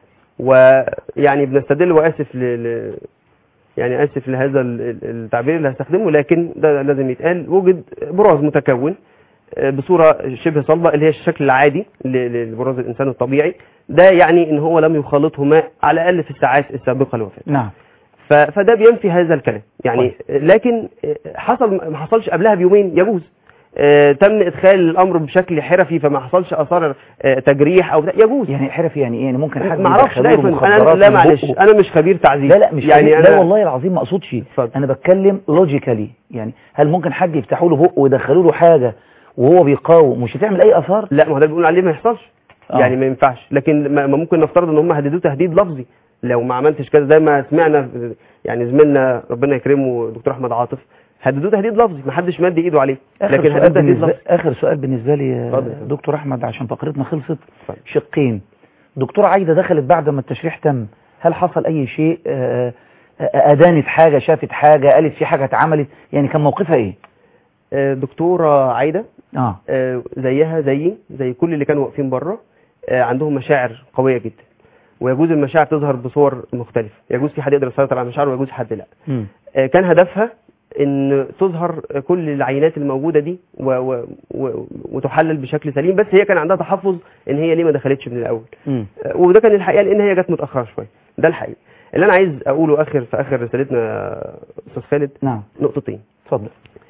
S5: ويعني بنستدل واسف ل... ل... يعني اسف لهذا ال- ال- التعبير اللي هستخدمه لكن ده لازم يتقال وجد براز متكون آه، بصوره شبه صلبه اللي هي الشكل العادي ل- لبراز الانسان الطبيعي ده يعني ان هو لم يخالطه ماء على الاقل في الساعات السابقه للوفاه
S1: نعم
S5: ف- فده بينفي هذا الكلام يعني لكن حصل ما حصلش قبلها بيومين يجوز آه، تم ادخال الامر بشكل حرفي فما حصلش اثار آه، تجريح او بتاع، يجوز
S1: يعني حرفي يعني ايه يعني ممكن حد
S5: ما اعرفش لا
S1: يدخله
S5: يا فندم. انا
S1: مخدرات
S5: لا
S1: من
S5: معلش
S1: بقه.
S5: انا مش خبير تعذيب
S1: لا لا مش
S5: يعني
S1: يعني
S5: انا
S1: لا والله العظيم ما اقصدش
S5: اتفضل.
S1: انا بتكلم لوجيكالي يعني هل ممكن حد يفتحوا له بقه ويدخلوا له حاجه وهو بيقاوم مش هتعمل اي اثار
S5: لا ما هو ده بيقول عليه ما يحصلش
S1: آه.
S5: يعني ما ينفعش لكن ما ما ممكن نفترض ان هم هددوه تهديد لفظي لو ما عملتش كذا زي ما سمعنا يعني زميلنا ربنا يكرمه دكتور احمد عاطف هددوه تهديد لفظي ما حدش مد ايده عليه
S1: اخر
S5: لكن
S1: سؤال
S5: هددوه تهديد
S1: بالنسبه
S5: لفظي
S1: اخر سؤال بالنسبه لي يا
S5: اتفضل.
S1: دكتور احمد عشان فقرتنا خلصت
S5: اتفضل.
S1: شقين دكتور عايده دخلت بعد ما التشريح تم هل حصل اي شيء آه، آه، ادانت حاجه شافت حاجه قالت في حاجه اتعملت يعني كان موقفها ايه
S5: آه، دكتوره عايده
S1: اه
S5: آه، زيها زيي زي كل اللي كانوا واقفين بره آه، عندهم مشاعر قويه جدا ويجوز المشاعر تظهر بصور مختلفه يجوز في حد يقدر يسيطر على مشاعره ويجوز حد لا
S1: مم.
S5: آه، كان هدفها ان تظهر كل العينات الموجوده دي و و و وتحلل بشكل سليم بس هي كان عندها تحفظ ان هي ليه ما دخلتش من الاول
S1: مم.
S5: آه، وده كان الحقيقه لان هي جت متاخره شويه ده الحقيقه اللي انا عايز اقوله اخر في اخر رسالتنا يا استاذ خالد
S1: نعم
S5: نقطتين
S1: اتفضل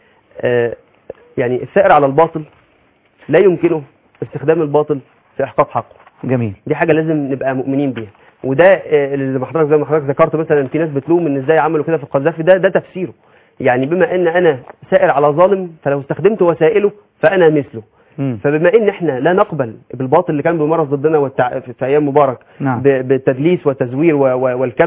S5: آه، يعني السائر على الباطل لا يمكنه استخدام الباطل في احقاق حقه
S1: جميل
S5: دي حاجه لازم نبقى مؤمنين بيها وده آه، اللي ما حضرتك زي ما حضرتك ذكرت مثلا في ناس بتلوم ان ازاي عملوا كده في القذافي ده ده تفسيره يعني بما ان انا سائر على ظالم فلو استخدمت وسائله فانا مثله
S1: مم.
S5: فبما ان احنا لا نقبل بالباطل اللي كان بيمارس ضدنا والتع... في في ايام مبارك
S1: نعم
S5: ب- بالتدليس والتزوير و... و... والكبت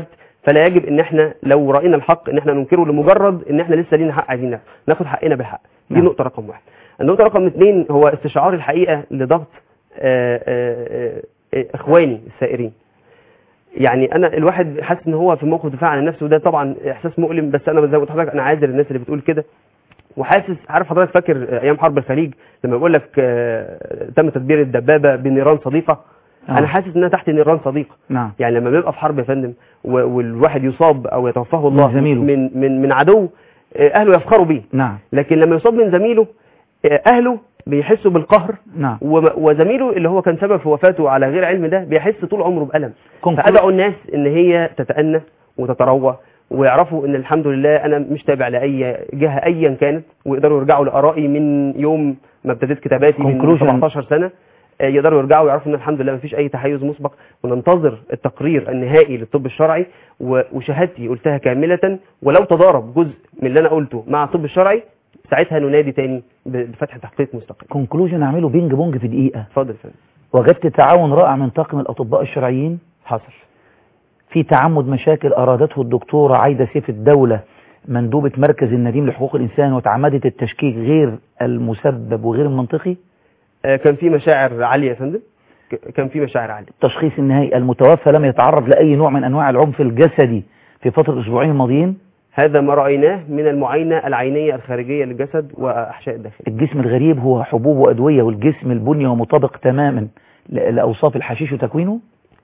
S5: فلا يجب ان احنا لو راينا الحق ان احنا ننكره لمجرد ان احنا لسه لينا حق عايزين ناخد- ناخد حقنا بالحق دي
S1: نعم.
S5: نقطه رقم واحد النقطه رقم اثنين هو استشعار الحقيقه لضغط آه، آه، آه، اخواني السائرين يعني انا الواحد حاسس ان هو في موقف دفاع عن النفس وده طبعا احساس مؤلم بس انا زي ما قلت لحضرتك انا عاذر الناس اللي بتقول كده وحاسس عارف حضرتك فاكر ايام حرب الخليج لما بقول لك آه، تم تدبير الدبابه بنيران صديقه
S1: آه.
S5: انا حاسس انها تحت نيران صديقه
S1: نعم
S5: يعني لما بنبقى في حرب يا فندم و- والواحد يصاب او يتوفاه الله
S1: من زميله.
S5: من من من عدو آه، اهله يفخروا بيه
S1: نعم
S5: لكن لما يصاب من زميله آه، اهله بيحسوا بالقهر
S1: نعم
S5: وم- وزميله اللي هو كان سبب في وفاته على غير علم ده بيحس طول عمره بألم
S1: كونكلو-
S5: فأدعو الناس ان هي تتأنى وتتروى ويعرفوا ان الحمد لله انا مش تابع لاي جهه ايا كانت ويقدروا يرجعوا لارائي من يوم ما ابتديت كتاباتي من
S1: Conclusion.
S5: 17 سنه آه، يقدروا يرجعوا ويعرفوا ان الحمد لله مفيش اي تحيز مسبق وننتظر التقرير النهائي للطب الشرعي و- وشهادتي قلتها كامله ولو تضارب جزء من اللي انا قلته مع الطب الشرعي ساعتها ننادي تاني ب- بفتح تحقيق مستقل
S1: كونكلوجن اعمله بينج بونج في دقيقة
S5: اتفضل يا فندم
S1: وجدت تعاون رائع من طاقم الأطباء الشرعيين
S5: حصل
S1: في تعمد مشاكل أرادته الدكتورة عايدة سيف الدولة مندوبة مركز النديم لحقوق الإنسان وتعمدت التشكيك غير المسبب وغير المنطقي
S5: آه، كان في مشاعر عاليه يا فندم ك- كان في مشاعر عاليه
S1: التشخيص النهائي المتوفى لم يتعرض لأي نوع من أنواع العنف الجسدي في فترة الأسبوعين الماضيين
S5: هذا ما رايناه من المعاينه العينيه الخارجيه للجسد واحشاء الداخل
S1: الجسم الغريب هو حبوب وأدوية والجسم البني هو مطابق تماما ل- لأوصاف الحشيش وتكوينه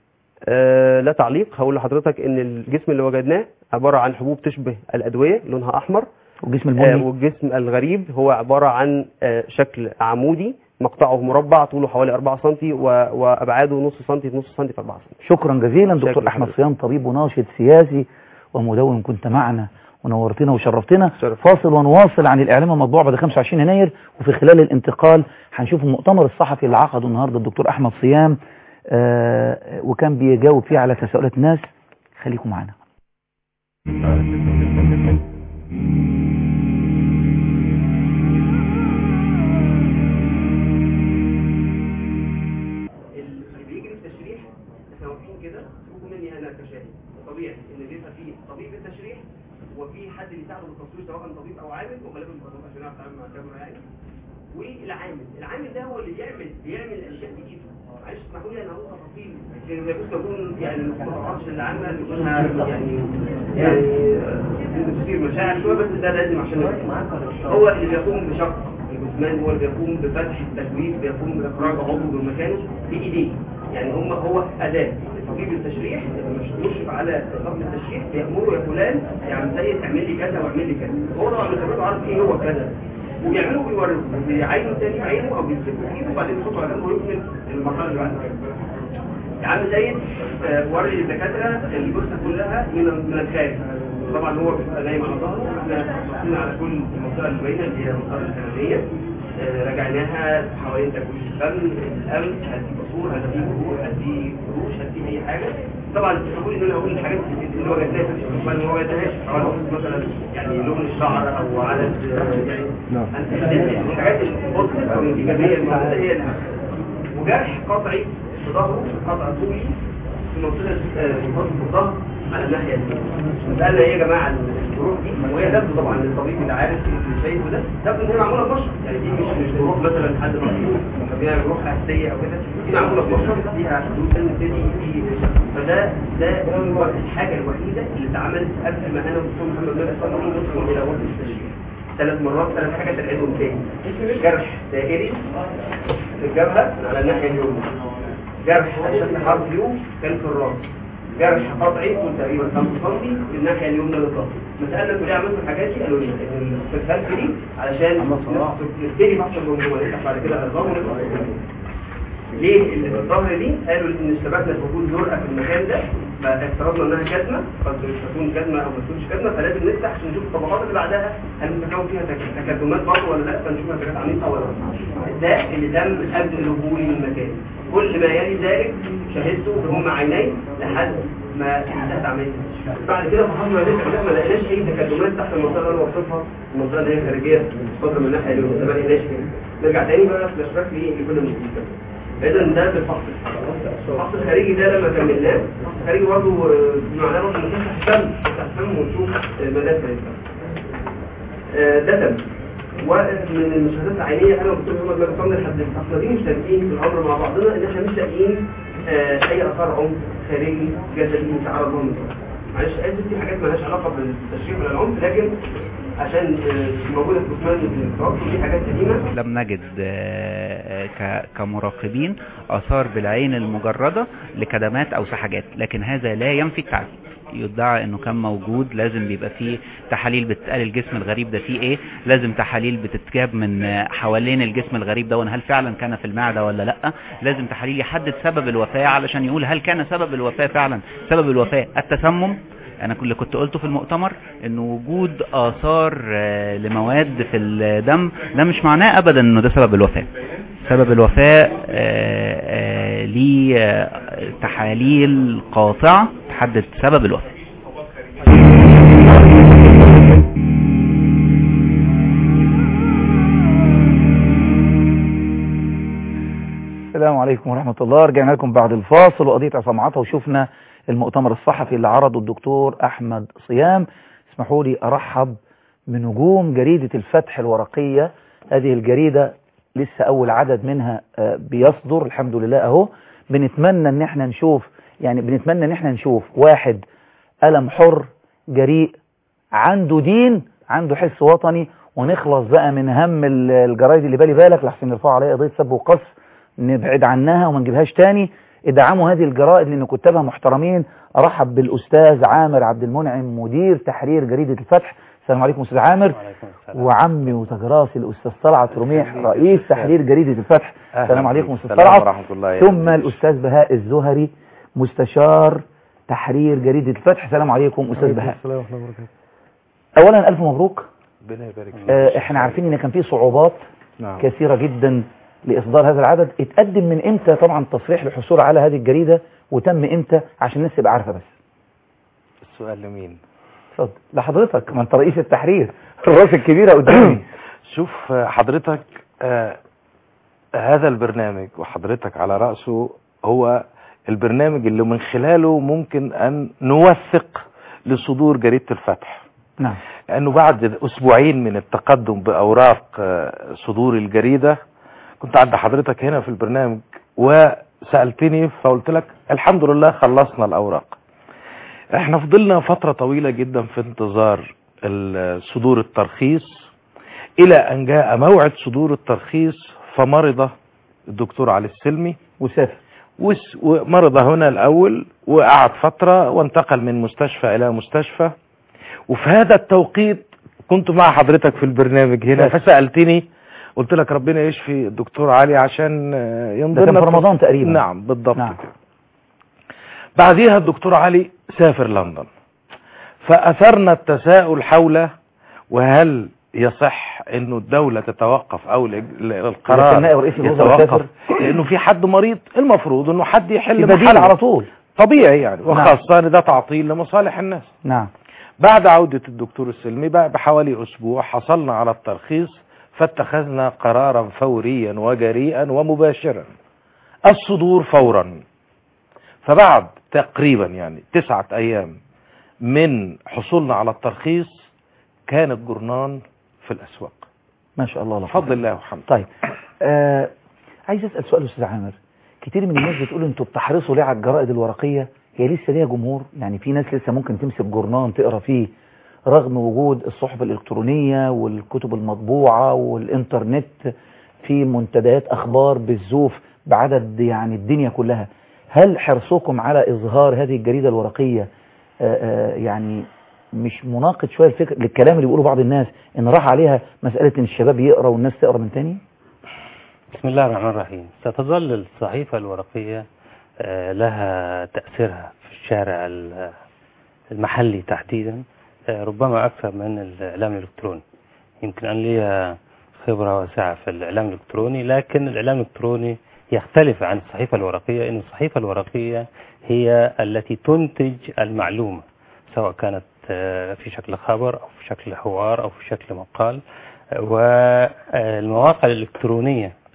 S5: آه لا تعليق هقول لحضرتك ان الجسم اللي وجدناه عباره عن حبوب تشبه الادويه لونها احمر
S1: والجسم
S5: آه
S1: البني
S5: والجسم الغريب هو عباره عن آه شكل عمودي مقطعه مربع طوله حوالي 4 سم وابعاده نص سم في نص سم في 4 سم
S1: شكرا جزيلا
S5: شكرا
S1: دكتور أحمد
S5: حضرتك.
S1: صيام طبيب وناشط سياسي ومدون كنت معنا ونورتنا وشرفتنا
S5: شرف.
S1: فاصل ونواصل عن الإعلام المطبوع بعد 25 يناير وفي خلال الانتقال هنشوف المؤتمر الصحفي اللي عقده النهاردة الدكتور أحمد صيام آه وكان بيجاوب فيه على تساؤلات ناس خليكم معنا
S5: اللي بيجري التشريح احنا واقفين كده سيبوكوا مني انا كشاهد طبيعي ان بيبقى فيه طبيب التشريح وفي حد بيساعده بالتصوير سواء طبيب او عامل وغالبا بيبقى طبيب عشان يعرف يتعامل مع الكاميرا يعني والعامل العامل ده هو اللي بيعمل بيعمل الاشياء بايده معلش اسمحوا لي انا هقول تفاصيل لكن ما يجوز تكون يعني ما تعرفش العامه بيكونها يعني يعني آه، تصير مشاعر شويه بس ده لازم عشان هو اللي بيقوم بشق الجثمان هو اللي بيقوم بفتح التجويف بيقوم باخراج عضو من مكانه بايديه يعني هم هو اداه طبيب التشريح اللي مش مشرف على طبيب التشريح بيامره يا فلان يا عم سيد اعمل لي كذا واعمل لي كذا هو طبعا بيخبره عارف ايه هو كذا وبيعملوا وبيوروا بيعينوا تاني بعينه او بيمسكوا بايده وبعدين يحطوا على جنب ويكمل المرحله اللي بعد كده يا عم سيد آه، وري للدكاتره الجثه كلها من من الخارج طبعا هو بيبقى نايم على ظهره احنا بصينا على كل المنطقه اللي باينه اللي هي المنطقه الكنبيه آه، رجعناها حوالين تكوين الفم القلب هل في بصور هل في جروح هل في فروش هل في اي حاجه طبعا بقول ان انا اقول الحاجات اللي وجدناها في الاستقبال اللي ما وجدناهاش حوالي مثلا يعني لون الشعر او عدد آه، يعني الحاجات البوزيتيف او الايجابيه الموجوده هي اللي وجرح قطعي في ظهره قطع طولي في منطقه آه، في منطقه الظهر على الناحيه اليمين سالنا ايه يا جماعه الجروح دي وهي تبدو طبعا للطبيب اللي عارف اللي شايفه ده تبدو ان هي معموله بشر يعني دي مش مش جروح مثلا حد مخلوق فيها جروح حساسيه او كده دي معموله بشر فيها حدود تبتدي في فده ده هو الحاجه الوحيده اللي اتعملت قبل ما انا والدكتور محمد نبي صلى الله عليه وسلم ندخل الى وقت التشريح ثلاث مرات ثلاث حاجات تعيدهم تاني جرح دائري في الجبهة على الناحية اليمنى جرح شكل حرف يو كان في الراس جرح قطعي طول تقريبا 5 سم في الناحية اليمنى للظهر مسألنا كلها عملت الحاجات دي قالوا لي ان الفلسفة دي علشان نبتدي بحث الجمهور نفتح بعد كده الظهر ونفتح ليه اللي في الظهر دي قالوا ان اشتبكنا في وجود زرقاء في المكان ده فافترضنا انها كدمه قد تكون كدمه او ما تكونش كدمه فلازم نفتح عشان نشوف الطبقات اللي بعدها هل متكون فيها تك- تكدمات برضه ولا لا فنشوفها حاجات عميقه ولا لا ده اللي تم قبل دخولي من المكان كل ما يلي ذلك شاهدته بهم عيني لحد ما انتهت عمليه التشفير. بعد كده فحصنا لسه ما لقيناش اي تكدمات تحت المنطقه اللي انا وصفها المنطقه اللي هي خارجيه فتره من الناحيه اليمنى ما لقيناش كده نرجع تاني بقى فلاش باك لكل المشكله اذا ده بالفحص الفحص الخارجي ده لما كملناه الفحص الخارجي برضه معناه برضه نفتح الدم نفتح الدم ونشوف مدى الدم آه، ده دم ومن المشاهدات العينيه انا والدكتور محمد مجد فضل لحد احنا دي مش لاقيين في الامر مع بعضنا ان احنا مش لاقيين آه، اي اثار عنف خارجي جسدي متعرض لهم النظام. معلش اسف في حاجات مالهاش علاقه بالتشريح ولا العنف لكن عشان آه، موجوده في جثمان الدكتور دي حاجات سليمه
S8: لم نجد آه، ك- كمراقبين آثار بالعين المجردة لكدمات أو سحجات لكن هذا لا ينفي التعذيب يدعى انه كان موجود لازم بيبقى فيه تحاليل بتسأل الجسم الغريب ده فيه ايه لازم تحاليل بتتجاب من آه، حوالين الجسم الغريب ده هل فعلا كان في المعدة ولا لا لازم تحاليل يحدد سبب الوفاة علشان يقول هل كان سبب الوفاة فعلا سبب الوفاة التسمم انا كل اللي كنت قلته في المؤتمر ان وجود اثار آه، لمواد في الدم ده مش معناه ابدا انه ده سبب الوفاة سبب الوفاة آه، آه، ليه آه، تحاليل قاطعة تحدد سبب الوفاة
S1: السلام عليكم ورحمة الله رجعنا لكم بعد الفاصل وقضية عصام عطا وشفنا المؤتمر الصحفي اللي عرضه الدكتور أحمد صيام اسمحوا لي أرحب بنجوم جريدة الفتح الورقية هذه الجريدة لسه أول عدد منها آه، بيصدر الحمد لله أهو بنتمنى إن احنا نشوف يعني بنتمنى إن احنا نشوف واحد قلم حر جريء عنده دين عنده حس وطني ونخلص بقى من هم ال- الجرايد اللي بالي بالك لحسن يرفعوا عليها قضية سب وقصف نبعد عنها وما نجيبهاش تاني ادعموا هذه الجرائد لان كتابها محترمين ارحب بالاستاذ عامر عبد المنعم مدير تحرير جريده الفتح السلام عليكم استاذ عامر وعمي وتجراسي الاستاذ طلعت رميح رئيس تحرير جريده الفتح السلام عليكم استاذ
S9: السلام
S1: طلعت
S9: ورحمة الله
S1: ثم الاستاذ بهاء الزهري مستشار تحرير جريده الفتح السلام عليكم استاذ بهاء
S10: السلام ورحمة الله وبركاته
S1: اولا الف مبروك
S9: ربنا يبارك فيك
S1: آه، احنا عارفين ان كان في صعوبات
S9: نعم
S1: كثيرة جدا لإصدار هذا العدد اتقدم من امتى طبعا تصريح للحصول على هذه الجريدة وتم امتى عشان الناس تبقى عارفة بس
S9: السؤال لمين
S1: اتفضل لحضرتك ما انت رئيس التحرير الراس الكبيرة قدامي
S9: شوف آه، حضرتك آه هذا البرنامج وحضرتك على رأسه هو البرنامج اللي من خلاله ممكن أن نوثق لصدور جريدة الفتح
S1: نعم
S9: لأنه بعد أسبوعين من التقدم بأوراق آه، صدور الجريدة كنت عند حضرتك هنا في البرنامج وسألتني فقلت لك الحمد لله خلصنا الأوراق احنا فضلنا فترة طويلة جدا في انتظار ال- صدور الترخيص إلى أن جاء موعد صدور الترخيص فمرض الدكتور علي السلمي
S1: وسافر
S9: وس- ومرض هنا الأول وقعد فترة وانتقل من مستشفى إلى مستشفى وفي هذا التوقيت كنت مع حضرتك في البرنامج هنا
S1: بس.
S9: فسألتني قلت لك ربنا يشفي الدكتور علي عشان آه،
S1: ده
S9: ينظر
S1: كان في رمضان تقريبا
S9: نعم بالضبط
S1: نعم.
S9: كده بعديها الدكتور علي سافر لندن فأثرنا التساؤل حول وهل يصح انه الدولة تتوقف او ال- ال-
S1: إذا
S9: القرار
S1: كان نائب رئيس الوزراء
S9: يتوقف
S1: سافر.
S9: لانه في حد مريض المفروض انه حد يحل
S1: في بديل
S9: محله.
S1: على طول
S9: طبيعي يعني وخاصة ان ده تعطيل لمصالح الناس
S1: نعم
S9: بعد عودة الدكتور السلمي بقى بحوالي أسبوع حصلنا على الترخيص فاتخذنا قرارا فوريا وجريئا ومباشرا الصدور فورا فبعد تقريبا يعني تسعة أيام من حصولنا على الترخيص كان الجرنان في الأسواق
S1: ما شاء الله لا قوة
S9: بفضل الله وحمده
S1: طيب آه عايز اسال سؤال استاذ عامر كتير من الناس بتقول انتوا بتحرصوا ليه على الجرائد الورقيه هي لسه ليها جمهور يعني في ناس لسه ممكن تمسك جورنان تقرا فيه رغم وجود الصحف الالكترونيه والكتب المطبوعه والانترنت في منتديات اخبار بالزوف بعدد يعني الدنيا كلها هل حرصكم على اظهار هذه الجريده الورقيه آه آه يعني مش مناقض شويه الفكر للكلام اللي بيقوله بعض الناس ان راح عليها مساله ان الشباب يقرا والناس تقرا من تاني
S10: بسم الله الرحمن الرحيم ستظل الصحيفة الورقية آه، لها تأثيرها في الشارع ال- المحلي تحديدا آه، ربما أكثر من الإعلام الإلكتروني يمكن أن لي خبرة واسعة في الإعلام الإلكتروني لكن الإعلام الإلكتروني يختلف عن الصحيفة الورقية أن الصحيفة الورقية هي التي تنتج المعلومة سواء كانت آه، في شكل خبر أو في شكل حوار أو في شكل مقال والمواقع الإلكترونية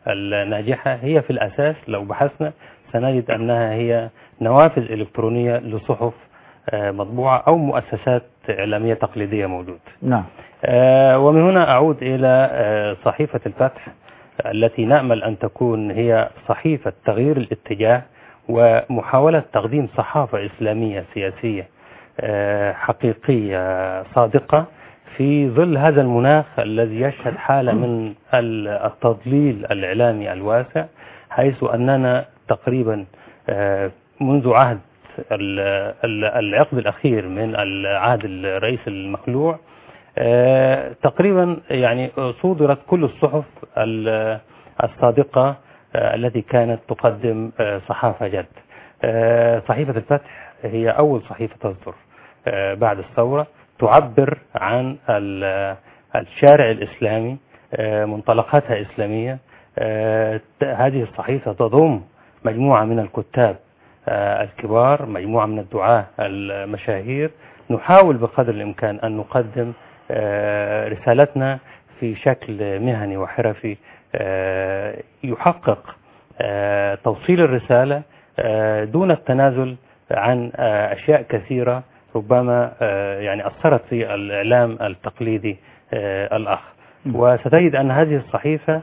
S10: الناجحة هي في الأساس لو بحثنا سنجد أنها هي نوافذ إلكترونية لصحف آه، مطبوعة أو مؤسسات إعلامية تقليدية موجودة
S1: نعم
S10: آه، ومن هنا أعود إلى آه، صحيفة الفتح التي نأمل أن تكون هي صحيفة تغيير الاتجاه ومحاولة تقديم صحافة إسلامية سياسية آه، حقيقية صادقة في ظل هذا المناخ الذي يشهد حالة من ال- التضليل الإعلامي الواسع حيث أننا تقريبا آه، منذ عهد ال- ال- العقد الأخير من العهد الرئيس المخلوع آه، تقريبا يعني صودرت كل الصحف ال- الصادقة آه، التي كانت تقدم آه، صحافة جد آه، صحيفة الفتح هي أول صحيفة تصدر آه، بعد الثورة تعبر عن ال- الشارع الإسلامي آه، منطلقاتها إسلامية آه، ت- هذه الصحيفة تضم مجموعة من الكتاب آه، الكبار مجموعة من الدعاة المشاهير نحاول بقدر الإمكان أن نقدم آه، رسالتنا في شكل مهني وحرفي آه، يحقق آه، توصيل الرسالة آه، دون التنازل عن آه، أشياء كثيرة ربما آه، يعني أثرت في الإعلام التقليدي آه، الأخ وستجد أن هذه الصحيفة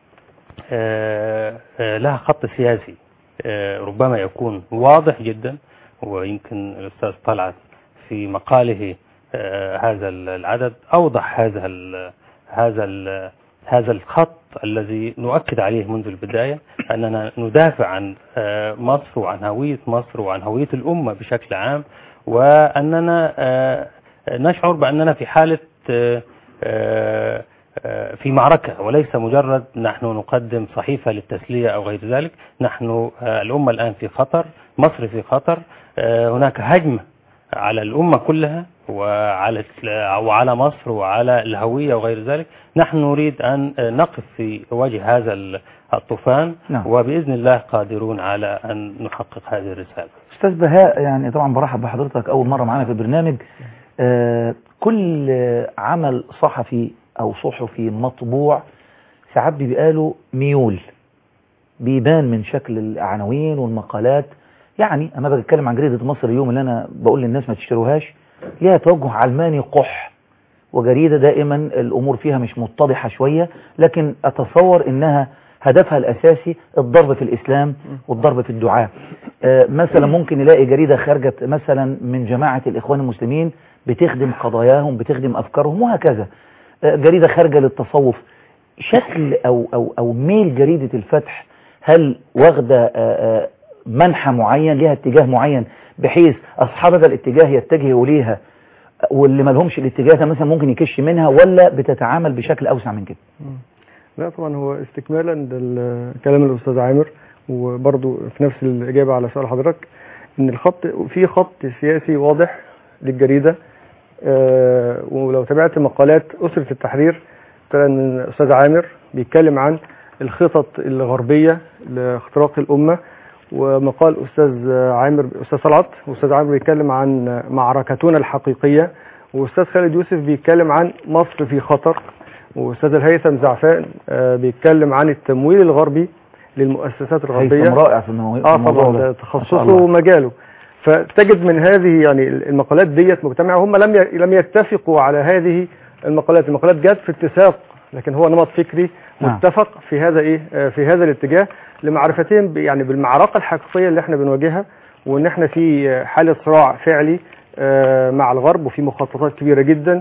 S10: آه، آه، لها خط سياسي آه، ربما يكون واضح جدا ويمكن الأستاذ طلعت في مقاله آه، هذا العدد أوضح هذا ال هذا ال هذا الخط الذي نؤكد عليه منذ البداية أننا ندافع عن آه، مصر وعن هوية مصر وعن هوية الأمة بشكل عام وأننا آه، نشعر بأننا في حالة آه، آه، آه، في معركة وليس مجرد نحن نقدم صحيفة للتسلية أو غير ذلك نحن آه، الأمة الآن في خطر مصر في خطر آه، هناك هجمة على الأمة كلها وعلى وعلى مصر وعلى الهوية وغير ذلك نحن نريد أن نقف في وجه هذا الطوفان
S1: نعم.
S10: وبإذن الله قادرون على أن نحقق هذه الرسالة
S1: أستاذ بهاء يعني طبعا برحب بحضرتك أول مرة معانا في البرنامج آه كل عمل صحفي أو صحفي مطبوع ساعات بيبقى له ميول بيبان من شكل العناوين والمقالات يعني أما باجي أتكلم عن جريدة مصر اليوم اللي أنا بقول للناس ما تشتروهاش ليها توجه علماني قح وجريدة دائما الأمور فيها مش متضحة شوية لكن أتصور إنها هدفها الأساسي الضرب في الإسلام والضرب في الدعاء آه مثلا ممكن نلاقي جريدة خرجت مثلا من جماعة الإخوان المسلمين بتخدم قضاياهم بتخدم أفكارهم وهكذا آه جريدة خارجة للتصوف شكل أو, أو, أو ميل جريدة الفتح هل واخدة آه منحى معين ليها اتجاه معين بحيث أصحاب هذا الاتجاه يتجهوا ليها واللي ما لهمش الاتجاه ده مثلا ممكن يكش منها ولا بتتعامل بشكل أوسع من كده
S11: لا طبعا هو استكمالا لكلام الأستاذ عامر وبرضه في نفس الإجابة على سؤال حضرتك إن الخط في خط سياسي واضح للجريدة آه ولو تابعت مقالات أسرة التحرير ترى إن الأستاذ عامر بيتكلم عن الخطط الغربية لاختراق الأمة ومقال أستاذ عامر أستاذ طلعت وأستاذ عامر بيتكلم عن معركتنا الحقيقية وأستاذ خالد يوسف بيتكلم عن مصر في خطر وأستاذ الهيثم زعفان بيتكلم عن التمويل الغربي للمؤسسات الغربية
S1: هيثم رائع في الموضوع
S11: اه طبعا ده تخصصه ومجاله فتجد من هذه يعني المقالات ديت مجتمعة هم لم لم يتفقوا على هذه المقالات المقالات جت في اتساق لكن هو نمط فكري متفق في هذا ايه في هذا الاتجاه لمعرفتهم يعني بالمعركه الحقيقيه اللي احنا بنواجهها وان احنا في حاله صراع فعلي مع الغرب وفي مخططات كبيره جدا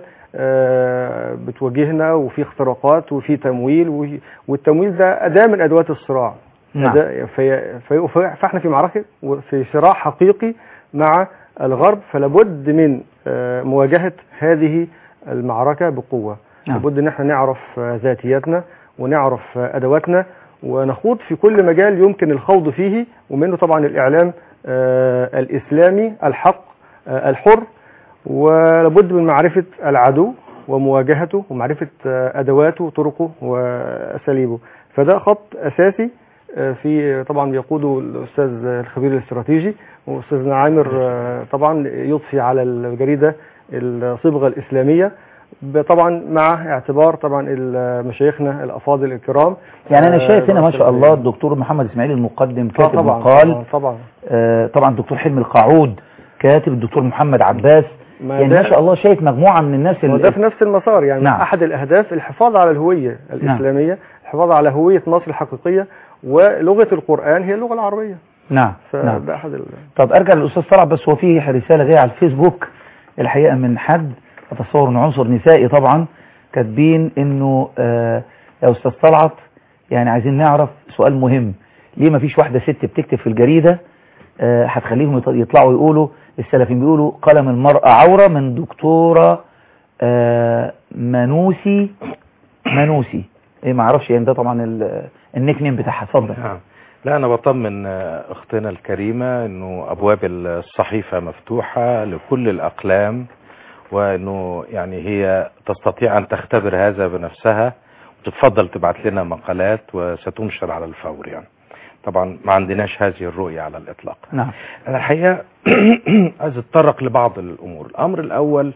S11: بتواجهنا وفي اختراقات وفي تمويل والتمويل ده اداه من ادوات الصراع
S1: نعم.
S11: في في فاحنا في معركه وفي صراع حقيقي مع الغرب فلابد من مواجهه هذه المعركه بقوه
S1: نعم.
S11: لابد ان احنا نعرف ذاتياتنا ونعرف ادواتنا ونخوض في كل مجال يمكن الخوض فيه ومنه طبعا الاعلام آه الاسلامي الحق آه الحر ولابد من معرفه العدو ومواجهته ومعرفه آه ادواته وطرقه واساليبه فده خط اساسي في طبعا بيقوده الاستاذ الخبير الاستراتيجي واستاذنا عامر طبعا يضفي على الجريده الصبغه الاسلاميه ب- طبعا مع اعتبار طبعا ال- مشايخنا الافاضل الكرام
S1: يعني انا
S11: آه،
S1: شايف هنا ما شاء الله
S11: آه،
S1: الدكتور محمد اسماعيل المقدم كاتب
S11: طبعا
S1: مقال
S11: طبعا, طبعا.
S1: آه، طبعا الدكتور حلمي القاعود كاتب الدكتور محمد عباس
S11: ما
S1: يعني
S11: ده-
S1: ما شاء الله شايف مجموعة من الناس
S11: وده في نفس المسار يعني
S1: نعم.
S11: نعم. احد الاهداف الحفاظ على الهويه الاسلاميه الحفاظ على هويه مصر الحقيقيه ولغه القران هي اللغه العربيه
S1: نعم نعم
S11: فده احد ال...
S1: طب ارجع للاستاذ طلعت بس هو في رساله جايه على الفيسبوك الحقيقه من حد اتصور انه عنصر نسائي طبعا كاتبين انه آه يا استاذ طلعت يعني عايزين نعرف سؤال مهم ليه ما فيش واحده ست بتكتب في الجريده آه هتخليهم يط- يطلعوا يقولوا السلفيين بيقولوا قلم المرأة عورة من دكتورة آه منوسي منوسي ايه ما اعرفش يعني ده طبعا ال- النيك نيم بتاعها اتفضل
S9: نعم لا أنا بطمن آه، أختنا الكريمة أنه أبواب الصحيفة مفتوحة لكل الأقلام وأنه يعني هي تستطيع أن تختبر هذا بنفسها وتتفضل تبعت لنا مقالات وستنشر على الفور يعني طبعا ما عندناش هذه الرؤية على الإطلاق
S1: نعم
S9: أنا الحقيقة عايز أتطرق لبعض الأمور الأمر الأول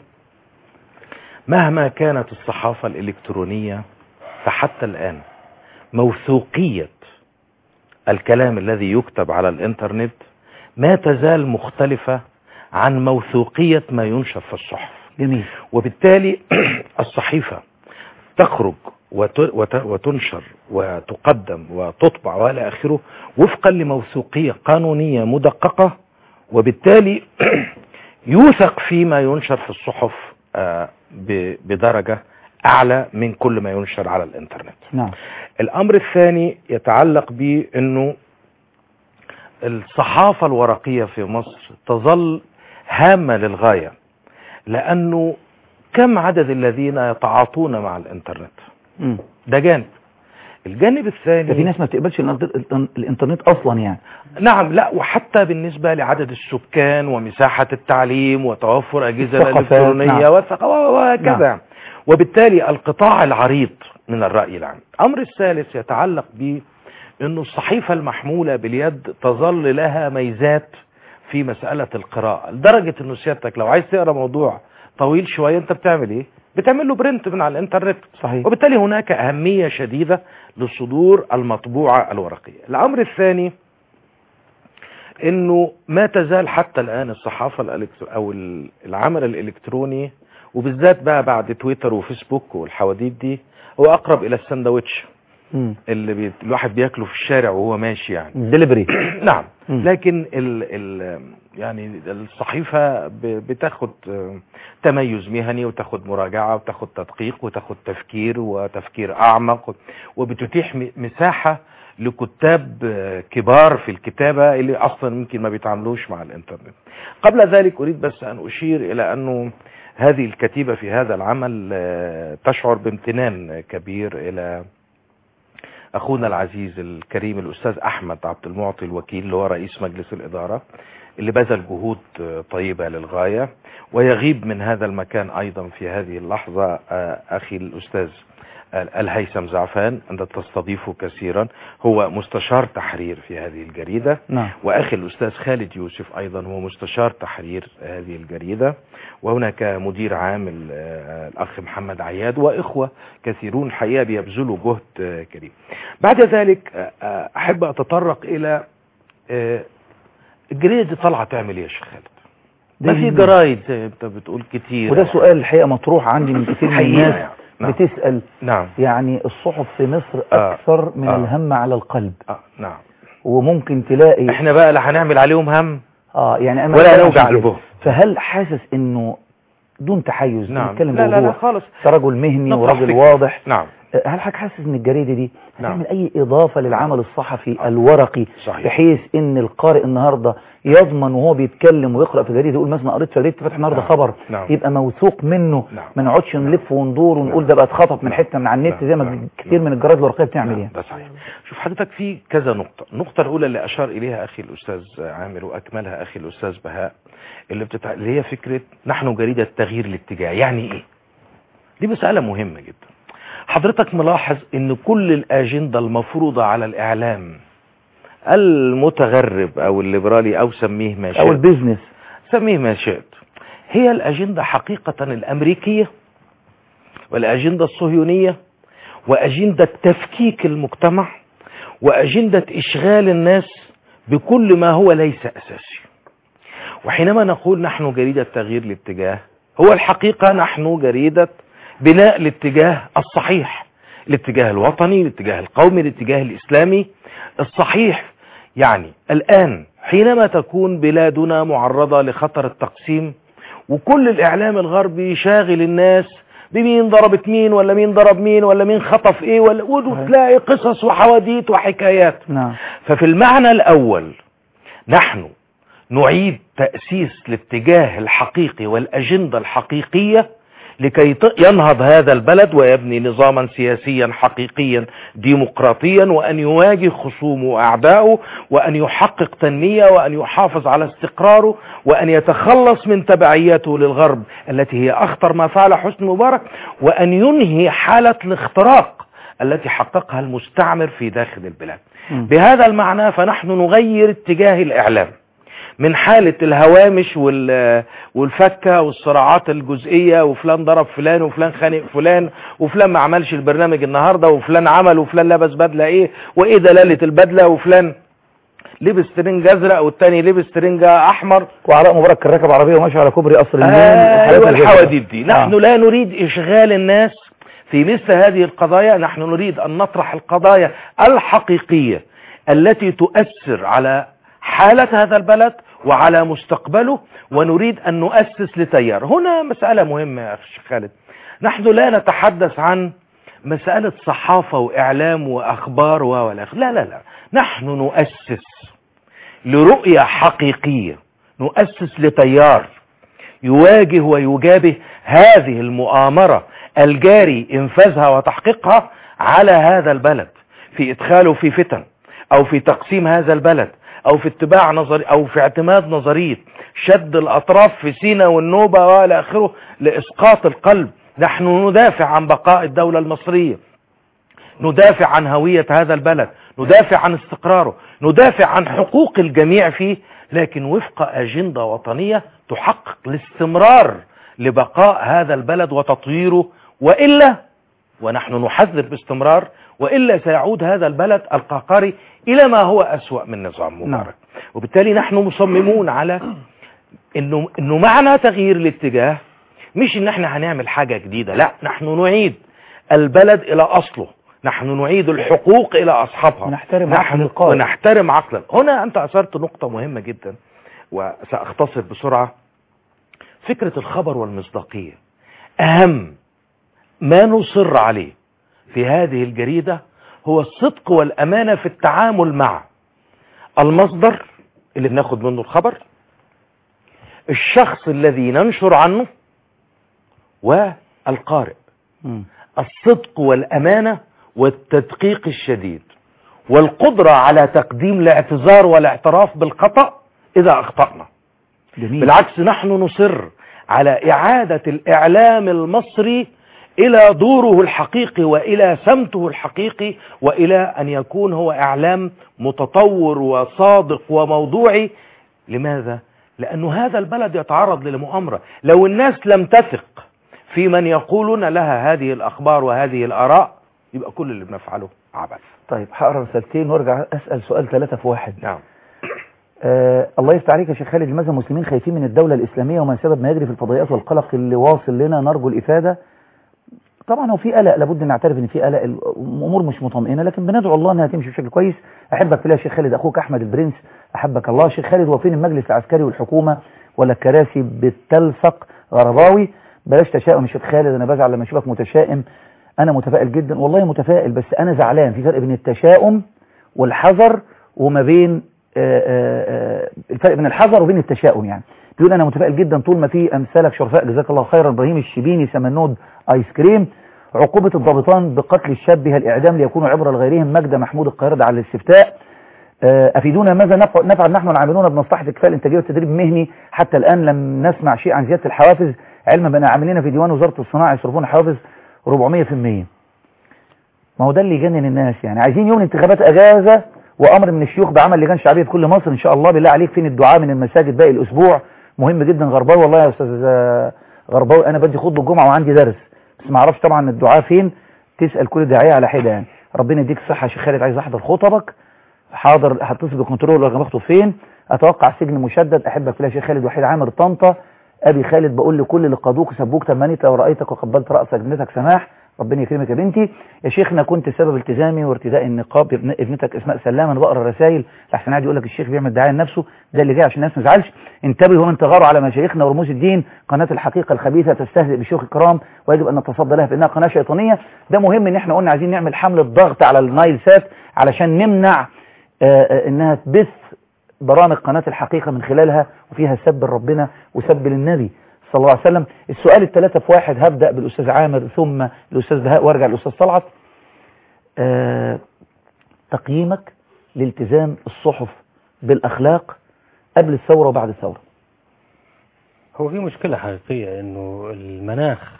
S9: مهما كانت الصحافة الإلكترونية فحتى الآن موثوقية الكلام الذي يكتب على الإنترنت ما تزال مختلفة عن موثوقية ما ينشر في الصحف
S1: جميل
S9: وبالتالي الصحيفة تخرج وت- وت- وتنشر وتقدم وتطبع والى اخره وفقا لموثوقيه قانونيه مدققه وبالتالي يوثق فيما ينشر في الصحف آه، ب- بدرجه اعلى من كل ما ينشر على الانترنت.
S1: نعم
S9: الامر الثاني يتعلق بانه الصحافه الورقيه في مصر تظل هامه للغايه لانه كم عدد الذين يتعاطون مع الانترنت
S1: مم.
S9: ده جانب الجانب الثاني
S1: ده في ناس ما بتقبلش الانتر- الانترنت اصلا يعني
S9: نعم لا وحتى بالنسبة لعدد السكان ومساحة التعليم وتوفر أجهزة
S1: الثقافات،
S9: الإلكترونية
S1: نعم.
S9: والثقافة وهكذا
S1: نعم.
S9: وبالتالي القطاع العريض من الرأي العام الأمر الثالث يتعلق ب أنه الصحيفة المحمولة باليد تظل لها ميزات في مسألة القراءة لدرجة أنه سيادتك لو عايز تقرأ موضوع طويل شوية أنت بتعمل إيه؟ بتعمل له برنت من على الإنترنت
S1: صحيح
S9: وبالتالي هناك أهمية شديدة للصدور المطبوعة الورقية الأمر الثاني انه ما تزال حتى الان الصحافة الإلكترو او ال- العمل الالكتروني وبالذات بقى بعد تويتر وفيسبوك والحواديت دي هو اقرب الى الساندوتش
S1: مم.
S9: اللي بي... الواحد بياكله في الشارع وهو ماشي يعني
S1: ديليفري
S9: نعم
S1: مم.
S9: لكن ال ال يعني الصحيفة ب- بتاخد آه، تميز مهني وتاخد مراجعة وتاخد تدقيق وتاخد تفكير وتفكير أعمق وبتتيح م- مساحة لكتاب آه، كبار في الكتابة اللي أصلا يمكن ما بيتعاملوش مع الإنترنت قبل ذلك أريد بس أن أشير إلى أنه هذه الكتيبة في هذا العمل آه، تشعر بامتنان كبير إلى اخونا العزيز الكريم الاستاذ احمد عبد المعطي الوكيل اللي هو رئيس مجلس الاداره اللي بذل جهود آه، طيبه للغايه ويغيب من هذا المكان ايضا في هذه اللحظه آه، اخي الاستاذ آه، الهيثم زعفان انت تستضيفه كثيرا هو مستشار تحرير في هذه الجريده
S1: نعم
S9: واخي الاستاذ خالد يوسف ايضا هو مستشار تحرير هذه الجريده وهناك مدير عام ال- آه، الاخ محمد عياد واخوه كثيرون الحقيقه بيبذلوا جهد آه، كبير. بعد ذلك آه، آه، احب اتطرق الى آه، الجريده دي طالعه تعمل ايه يا شيخ خالد؟ ما في
S1: دي-
S9: جرايد زي ما انت بتقول كتير
S1: وده سؤال الحقيقة مطروح عندي من كثير من
S9: حقيقة
S1: الناس
S9: يعني. نعم.
S1: بتسأل
S9: نعم
S1: يعني الصحف في مصر
S9: آه.
S1: أكثر من
S9: آه.
S1: الهم على القلب
S9: آه. نعم
S1: وممكن تلاقي
S9: احنا بقى لا هنعمل عليهم هم
S1: اه يعني أنا
S9: ولا
S1: بتكلم
S9: نوجع
S1: عشان كده.
S9: قلبهم.
S1: فهل حاسس انه دون تحيز
S9: نعم
S1: نتكلم
S9: لا لا لا
S1: بوضوح
S9: خالص
S1: كرجل مهني
S9: نطرح
S1: ورجل
S9: فكرة.
S1: واضح
S9: نعم
S1: آه، هل حضرتك حاسس ان الجريده دي
S9: نعم.
S1: هتعمل اي اضافه للعمل الصحفي الورقي
S9: صحيح.
S1: بحيث ان القارئ النهارده يضمن وهو بيتكلم ويقرا في جريده يقول مثلا قريت في جريده فتح النهارده
S9: نعم.
S1: خبر
S9: نعم.
S1: يبقى موثوق منه
S9: نعم.
S1: ما نقعدش نلف وندور ونقول ده بقى اتخطف من حته من على النت
S9: نعم.
S1: زي ما
S9: نعم.
S1: كتير من الجرايد الورقيه بتعمل
S9: نعم،
S1: يعني
S9: ده صحيح شوف حضرتك في كذا نقطة النقطة الأولى اللي أشار إليها أخي الأستاذ عامر وأكملها أخي الأستاذ بهاء اللي, بتتع... اللي هي فكرة نحن جريدة تغيير الاتجاه يعني إيه دي مسألة مهمة جدا حضرتك ملاحظ ان كل الأجندة المفروضة على الإعلام المتغرب أو الليبرالي أو سميه ما شئت
S1: او البيزنس
S9: سميه ما شئت هي الأجندة حقيقة الأمريكية والأجندة الصهيونية وأجندة تفكيك المجتمع وأجندة إشغال الناس بكل ما هو ليس أساسي وحينما نقول نحن جريدة تغيير الاتجاه هو الحقيقة نحن جريدة بناء الاتجاه الصحيح الاتجاه الوطني الاتجاه القومي الاتجاه الإسلامي الصحيح يعني الآن حينما تكون بلادنا معرضة لخطر التقسيم وكل الإعلام الغربي شاغل الناس بمين ضربت مين ولا مين ضرب مين ولا مين خطف ايه ولا وتلاقي قصص وحواديت وحكايات
S1: نعم
S9: ففي المعنى الأول نحن نعيد تأسيس الاتجاه الحقيقي والأجندة الحقيقية لكي ت- ينهض هذا البلد ويبني نظاما سياسيا حقيقيا ديمقراطيا وأن يواجه خصومه وأعدائه وأن يحقق تنمية وأن يحافظ على استقراره وأن يتخلص من تبعياته للغرب التي هي أخطر ما فعل حسني مبارك وأن ينهي حالة الاختراق التي حققها المستعمر في داخل البلاد بهذا المعنى فنحن نغير اتجاه الإعلام من حالة الهوامش وال- والفكة والصراعات الجزئية وفلان ضرب فلان وفلان خانق فلان وفلان ما عملش البرنامج النهاردة وفلان عمل وفلان لبس بدلة ايه وايه دلالة البدلة وفلان لبس ترنج ازرق والتاني لبس ترنج احمر
S1: وعلاء مبارك كان راكب عربيه وماشي على كوبري قصر النيل
S9: ايوه
S1: وحاجات زي كده.
S9: الحواديت دي نحن
S1: آه.
S9: لا نريد اشغال الناس في مثل هذه القضايا نحن نريد ان نطرح القضايا الحقيقية التي تؤثر على حالة هذا البلد وعلى مستقبله ونريد ان نؤسس لتيار هنا مسألة مهمة يا اخي خالد نحن لا نتحدث عن مسألة صحافة واعلام واخبار و ولا لا لا لا نحن نؤسس لرؤية حقيقية نؤسس لتيار يواجه ويجابه هذه المؤامرة الجاري انفاذها وتحقيقها على هذا البلد في ادخاله في فتن او في تقسيم هذا البلد او في اتباع نظري او في اعتماد نظرية شد الاطراف في سينا والنوبة والى اخره لاسقاط القلب نحن ندافع عن بقاء الدولة المصرية ندافع عن هوية هذا البلد ندافع عن استقراره ندافع عن حقوق الجميع فيه لكن وفق أجندة وطنية تحقق الاستمرار لبقاء هذا البلد وتطويره وإلا ونحن نحذر باستمرار وإلا سيعود هذا البلد القهقري إلى ما هو أسوأ من نظام مبارك وبالتالي نحن مصممون على إنه, إنه معنى تغيير الاتجاه مش إن احنا هنعمل حاجة جديدة لا نحن نعيد البلد إلى أصله نحن نعيد الحقوق إلى أصحابها
S1: ونحترم عقل
S9: نحن
S1: القائد.
S9: ونحترم عقلا هنا أنت أثرت نقطة مهمة جدا وسأختصر بسرعة فكرة الخبر والمصداقية أهم ما نصر عليه في هذه الجريدة هو الصدق والأمانة في التعامل مع المصدر اللي بناخد منه الخبر الشخص الذي ننشر عنه والقارئ
S1: مم.
S9: الصدق والأمانة والتدقيق الشديد والقدرة على تقديم الاعتذار والاعتراف بالخطأ إذا أخطأنا
S1: جميل
S9: بالعكس نحن نصر على إعادة الإعلام المصري إلى دوره الحقيقي وإلى سمته الحقيقي وإلى أن يكون هو إعلام متطور وصادق وموضوعي لماذا؟ لأنه هذا البلد يتعرض للمؤامرة لو الناس لم تثق في من يقولون لها هذه الأخبار وهذه الآراء يبقى كل اللي بنفعله عبث
S1: طيب هقرا رسالتين وارجع اسال سؤال ثلاثة في واحد
S9: نعم
S1: آه الله يفتح عليك يا شيخ خالد لماذا المسلمين خايفين من الدولة الإسلامية وما سبب ما يجري في الفضائيات والقلق اللي واصل لنا نرجو الإفادة طبعا هو في قلق لابد ان نعترف ان في قلق الامور مش مطمئنه لكن بندعو الله انها تمشي بشكل كويس احبك في الله يا شيخ خالد اخوك احمد البرنس احبك الله شيخ خالد هو فين المجلس العسكري والحكومه ولا الكراسي بتلصق غرباوي بلاش تشاؤم يا شيخ خالد انا بزعل لما اشوفك متشائم انا متفائل جدا والله متفائل بس انا زعلان في فرق بين التشاؤم والحذر وما بين آآ آآ الفرق بين الحذر وبين التشاؤم يعني بيقول انا متفائل جدا طول ما في امثالك شرفاء جزاك الله خيرا ابراهيم الشبيني سمنود ايس كريم عقوبة الضابطان بقتل الشاب بها الإعدام ليكونوا عبرة لغيرهم مجد محمود القاهرة على الاستفتاء أفيدونا ماذا نفعل, نفعل نحن العاملون بمصلحة الكفاءة الإنتاجية والتدريب المهني حتى الآن لم نسمع شيء عن زيادة الحوافز علما بأن عاملين في ديوان وزارة الصناعة يصرفون حوافز 400% ما هو ده اللي يجنن الناس يعني عايزين يوم الانتخابات أجازة وأمر من الشيوخ بعمل لجان شعبية في كل مصر إن شاء الله بالله عليك فين الدعاء من المساجد باقي الأسبوع مهم جدا غرباوي والله يا أستاذ غرباوي أنا بدي خطبة الجمعة وعندي درس بس ما اعرفش طبعا الدعاء فين تسال كل داعيه على حده يعني ربنا يديك الصحه يا شيخ خالد عايز احضر خطبك حاضر هتصل بالكنترول ولا بخطب فين اتوقع سجن مشدد احبك في الله يا شيخ خالد وحيد عامر طنطا ابي خالد بقول لكل اللي قادوك سبوك تمنيت لو رايتك وقبلت راسك ابنتك سماح ربنا يكرمك يا بنتي يا شيخنا كنت سبب التزامي وارتداء النقاب ابن ابنتك اسماء سلام انا بقرا رسائل لحسن قاعد يقول لك الشيخ بيعمل دعايه لنفسه ده اللي جاي عشان الناس ما تزعلش انتبهوا من تغاروا على مشايخنا ورموز الدين قناه الحقيقه الخبيثه تستهزئ بشيوخ الكرام ويجب ان نتصدى لها بانها قناه شيطانيه ده مهم ان احنا قلنا عايزين نعمل حمله ضغط على النايل سات علشان نمنع آه، آه، انها تبث برامج قناة الحقيقة من خلالها وفيها سب لربنا وسب للنبي صلى الله عليه وسلم السؤال الثلاثة في واحد هبدأ بالأستاذ عامر ثم الأستاذ بهاء وارجع للأستاذ طلعت آه تقييمك لالتزام الصحف بالأخلاق قبل الثورة وبعد الثورة
S10: هو في مشكلة حقيقية انه المناخ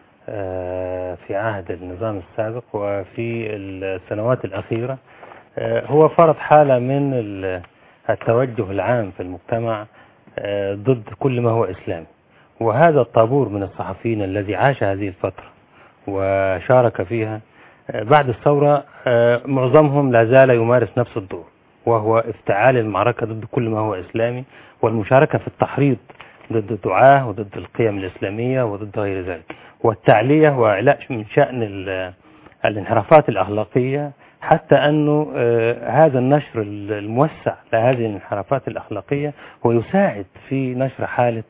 S10: آه، في عهد النظام السابق وفي السنوات الأخيرة آه، هو فرض حالة من ال- التوجه العام في المجتمع آه، ضد كل ما هو إسلامي وهذا الطابور من الصحفيين الذي عاش هذه الفترة وشارك فيها آه، بعد الثورة آه، معظمهم لا زال يمارس نفس الدور وهو افتعال المعركة ضد كل ما هو إسلامي والمشاركة في التحريض ضد الدعاة وضد القيم الإسلامية وضد غير ذلك والتعلية وإعلاء من شأن ال- الانحرافات الأخلاقية حتى أنه آه، هذا النشر الموسع لهذه الانحرافات الأخلاقية هو يساعد في نشر حالة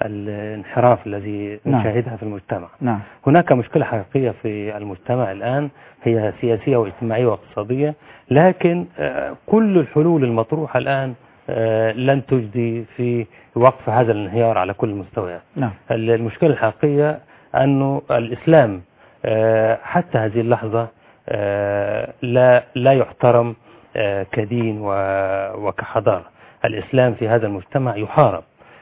S10: الانحراف الذي
S1: نعم.
S10: نشاهدها في المجتمع
S1: نعم
S10: هناك مشكلة حقيقية في المجتمع الآن هي سياسية واجتماعية واقتصادية لكن آه، كل الحلول المطروحة الآن آه، لن تجدي في وقف هذا الانهيار على كل المستويات
S1: نعم
S10: المشكلة الحقيقية أنه الإسلام آه، حتى هذه اللحظة آه، لا لا يحترم آه، كدين و- وكحضارة الإسلام في هذا المجتمع يحارب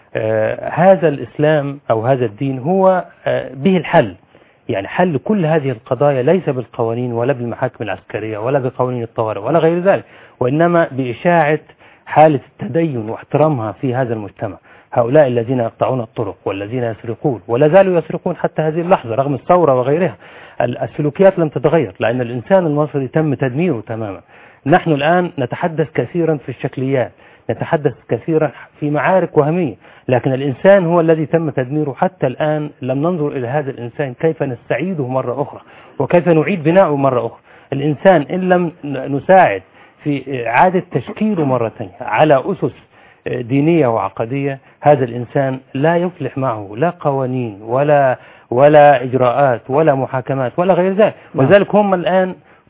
S10: آه، هذا الإسلام أو هذا الدين هو آه، به الحل يعني حل كل هذه القضايا ليس بالقوانين ولا بالمحاكم العسكرية ولا بقوانين الطوارئ ولا غير ذلك وإنما بإشاعة حالة التدين واحترامها في هذا المجتمع هؤلاء الذين يقطعون الطرق والذين يسرقون ولا زالوا يسرقون حتى هذه اللحظة رغم الثورة وغيرها ال- السلوكيات لم تتغير لأن الإنسان المصري تم تدميره تماما نحن الآن نتحدث كثيرا في الشكليات نتحدث كثيرا في معارك وهمية لكن الإنسان هو الذي تم تدميره حتى الآن لم ننظر إلى هذا الإنسان كيف نستعيده مرة أخرى وكيف نعيد بناؤه مرة أخرى الإنسان إن لم نساعد في إعادة تشكيله مرة ثانية على أسس دينية وعقدية هذا الإنسان لا يفلح معه لا قوانين ولا ولا إجراءات ولا محاكمات ولا غير ذلك وذلك هم الآن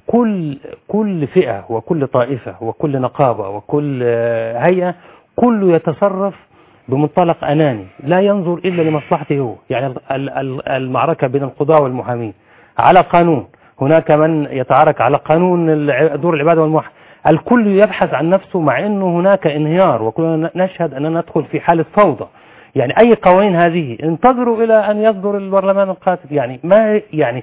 S10: كل كل فئة وكل طائفة وكل نقابة وكل آه، هيئة كله يتصرف بمنطلق أناني لا ينظر إلا لمصلحته هو يعني ال- ال- المعركة بين القضاة والمحامين على قانون هناك من يتعارك على قانون الع- دور العبادة والموحد الكل يبحث عن نفسه مع أنه هناك انهيار وكلنا نشهد أننا ندخل في حالة فوضى يعني أي قوانين هذه انتظروا إلى أن يصدر البرلمان القادم يعني ما يعني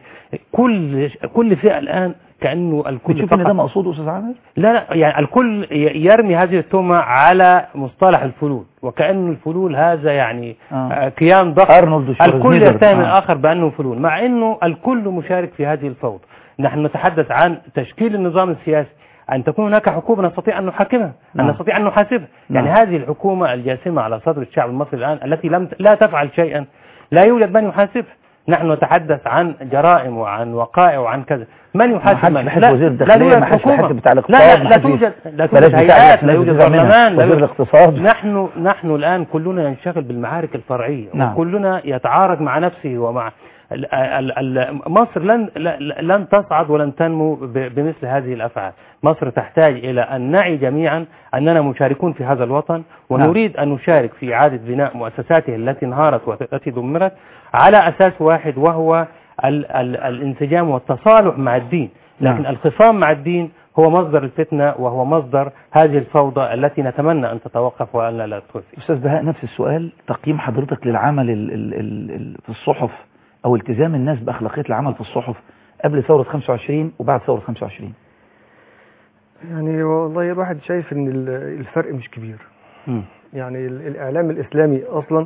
S10: كل كل فئة الآن كأنه الكل
S1: بتشوف ان
S10: فقط
S1: ده مقصود استاذ عامر
S10: لا لا يعني الكل ي- يرمي هذه التهمة على مصطلح الفلول وكأن الفلول هذا يعني
S1: آه.
S10: آه. كيان ضخم
S1: أرنولد
S10: الكل
S1: شوارزنيجر.
S10: يتهم
S1: آه.
S10: الآخر بأنه فلول مع أنه الكل مشارك في هذه الفوضى نحن نتحدث عن تشكيل النظام السياسي أن تكون هناك حكومة نستطيع أن نحاكمها أن
S1: نعم.
S10: نستطيع أن نحاسبها
S1: نعم.
S10: يعني هذه الحكومة الجاسمة على صدر الشعب المصري الآن التي لم لا تفعل شيئا لا يوجد من يحاسبها نحن نتحدث عن جرائم وعن وقائع وعن كذا من
S1: ما
S10: يحاسب
S1: حدش
S10: من
S1: بحث
S10: لا
S1: وزير
S10: لا
S1: الداخليه
S10: يوجد
S1: ما حدش
S10: حكومة.
S1: بحث بتاع
S10: لا
S1: الاقتصاد
S10: لا
S1: ما
S10: لا
S1: حدش-
S10: توجد لا
S1: بلاش
S10: توجد
S1: بتاع
S10: هيئات
S1: الناس
S10: لا يوجد
S1: بتزعل منها.
S10: برلمان لا
S1: وزير
S10: يوجد
S1: الاقتصاد
S10: نحن نحن الآن كلنا ينشغل بالمعارك الفرعية
S1: نعم.
S10: وكلنا يتعارك مع نفسه ومع ال- ال- ال- مصر لن ل- لن تصعد ولن تنمو ب- بمثل هذه الأفعال مصر تحتاج إلى أن نعي جميعا أننا مشاركون في هذا الوطن ونريد أن نشارك في إعادة بناء مؤسساته التي انهارت والتي دمرت على أساس واحد وهو ال ال الانسجام والتصالح مع الدين لكن
S1: نعم.
S10: الخصام مع الدين هو مصدر الفتنة وهو مصدر هذه الفوضى التي نتمنى أن تتوقف وأن لا تدخل فيها
S1: استاذ بهاء نفس السؤال تقييم حضرتك للعمل ال ال ال ال في الصحف او التزام الناس باخلاقيه العمل في الصحف قبل ثوره 25 وبعد ثوره 25
S11: يعني والله الواحد شايف ان ال- الفرق مش كبير
S1: مم.
S11: يعني ال- الاعلام الاسلامي اصلا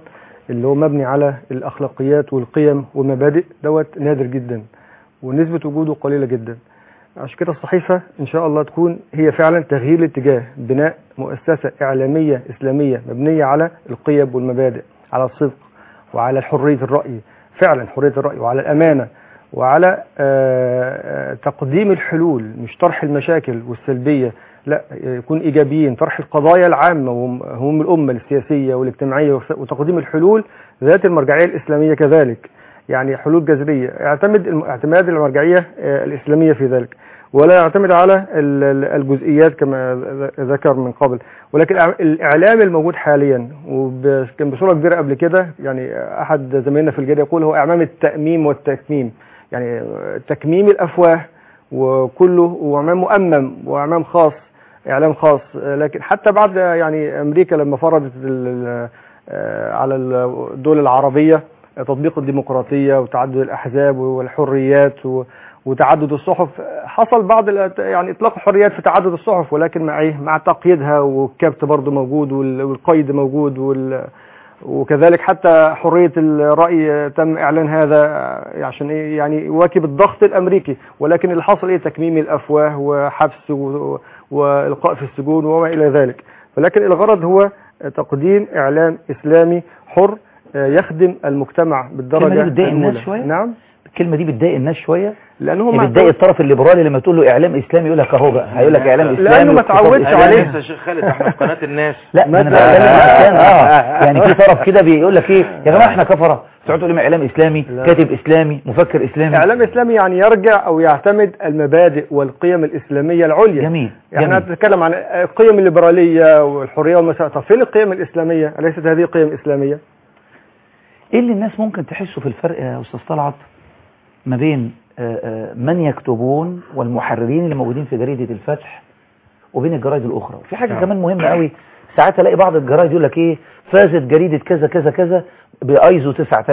S11: اللي هو مبني على الاخلاقيات والقيم والمبادئ دوت نادر جدا ونسبه وجوده قليله جدا عشان كده الصحيفه ان شاء الله تكون هي فعلا تغيير الاتجاه بناء مؤسسه اعلاميه اسلاميه مبنيه على القيم والمبادئ على الصدق وعلى حريه الراي فعلا حريه الراي وعلى الامانه وعلى آه، آه، تقديم الحلول مش طرح المشاكل والسلبيه لا يكون ايجابيين طرح القضايا العامه وهموم الامه السياسيه والاجتماعيه وف- وتقديم الحلول ذات المرجعيه الاسلاميه كذلك يعني حلول جذريه يعتمد الم- اعتماد المرجعيه آه، الاسلاميه في ذلك ولا يعتمد على ال- ال- الجزئيات كما ذ- ذكر من قبل ولكن الإع- الاعلام الموجود حاليا وكان بصوره كبيره قبل كده يعني احد زمايلنا في الجريده يقول هو اعمام التاميم والتكميم يعني تكميم الافواه وكله واعمام مؤمم واعمام خاص اعلام خاص لكن حتى بعد يعني امريكا لما فرضت ال- آه، على الدول العربيه تطبيق الديمقراطيه وتعدد الاحزاب والحريات و- وتعدد الصحف حصل بعض الأت- يعني اطلاق الحريات في تعدد الصحف ولكن مع ايه مع تقييدها والكبت برضه موجود وال- والقيد موجود وال وكذلك حتى حرية الرأي تم إعلان هذا عشان إيه يعني يواكب الضغط الأمريكي ولكن اللي حصل إيه تكميم الأفواه وحبس و- وإلقاء في السجون وما إلى ذلك ولكن الغرض هو تقديم إعلام إسلامي حر يخدم المجتمع بالدرجة
S1: الكلمة دي بتضايق الناس
S11: الأولى.
S1: شوية؟
S11: نعم
S1: الكلمة دي بتضايق الناس شوية
S11: لأنه هو
S1: يعني
S11: ما
S1: بتضايق الطرف الليبرالي لما تقول له اعلام اسلامي يقول لك اهو بقى هيقول لك اعلام اسلامي
S11: لأنه ما
S1: واقتصاد
S11: تعودش
S1: إسلامي.
S11: عليه.
S9: يا شيخ خالد احنا في قناه الناس
S1: لا ما انا بتكلم عشان اه يعني في طرف كده بيقول لك ايه يا جماعه احنا كفره تقعد تقول لهم اعلام اسلامي كاتب اسلامي مفكر اسلامي
S11: إعلام إسلامي يعني يرجع أو يعتمد المبادئ والقيم الإسلامية العليا
S1: جميل
S11: يعني
S1: جميل.
S11: أنا أتكلم عن القيم الليبرالية والحرية والمساء طب فين القيم الإسلامية أليست هذه قيم إسلامية
S1: ايه اللي الناس ممكن تحسه في الفرق يا استاذ طلعت ما بين آه، آه، من يكتبون والمحررين اللي موجودين في جريدة الفتح وبين الجرايد الاخرى في حاجة
S9: نعم.
S1: كمان مهمة قوي ساعات الاقي بعض الجرايد يقول لك ايه فازت جريدة كذا كذا كذا بايزو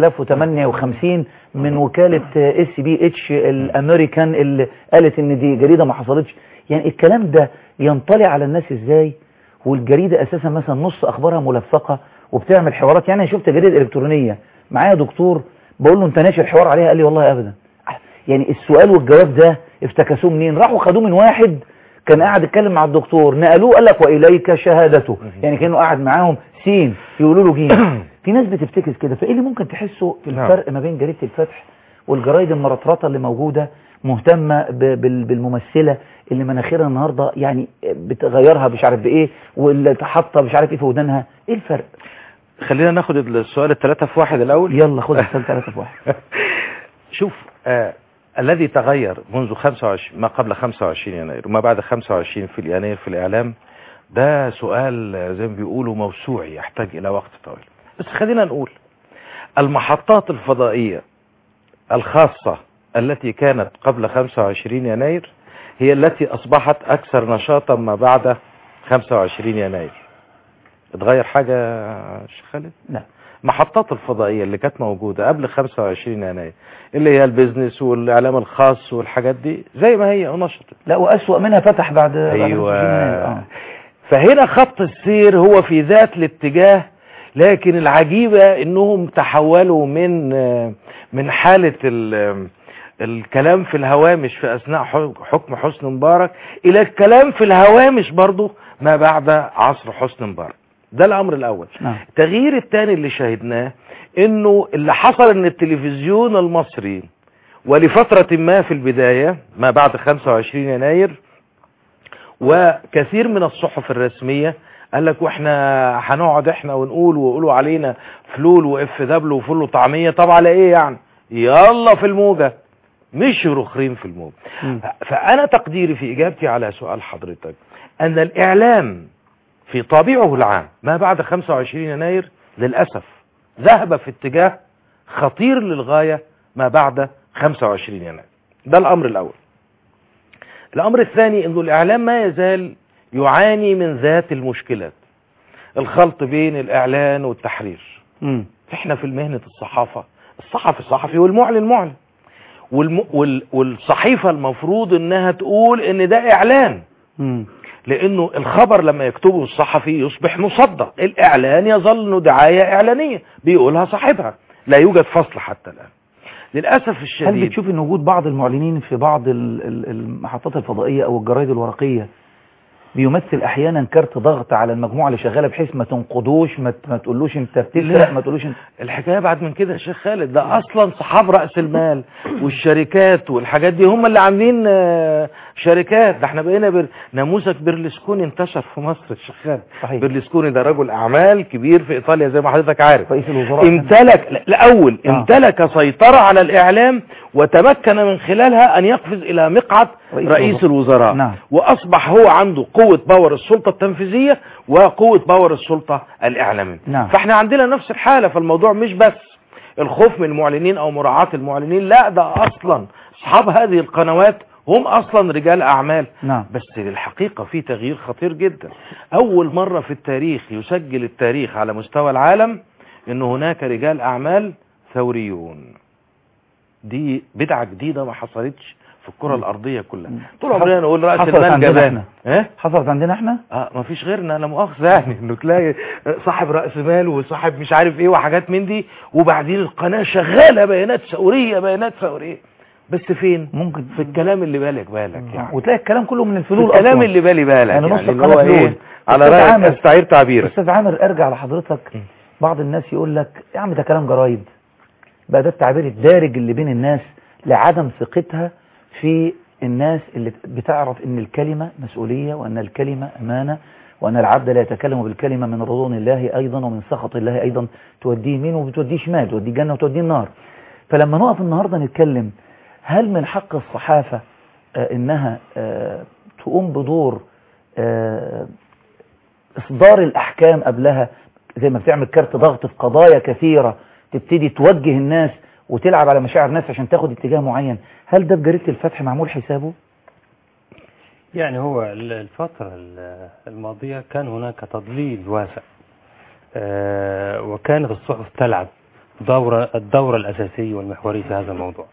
S1: 9058 من وكالة اس بي اتش الامريكان اللي قالت ان دي جريدة ما حصلتش يعني الكلام ده ينطلي على الناس ازاي والجريدة اساسا مثلا نص اخبارها ملفقة وبتعمل حوارات يعني انا شفت جريدة الكترونية معايا دكتور بقول له انت ناشر حوار عليها قال لي والله ابدا يعني السؤال والجواب ده افتكسوه منين راحوا خدوه من واحد كان قاعد يتكلم مع الدكتور نقلوه قال لك واليك شهادته يعني كانه قاعد معاهم سين يقولوا له جيم في ناس بتفتكس كده فايه اللي ممكن تحسه في
S9: نعم.
S1: الفرق ما بين جريده الفتح والجرايد المرطرطه اللي موجوده مهتمه ب- بال- بالممثله اللي مناخيرها النهارده يعني بتغيرها مش عارف بايه واللي حاطه مش عارف ايه في ودانها ايه الفرق
S9: خلينا ناخد السؤال الثلاثة في واحد الأول
S1: يلا خد السؤال ثلاثة في واحد
S9: شوف آه الذي تغير منذ 25 ما قبل 25 يناير وما بعد 25 في يناير في الإعلام ده سؤال آه، زي ما بيقولوا موسوعي يحتاج إلى وقت طويل بس خلينا نقول المحطات الفضائية الخاصة التي كانت قبل 25 يناير هي التي أصبحت أكثر نشاطا ما بعد 25 يناير اتغير حاجة يا شيخ خالد؟
S1: لا
S9: محطات الفضائية اللي كانت موجودة قبل 25 يناير اللي هي البيزنس والإعلام الخاص والحاجات دي زي ما هي ونشطت
S1: لا واسوأ منها فتح بعد بعد 25 يناير.
S9: أيوة
S1: آه.
S9: فهنا خط السير هو في ذات الاتجاه لكن العجيبة انهم تحولوا من من حالة ال- الكلام في الهوامش في اثناء حكم حسني مبارك الى الكلام في الهوامش برضو ما بعد عصر حسني مبارك ده الامر الاول
S1: نعم
S9: التغيير الثاني اللي شاهدناه انه اللي حصل ان التلفزيون المصري ولفترة ما في البداية ما بعد 25 يناير وكثير من الصحف الرسمية قال لك واحنا هنقعد احنا ونقول ويقولوا علينا فلول واف دبليو وفول وطعمية طب على ايه يعني يلا في الموجة مش رخرين في الموجة فانا تقديري في اجابتي على سؤال حضرتك ان الاعلام في طابعه العام ما بعد 25 يناير للأسف ذهب في اتجاه خطير للغاية ما بعد 25 يناير ده الأمر الأول الأمر الثاني أنه الإعلام ما يزال يعاني من ذات المشكلات الخلط بين الإعلان والتحرير
S1: مم.
S9: احنا في مهنة الصحافة الصحفي صحفي والمعلن معلن والم... وال... والصحيفة المفروض انها تقول ان ده اعلان
S1: مم.
S9: لانه الخبر لما يكتبه الصحفي يصبح مصدق الاعلان يظل انه دعاية اعلانية بيقولها صاحبها لا يوجد فصل حتى الان للاسف
S1: هل
S9: الشديد
S1: بتشوف ان وجود بعض المعلنين في بعض ال- ال- المحطات الفضائية او الجرايد الورقية بيمثل احيانا كارت ضغط على المجموعة اللي شغالة بحيث ما تنقضوش ما, ت- ما تقولوش انت بتسرق ما تقولوش انت
S9: الحكايه بعد من كده يا شيخ خالد ده اصلا صحاب راس المال والشركات والحاجات دي هم اللي عاملين آه، شركات ده احنا بقينا بر... نموذج برلسكوني انتشر في مصر يا شيخ خالد
S1: صحيح.
S9: برلسكوني ده رجل اعمال كبير في ايطاليا زي ما حضرتك عارف
S1: رئيس الوزراء
S9: امتلك لا، الاول
S1: آه.
S9: امتلك سيطره على الاعلام وتمكن من خلالها ان يقفز الى مقعد
S1: رئيس
S9: رئيس,
S1: الوزراء.
S9: الوزراء
S1: نعم.
S9: واصبح هو عنده قوه باور السلطه التنفيذيه وقوه باور السلطه الاعلاميه
S1: نعم.
S9: فاحنا عندنا نفس الحالة فالموضوع مش بس الخوف من المعلنين او مراعاة المعلنين لا ده اصلا اصحاب هذه القنوات هم اصلا رجال اعمال
S1: نعم
S9: بس للحقيقة في تغيير خطير جدا اول مرة في التاريخ يسجل التاريخ على مستوى العالم ان هناك رجال اعمال ثوريون دي بدعة جديدة ما حصلتش في الكرة الارضية كلها طول عمرنا نقول رأس
S1: حصلت
S9: المال
S1: عندنا
S9: جبان
S1: احنا.
S9: ايه
S1: حصلت عندنا احنا
S9: اه ما فيش غيرنا لا مؤاخذه يعني انه تلاقي صاحب راس مال وصاحب مش عارف ايه وحاجات من دي وبعدين القناه شغاله بيانات ثوريه بيانات ثوريه بس فين
S1: ممكن
S9: في الكلام اللي بالك بالك يعني
S1: وتلاقي الكلام كله من
S9: في
S1: الفلول
S9: الكلام
S1: أصلاً.
S9: اللي بالي بالك
S1: يعني
S9: يعني,
S1: نص
S9: اللي
S1: القناة
S9: هو
S1: فلول.
S9: ايه على
S1: أستاذ
S9: رايك
S1: عامر-
S9: استعير تعبيرك
S1: استاذ عامر ارجع لحضرتك بعض الناس يقول لك يا عم ده كلام جرايد بقى ده التعبير الدارج اللي بين الناس لعدم ثقتها في الناس اللي بتعرف ان الكلمة مسؤولية وان الكلمة امانة وان العبد لا يتكلم بالكلمة من رضوان الله ايضا ومن سخط الله ايضا توديه يمين وبتوديه شمال توديه جنة وتوديه النار فلما نقف النهاردة نتكلم هل من حق الصحافة آه، انها آه، تقوم بدور آه، اصدار الاحكام قبلها زي ما بتعمل كارت ضغط في قضايا كثيرة تبتدي توجه الناس وتلعب على مشاعر الناس عشان تاخد اتجاه معين هل ده بجريدة الفتح معمول حسابه
S10: يعني هو ال- الفترة ال- الماضية كان هناك تضليل واسع آه، وكانت الصحف تلعب دورة الدورة الأساسية والمحورية في هذا الموضوع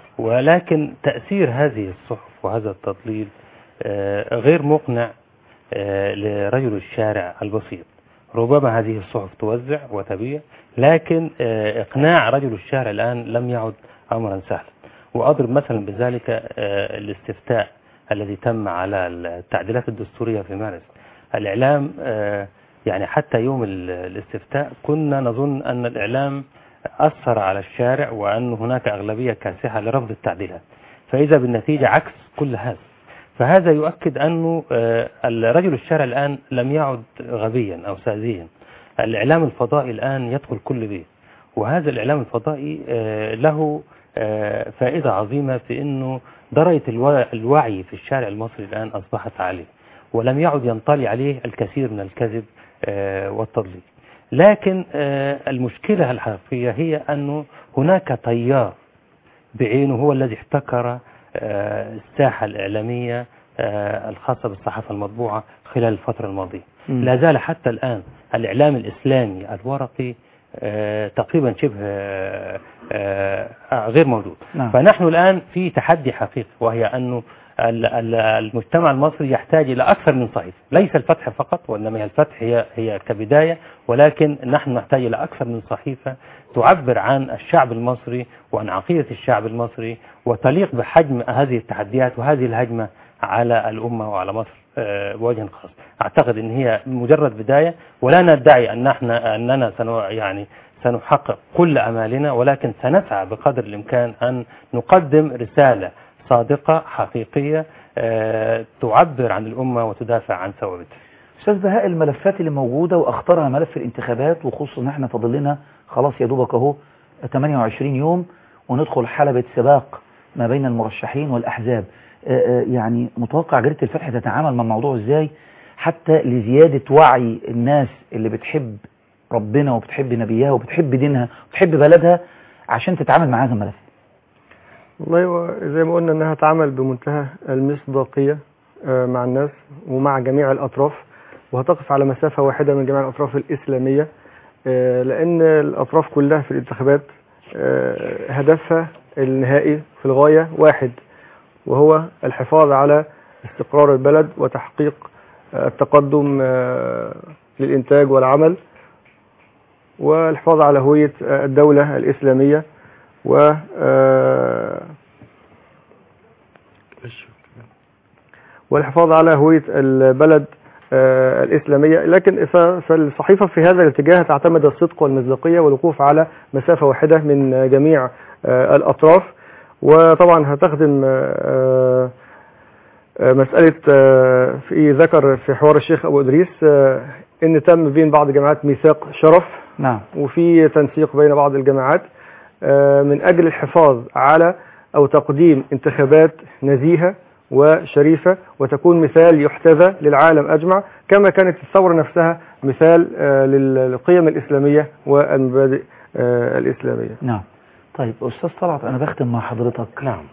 S10: ولكن تأثير هذه الصحف وهذا التضليل آه، غير مقنع آه، لرجل الشارع البسيط ربما هذه الصحف توزع وتبيع لكن آه، إقناع رجل الشارع الآن لم يعد أمرا سهلا وأضرب مثلا بذلك آه، الاستفتاء الذي تم على التعديلات الدستورية في مارس الإعلام آه، يعني حتى يوم ال- الاستفتاء كنا نظن أن الإعلام أثر على الشارع وأن هناك أغلبية كاسحة لرفض التعديلات فإذا بالنتيجة عكس كل هذا فهذا يؤكد أنه آه، الرجل الشارع الآن لم يعد غبيا أو ساذجا الإعلام الفضائي الآن يدخل كل بيت وهذا الإعلام الفضائي آه، له آه، فائدة عظيمة في أنه درجة الوا- الوعي في الشارع المصري الآن أصبحت عالية ولم يعد ينطلي عليه الكثير من الكذب آه، والتضليل لكن آه، المشكلة الحقيقية هي أنه هناك تيار بعينه هو الذي احتكر آه، الساحة الإعلامية آه، الخاصة بالصحافة المطبوعة خلال الفترة الماضية
S1: مم.
S10: لا زال حتى الآن الإعلام الإسلامي الورقي آه، تقريبا شبه آه، آه، غير موجود
S1: نعم.
S10: فنحن الآن في تحدي حقيقي وهي أنه ال- ال- المجتمع المصري يحتاج إلى أكثر من صحيفة ليس الفتح فقط وإنما هي الفتح هي هي كبداية ولكن نحن نحتاج إلى أكثر من صحيفة تعبر عن الشعب المصري وعن عقيدة الشعب المصري وتليق بحجم هذه التحديات وهذه الهجمة على الأمة وعلى مصر آه، بوجه خاص أعتقد أن هي مجرد بداية ولا ندعي أن احنا أننا سنو يعني سنحقق كل أمالنا ولكن سنسعى بقدر الإمكان أن نقدم رسالة صادقة حقيقية آه، تعبر عن الأمة وتدافع عن ثوابتها
S1: استاذ بهاء الملفات اللي موجودة واختارها ملف الانتخابات وخصوصا ان احنا فاضل لنا خلاص يا دوبك اهو 28 يوم وندخل حلبة سباق ما بين المرشحين والاحزاب آه، آه، يعني متوقع جريدة الفتح تتعامل مع الموضوع ازاي حتى لزيادة وعي الناس اللي بتحب ربنا وبتحب نبيها وبتحب دينها وبتحب بلدها عشان تتعامل مع هذا الملف
S11: والله هو زي ما قلنا انها تعمل بمنتهى المصداقية آه، مع الناس ومع جميع الاطراف وهتقف على مسافة واحدة من جميع الاطراف الاسلامية آه، لان الاطراف كلها في الانتخابات آه، هدفها النهائي في الغاية واحد وهو الحفاظ على استقرار البلد وتحقيق التقدم آه، للإنتاج والعمل والحفاظ على هوية آه، الدولة الإسلامية و آه، والحفاظ على هوية البلد آه، الإسلامية لكن ف- فالصحيفة في هذا الاتجاه تعتمد الصدق والمصداقية والوقوف على مسافة واحدة من جميع آه، الأطراف وطبعا هتخدم آه، آه، مسألة آه، في ذكر في حوار الشيخ أبو إدريس آه، إن تم بين بعض الجامعات ميثاق شرف
S1: نعم
S11: وفي تنسيق بين بعض الجامعات آه، من أجل الحفاظ على أو تقديم انتخابات نزيهة وشريفة وتكون مثال يحتذى للعالم أجمع كما كانت الثورة نفسها مثال آه، للقيم الإسلامية والمبادئ آه، الإسلامية
S1: نعم طيب أستاذ طلعت أنا بختم مع حضرتك
S9: نعم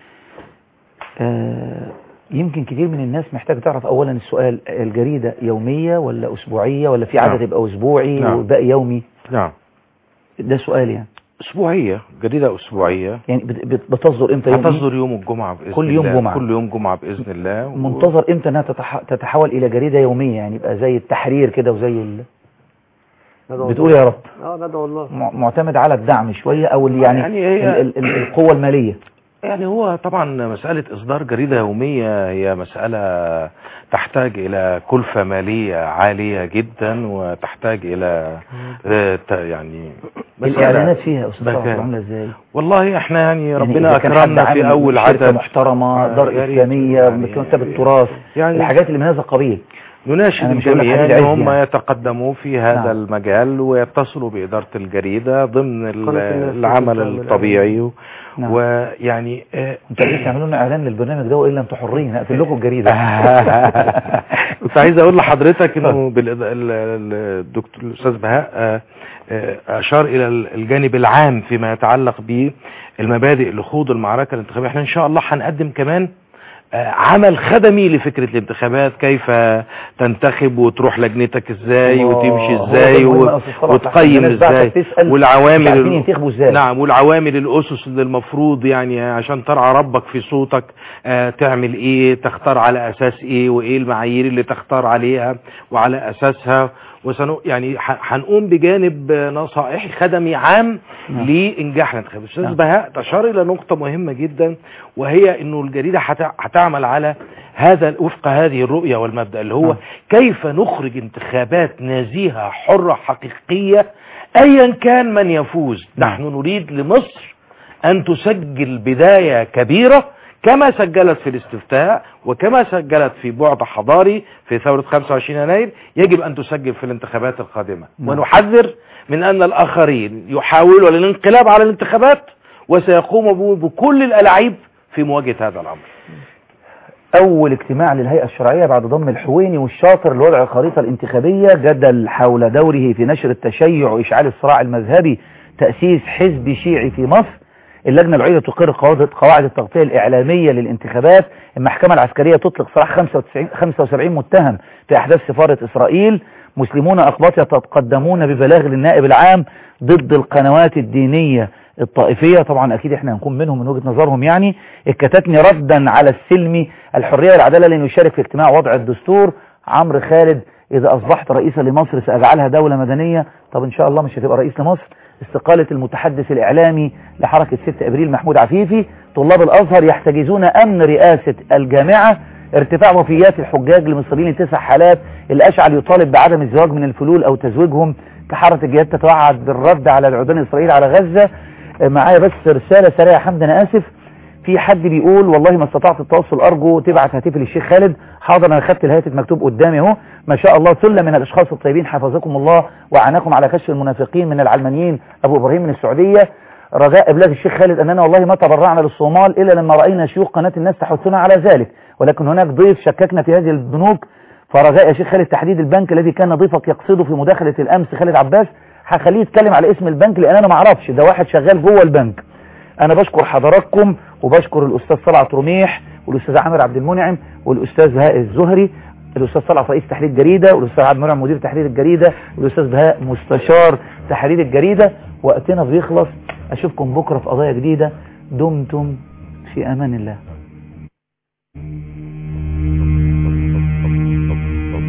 S1: آه يمكن كتير من الناس محتاج تعرف أولا السؤال الجريدة يومية ولا أسبوعية ولا في عدد
S9: نعم.
S1: يبقى أسبوعي
S9: نعم.
S1: وباقي يومي
S9: نعم
S1: ده سؤال يعني
S9: أسبوعية جريدة أسبوعية
S1: يعني بت- بت- بتصدر امتى يومي
S9: هتصدر يوم الجمعة بإذن
S1: كل يوم
S9: الله
S1: جمعة.
S9: كل يوم جمعة بإذن الله و-
S1: منتظر امتى انها تتح... تتحول الى جريدة يومية يعني يبقى زي التحرير كده وزي ال... بتقول يا رب
S11: اه ندعو الله
S1: م- معتمد على الدعم شوية او اللي يعني,
S9: يعني هي-
S1: ال... ال... ال... القوة المالية
S9: يعني هو طبعا مسألة إصدار جريدة يومية هي مسألة تحتاج إلى كلفة مالية عالية جدا وتحتاج إلى آه، ت- يعني مسألة
S1: الاعلانات فيها يا استاذ
S9: مكان.
S1: طلعت عاملة ازاي
S9: والله احنا يعني
S1: يعني
S9: ربنا
S1: إذا كان حد
S9: أكرمنا
S1: عامل
S9: في أول
S1: شركة
S9: عدد
S1: محترمة
S9: آه،
S1: دار
S9: يا ريت
S1: إسلامية
S9: يعني-
S1: مكتب التراث
S9: يعني
S1: الحاجات اللي من هذا القبيل
S9: نناشد
S1: أنا مش هقول لك
S9: الجميع
S1: حديد
S9: ان
S1: عز
S9: هم
S1: يعني.
S9: يتقدموا في هذا
S1: نعم.
S9: المجال ويتصلوا بإدارة الجريدة ضمن ال-
S11: قناة الناس
S9: العمل
S11: بتعمل
S9: الطبيعي و-
S1: نعم.
S9: ويعني آه،
S1: انت عايزين تعملوا لنا اعلان للبرنامج ده والا انتوا حرين هقفل لكم الجريدة
S9: كنت عايز اقول لحضرتك انه بالإض- ال- ال- الدكتور الاستاذ بهاء آه، آه، اشار الى ال- الجانب العام فيما يتعلق بالمبادئ لخوض المعركه الانتخابيه احنا ان شاء الله هنقدم كمان آه، عمل خدمي لفكرة الانتخابات كيف تنتخب وتروح لجنتك ازاي
S1: الله،
S9: وتمشي
S1: هو ده
S9: ازاي
S1: المهم
S9: و-
S1: يا أستاذ صلاح.
S9: وتقيم
S1: الناس بعتت
S9: ازاي
S1: تسأل مش
S9: والعوامل
S1: عارفين
S9: ال-
S1: ينتخبوا ازاي
S9: نعم والعوامل الاسس اللي المفروض يعني عشان ترعى ربك في صوتك آه، تعمل ايه تختار على اساس ايه وايه المعايير اللي تختار عليها وعلى اساسها وسنو يعني ح- هنقوم بجانب آه، نصائحي خدمي عام
S1: نعم.
S9: لانجاح الانتخابات الاستاذ
S1: نعم.
S9: بهاء تشار الى نقطه مهمه جدا وهي انه الجريده هت- هتعمل على هذا وفق هذه الرؤيه والمبدا اللي هو
S1: نعم.
S9: كيف نخرج انتخابات نزيهه حره حقيقيه ايا كان من يفوز
S1: نعم.
S9: نحن نريد لمصر أن تسجل بداية كبيرة كما سجلت في الاستفتاء وكما سجلت في بعد حضاري في ثورة 25 يناير يجب أن تسجل في الانتخابات القادمة
S1: نعم.
S9: ونحذر من أن الآخرين يحاولوا الانقلاب على الانتخابات وسيقوموا بكل الألاعيب في مواجهة هذا الأمر
S1: أول اجتماع للهيئة الشرعية بعد ضم الحويني والشاطر لوضع الخريطة الانتخابية جدل حول دوره في نشر التشيع وإشعال الصراع المذهبي تأسيس حزب شيعي في مصر اللجنة العليا تقر قواعد قواعد التغطية الإعلامية للانتخابات المحكمة العسكرية تطلق سراح 95 75 متهم في أحداث سفارة إسرائيل مسلمون أقباط يتقدمون ببلاغ للنائب العام ضد القنوات الدينية الطائفية طبعا أكيد احنا هنكون منهم من وجهة نظرهم يعني الكتاتني ردا على السلمي الحرية والعدالة لن يشارك في اجتماع وضع الدستور عمرو خالد إذا أصبحت رئيسا لمصر سأجعلها دولة مدنية طب إن شاء الله مش هتبقى رئيس لمصر استقالة المتحدث الإعلامي لحركة 6 أبريل محمود عفيفي طلاب الأزهر يحتجزون أمن رئاسة الجامعة ارتفاع وفيات الحجاج لمصريين تسع حالات الأشعل يطالب بعدم الزواج من الفلول أو تزويجهم كحرة الجهاد تتوعد بالرد على العدوان الإسرائيلي على غزة آه، معايا بس رسالة سريعة يا حمد أنا آسف في حد بيقول والله ما استطعت التواصل أرجو تبعت هاتفي للشيخ خالد حاضر أنا خدت الهاتف مكتوب قدامي أهو ما شاء الله ثلة من الأشخاص الطيبين حفظكم الله وعناكم على كشف المنافقين من العلمانيين أبو إبراهيم من السعودية رجاء إبلاغ الشيخ خالد أننا والله ما تبرعنا للصومال إلا لما رأينا شيوخ قناة الناس تحثنا على ذلك ولكن هناك ضيف شككنا في هذه البنوك فرجاء يا شيخ خالد تحديد البنك الذي كان ضيفك يقصده في مداخلة الأمس خالد عباس هخليه يتكلم على اسم البنك لأن أنا ما اعرفش ده واحد شغال جوه البنك أنا بشكر حضراتكم وبشكر الأستاذ طلعت رميح والأستاذ عامر عبد المنعم والأستاذ بهاء الزهري الأستاذ طلعت رئيس تحرير الجريدة والأستاذ عبد المنعم مدير تحرير الجريدة والأستاذ بهاء مستشار تحرير الجريدة وقتنا بيخلص أشوفكم بكرة في قضايا جديدة دمتم في أمان الله